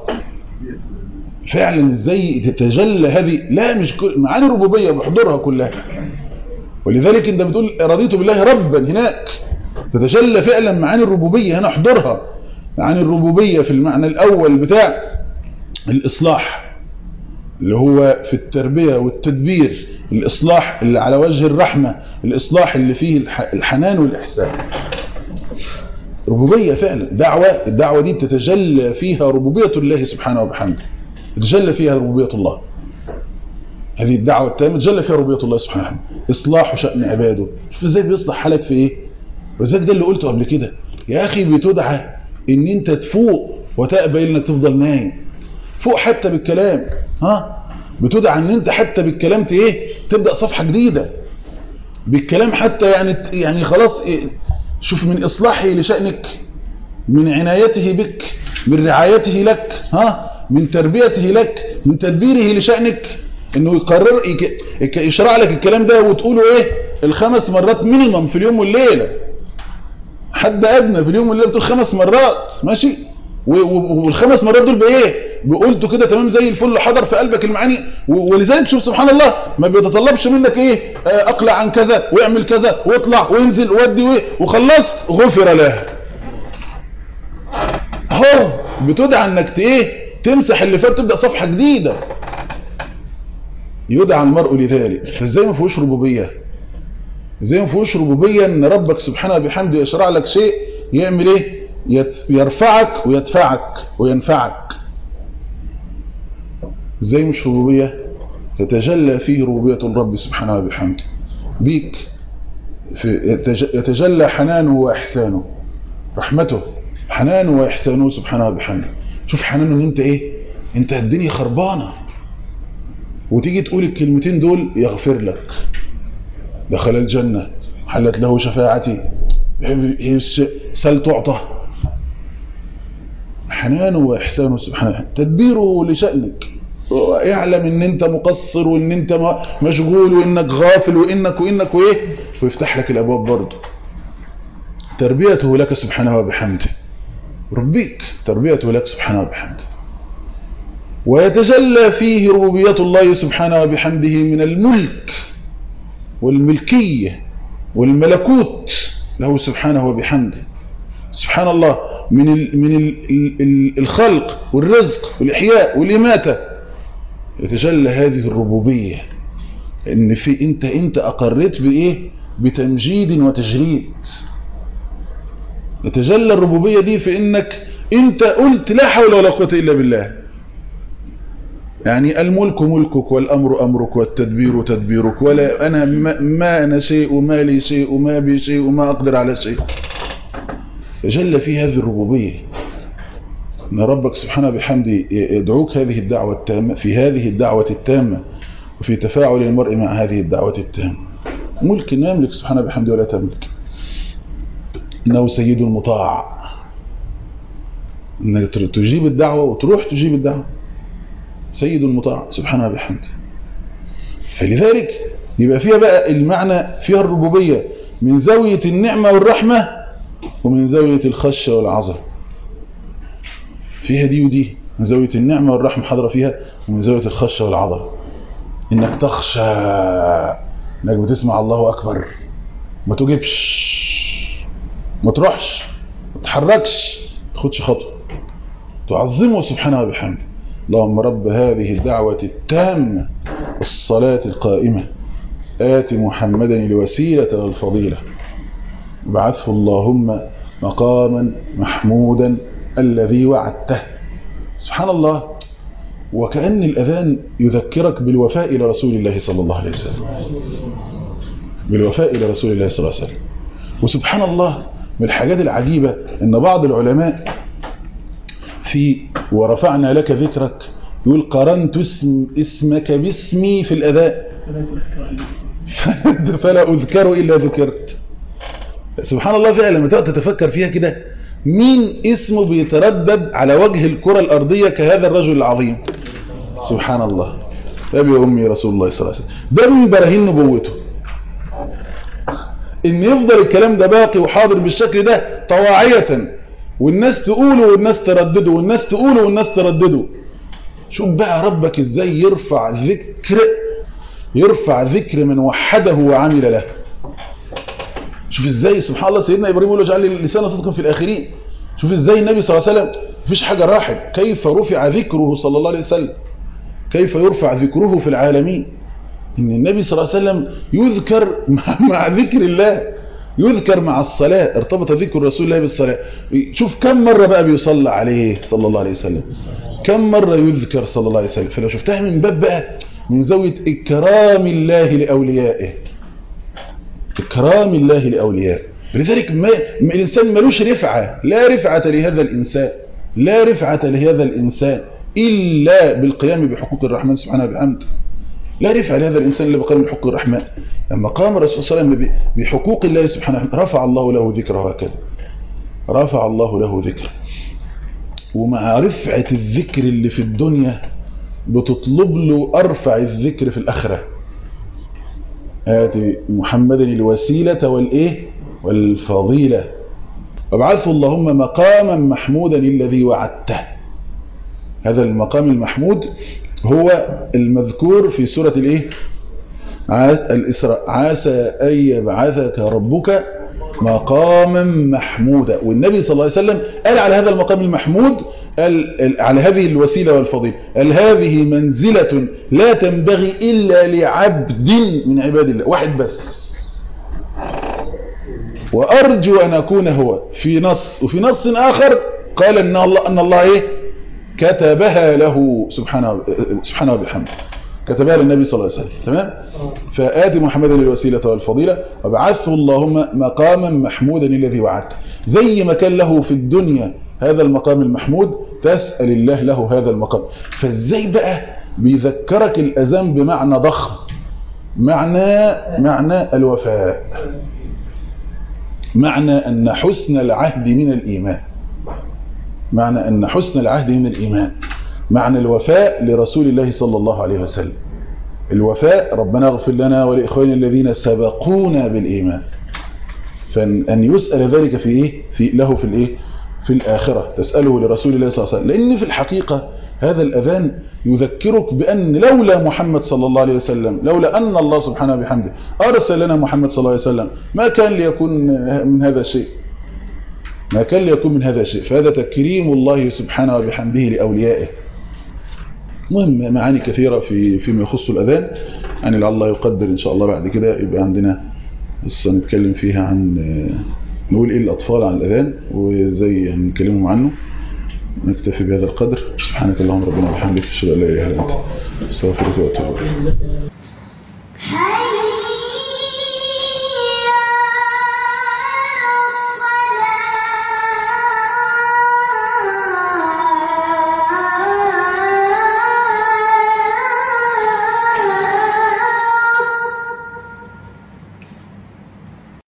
Speaker 1: فعلا ازاي تتجلى هذه لا مش كل... معاني الربوبية بحضرها كلها ولذلك انت بتقول رضيت بالله ربا هناك تتجلى فعلا معاني الربوبية هنا احضرها عن الربوبية في المعنى الأول بتاع الإصلاح اللي هو في التربية والتدبير الإصلاح اللي على وجه الرحمة الإصلاح اللي فيه الحنان والإحسان ربوبية فعلا دعوة الدعوة دي تتجلى فيها ربوبية الله سبحانه وبحمده تتجلى فيها ربوبية الله هذه الدعوة التامة تجلى فيها ربوبية الله سبحانه وبحمده إصلاح شأن عباده شوف ازاي بيصلح حالك في ايه وذلك ده اللي قلته قبل كده يا أخي بتدعى ان انت تفوق وتقبل انك تفضل نايم فوق حتى بالكلام ها بتدعى ان انت حتى بالكلام ايه تبدا صفحه جديده بالكلام حتى يعني يعني خلاص إيه شوف من اصلاحه لشانك من عنايته بك من رعايته لك ها من تربيته لك من تدبيره لشانك انه يقرر يشرع لك الكلام ده وتقوله ايه الخمس مرات مينيمم في اليوم والليله حد ادنى في اليوم والليله بتقول خمس مرات ماشي والخمس مرات دول بايه بقولته كده تمام زي الفل حضر في قلبك المعاني ولذلك شوف سبحان الله ما بيتطلبش منك ايه اقلع عن كذا واعمل كذا واطلع وانزل ودي وايه وخلصت غفر له اهو بتدعى انك ايه تمسح اللي فات تبدا صفحه جديده يدعى المرء لذلك فازاي ما فيهوش ربوبيه زي ما فيهوش ربوبيه ان ربك سبحانه بحمده يشرع لك شيء يعمل ايه يرفعك ويدفعك وينفعك زي مش ربوبيه تتجلى فيه ربوبيه الرب سبحانه وبحمده بيك يتجلى حنانه واحسانه رحمته حنانه واحسانه سبحانه وبحمده شوف حنانه ان انت ايه انت الدنيا خربانه وتيجي تقول الكلمتين دول يغفر لك دخل الجنة حلت له شفاعتي سل تعطى حنانه وإحسانه سبحانه تدبيره لشأنك يعلم ان انت مقصر وان انت مشغول وانك غافل وانك وانك وايه ويفتح لك الابواب برضه تربيته لك سبحانه وبحمده ربيك تربيته لك سبحانه وبحمده ويتجلى فيه ربوبية الله سبحانه وبحمده من الملك والملكية والملكوت له سبحانه وبحمده سبحان الله من ال من ال ال الخلق والرزق والإحياء والإماتة يتجلى هذه الربوبية ان في انت انت اقريت بايه بتمجيد وتجريد يتجلى الربوبية دي في انك انت قلت لا حول ولا قوة الا بالله يعني الملك ملكك والامر امرك والتدبير تدبيرك ولا انا ما, ما انا شيء وما لي شيء وما بي شيء وما اقدر على شيء يتجلى في هذه الربوبية ان ربك سبحانه بحمده يدعوك هذه الدعوة التامة في هذه الدعوة التامة وفي تفاعل المرء مع هذه الدعوة التامة ملك لا يملك سبحانه بحمده ولا تملك إنه سيد مطاع إنك تجيب الدعوة وتروح تجيب الدعوة سيد مطاع سبحانه بحمده فلذلك يبقى فيها بقى المعنى فيها الربوبية من زاوية النعمة والرحمة ومن زاوية الخشة والعظمة فيها دي ودي من زاوية النعمة والرحمة حضر فيها ومن زاوية الخشة والعظمة انك تخشى انك بتسمع الله اكبر ما تجيبش ما تروحش ما تتحركش ما تاخدش خطوه تعظمه سبحانه وبحمده اللهم رب هذه الدعوة التامة الصلاة القائمة آت محمدا الوسيلة والفضيلة بعثه اللهم مقاما محمودا الذي وعدته سبحان الله وكأن الأذان يذكرك بالوفاء إلى رسول الله صلى الله عليه وسلم بالوفاء إلى رسول الله صلى الله عليه وسلم وسبحان الله من الحاجات العجيبة أن بعض العلماء في ورفعنا لك ذكرك يقول قرنت اسم اسمك باسمي في الأذان فلا أذكر إلا ذكرت سبحان الله فعلا لما تقعد تتفكر فيها كده مين اسمه بيتردد على وجه الكرة الأرضية كهذا الرجل العظيم سبحان الله أبي أمي رسول الله صلى الله عليه وسلم ده من براهين نبوته إن يفضل الكلام ده باقي وحاضر بالشكل ده طواعية والناس تقوله والناس تردده والناس تقوله والناس تردده شوف بقى ربك ازاي يرفع ذكر يرفع ذكر من وحده وعمل له شوف ازاي سبحان الله سيدنا ابراهيم يقول له اجعل لي لسان صدقا في الاخرين شوف ازاي النبي صلى الله عليه وسلم مفيش حاجه راحت كيف رفع ذكره صلى الله عليه وسلم كيف يرفع ذكره في العالمين ان النبي صلى الله عليه وسلم يذكر مع, مع ذكر الله يذكر مع الصلاة ارتبط ذكر رسول الله بالصلاة شوف كم مرة بقى بيصلى عليه صلى الله عليه وسلم كم مرة يذكر صلى الله عليه وسلم فلو شفتها من باب بقى من زاوية إكرام الله لأوليائه إكرام الله لأوليائه لذلك ما الإنسان ملوش رفعة لا رفعة لهذا الإنسان لا رفعة لهذا الإنسان إلا بالقيام بحقوق الرحمن سبحانه وبحمده لا رفع لهذا الإنسان إلا بقيام بحقوق الرحمن لما قام الرسول صلى الله عليه وسلم بحقوق الله سبحانه رفع الله له ذكره هكذا رفع الله له ذكره ومع رفعة الذكر اللي في الدنيا بتطلب له أرفع الذكر في الآخرة آتي محمدا الوسيلة والإيه والفضيلة وابعثه اللهم مقاما محمودا الذي وعدته هذا المقام المحمود هو المذكور في سورة الإيه الإسراء عسى أن يبعثك ربك مقاما محمودا والنبي صلى الله عليه وسلم قال على هذا المقام المحمود قال على هذه الوسيلة والفضيلة قال هذه منزلة لا تنبغي إلا لعبد من عباد الله واحد بس وأرجو أن أكون هو في نص وفي نص آخر قال أن الله, أن الله إيه كتبها له سبحانه سبحانه وبحمده كتبها للنبي صلى الله عليه وسلم تمام فآتي محمدا الوسيلة والفضيلة وابعثه اللهم مقاما محمودا الذي وعدته زي ما كان له في الدنيا هذا المقام المحمود تسأل الله له هذا المقام فازاي بقى بيذكرك الأذان بمعنى ضخم معنى معنى الوفاء معنى أن حسن العهد من الإيمان معنى أن حسن العهد من الإيمان معنى الوفاء لرسول الله صلى الله عليه وسلم الوفاء ربنا اغفر لنا ولإخواننا الذين سبقونا بالإيمان فأن يسأل ذلك في إيه؟ في له في الإيه؟ في الآخرة تسأله لرسول الله صلى الله عليه وسلم لأن في الحقيقة هذا الأذان يذكرك بأن لولا محمد صلى الله عليه وسلم لولا أن الله سبحانه وبحمده أرسل لنا محمد صلى الله عليه وسلم ما كان ليكون من هذا الشيء ما كان ليكون من هذا الشيء فهذا تكريم الله سبحانه وبحمده لأوليائه مهم معاني كثيرة في فيما يخص الأذان يعني لعل الله يقدر إن شاء الله بعد كده يبقى عندنا قصة نتكلم فيها عن نقول إيه الأطفال عن الأذان وإزاي يعني نكلمهم عنه نكتفي بهذا القدر سبحانك اللهم ربنا وبحمدك اشهد ان لا اله الا انت استغفرك واتوب اليك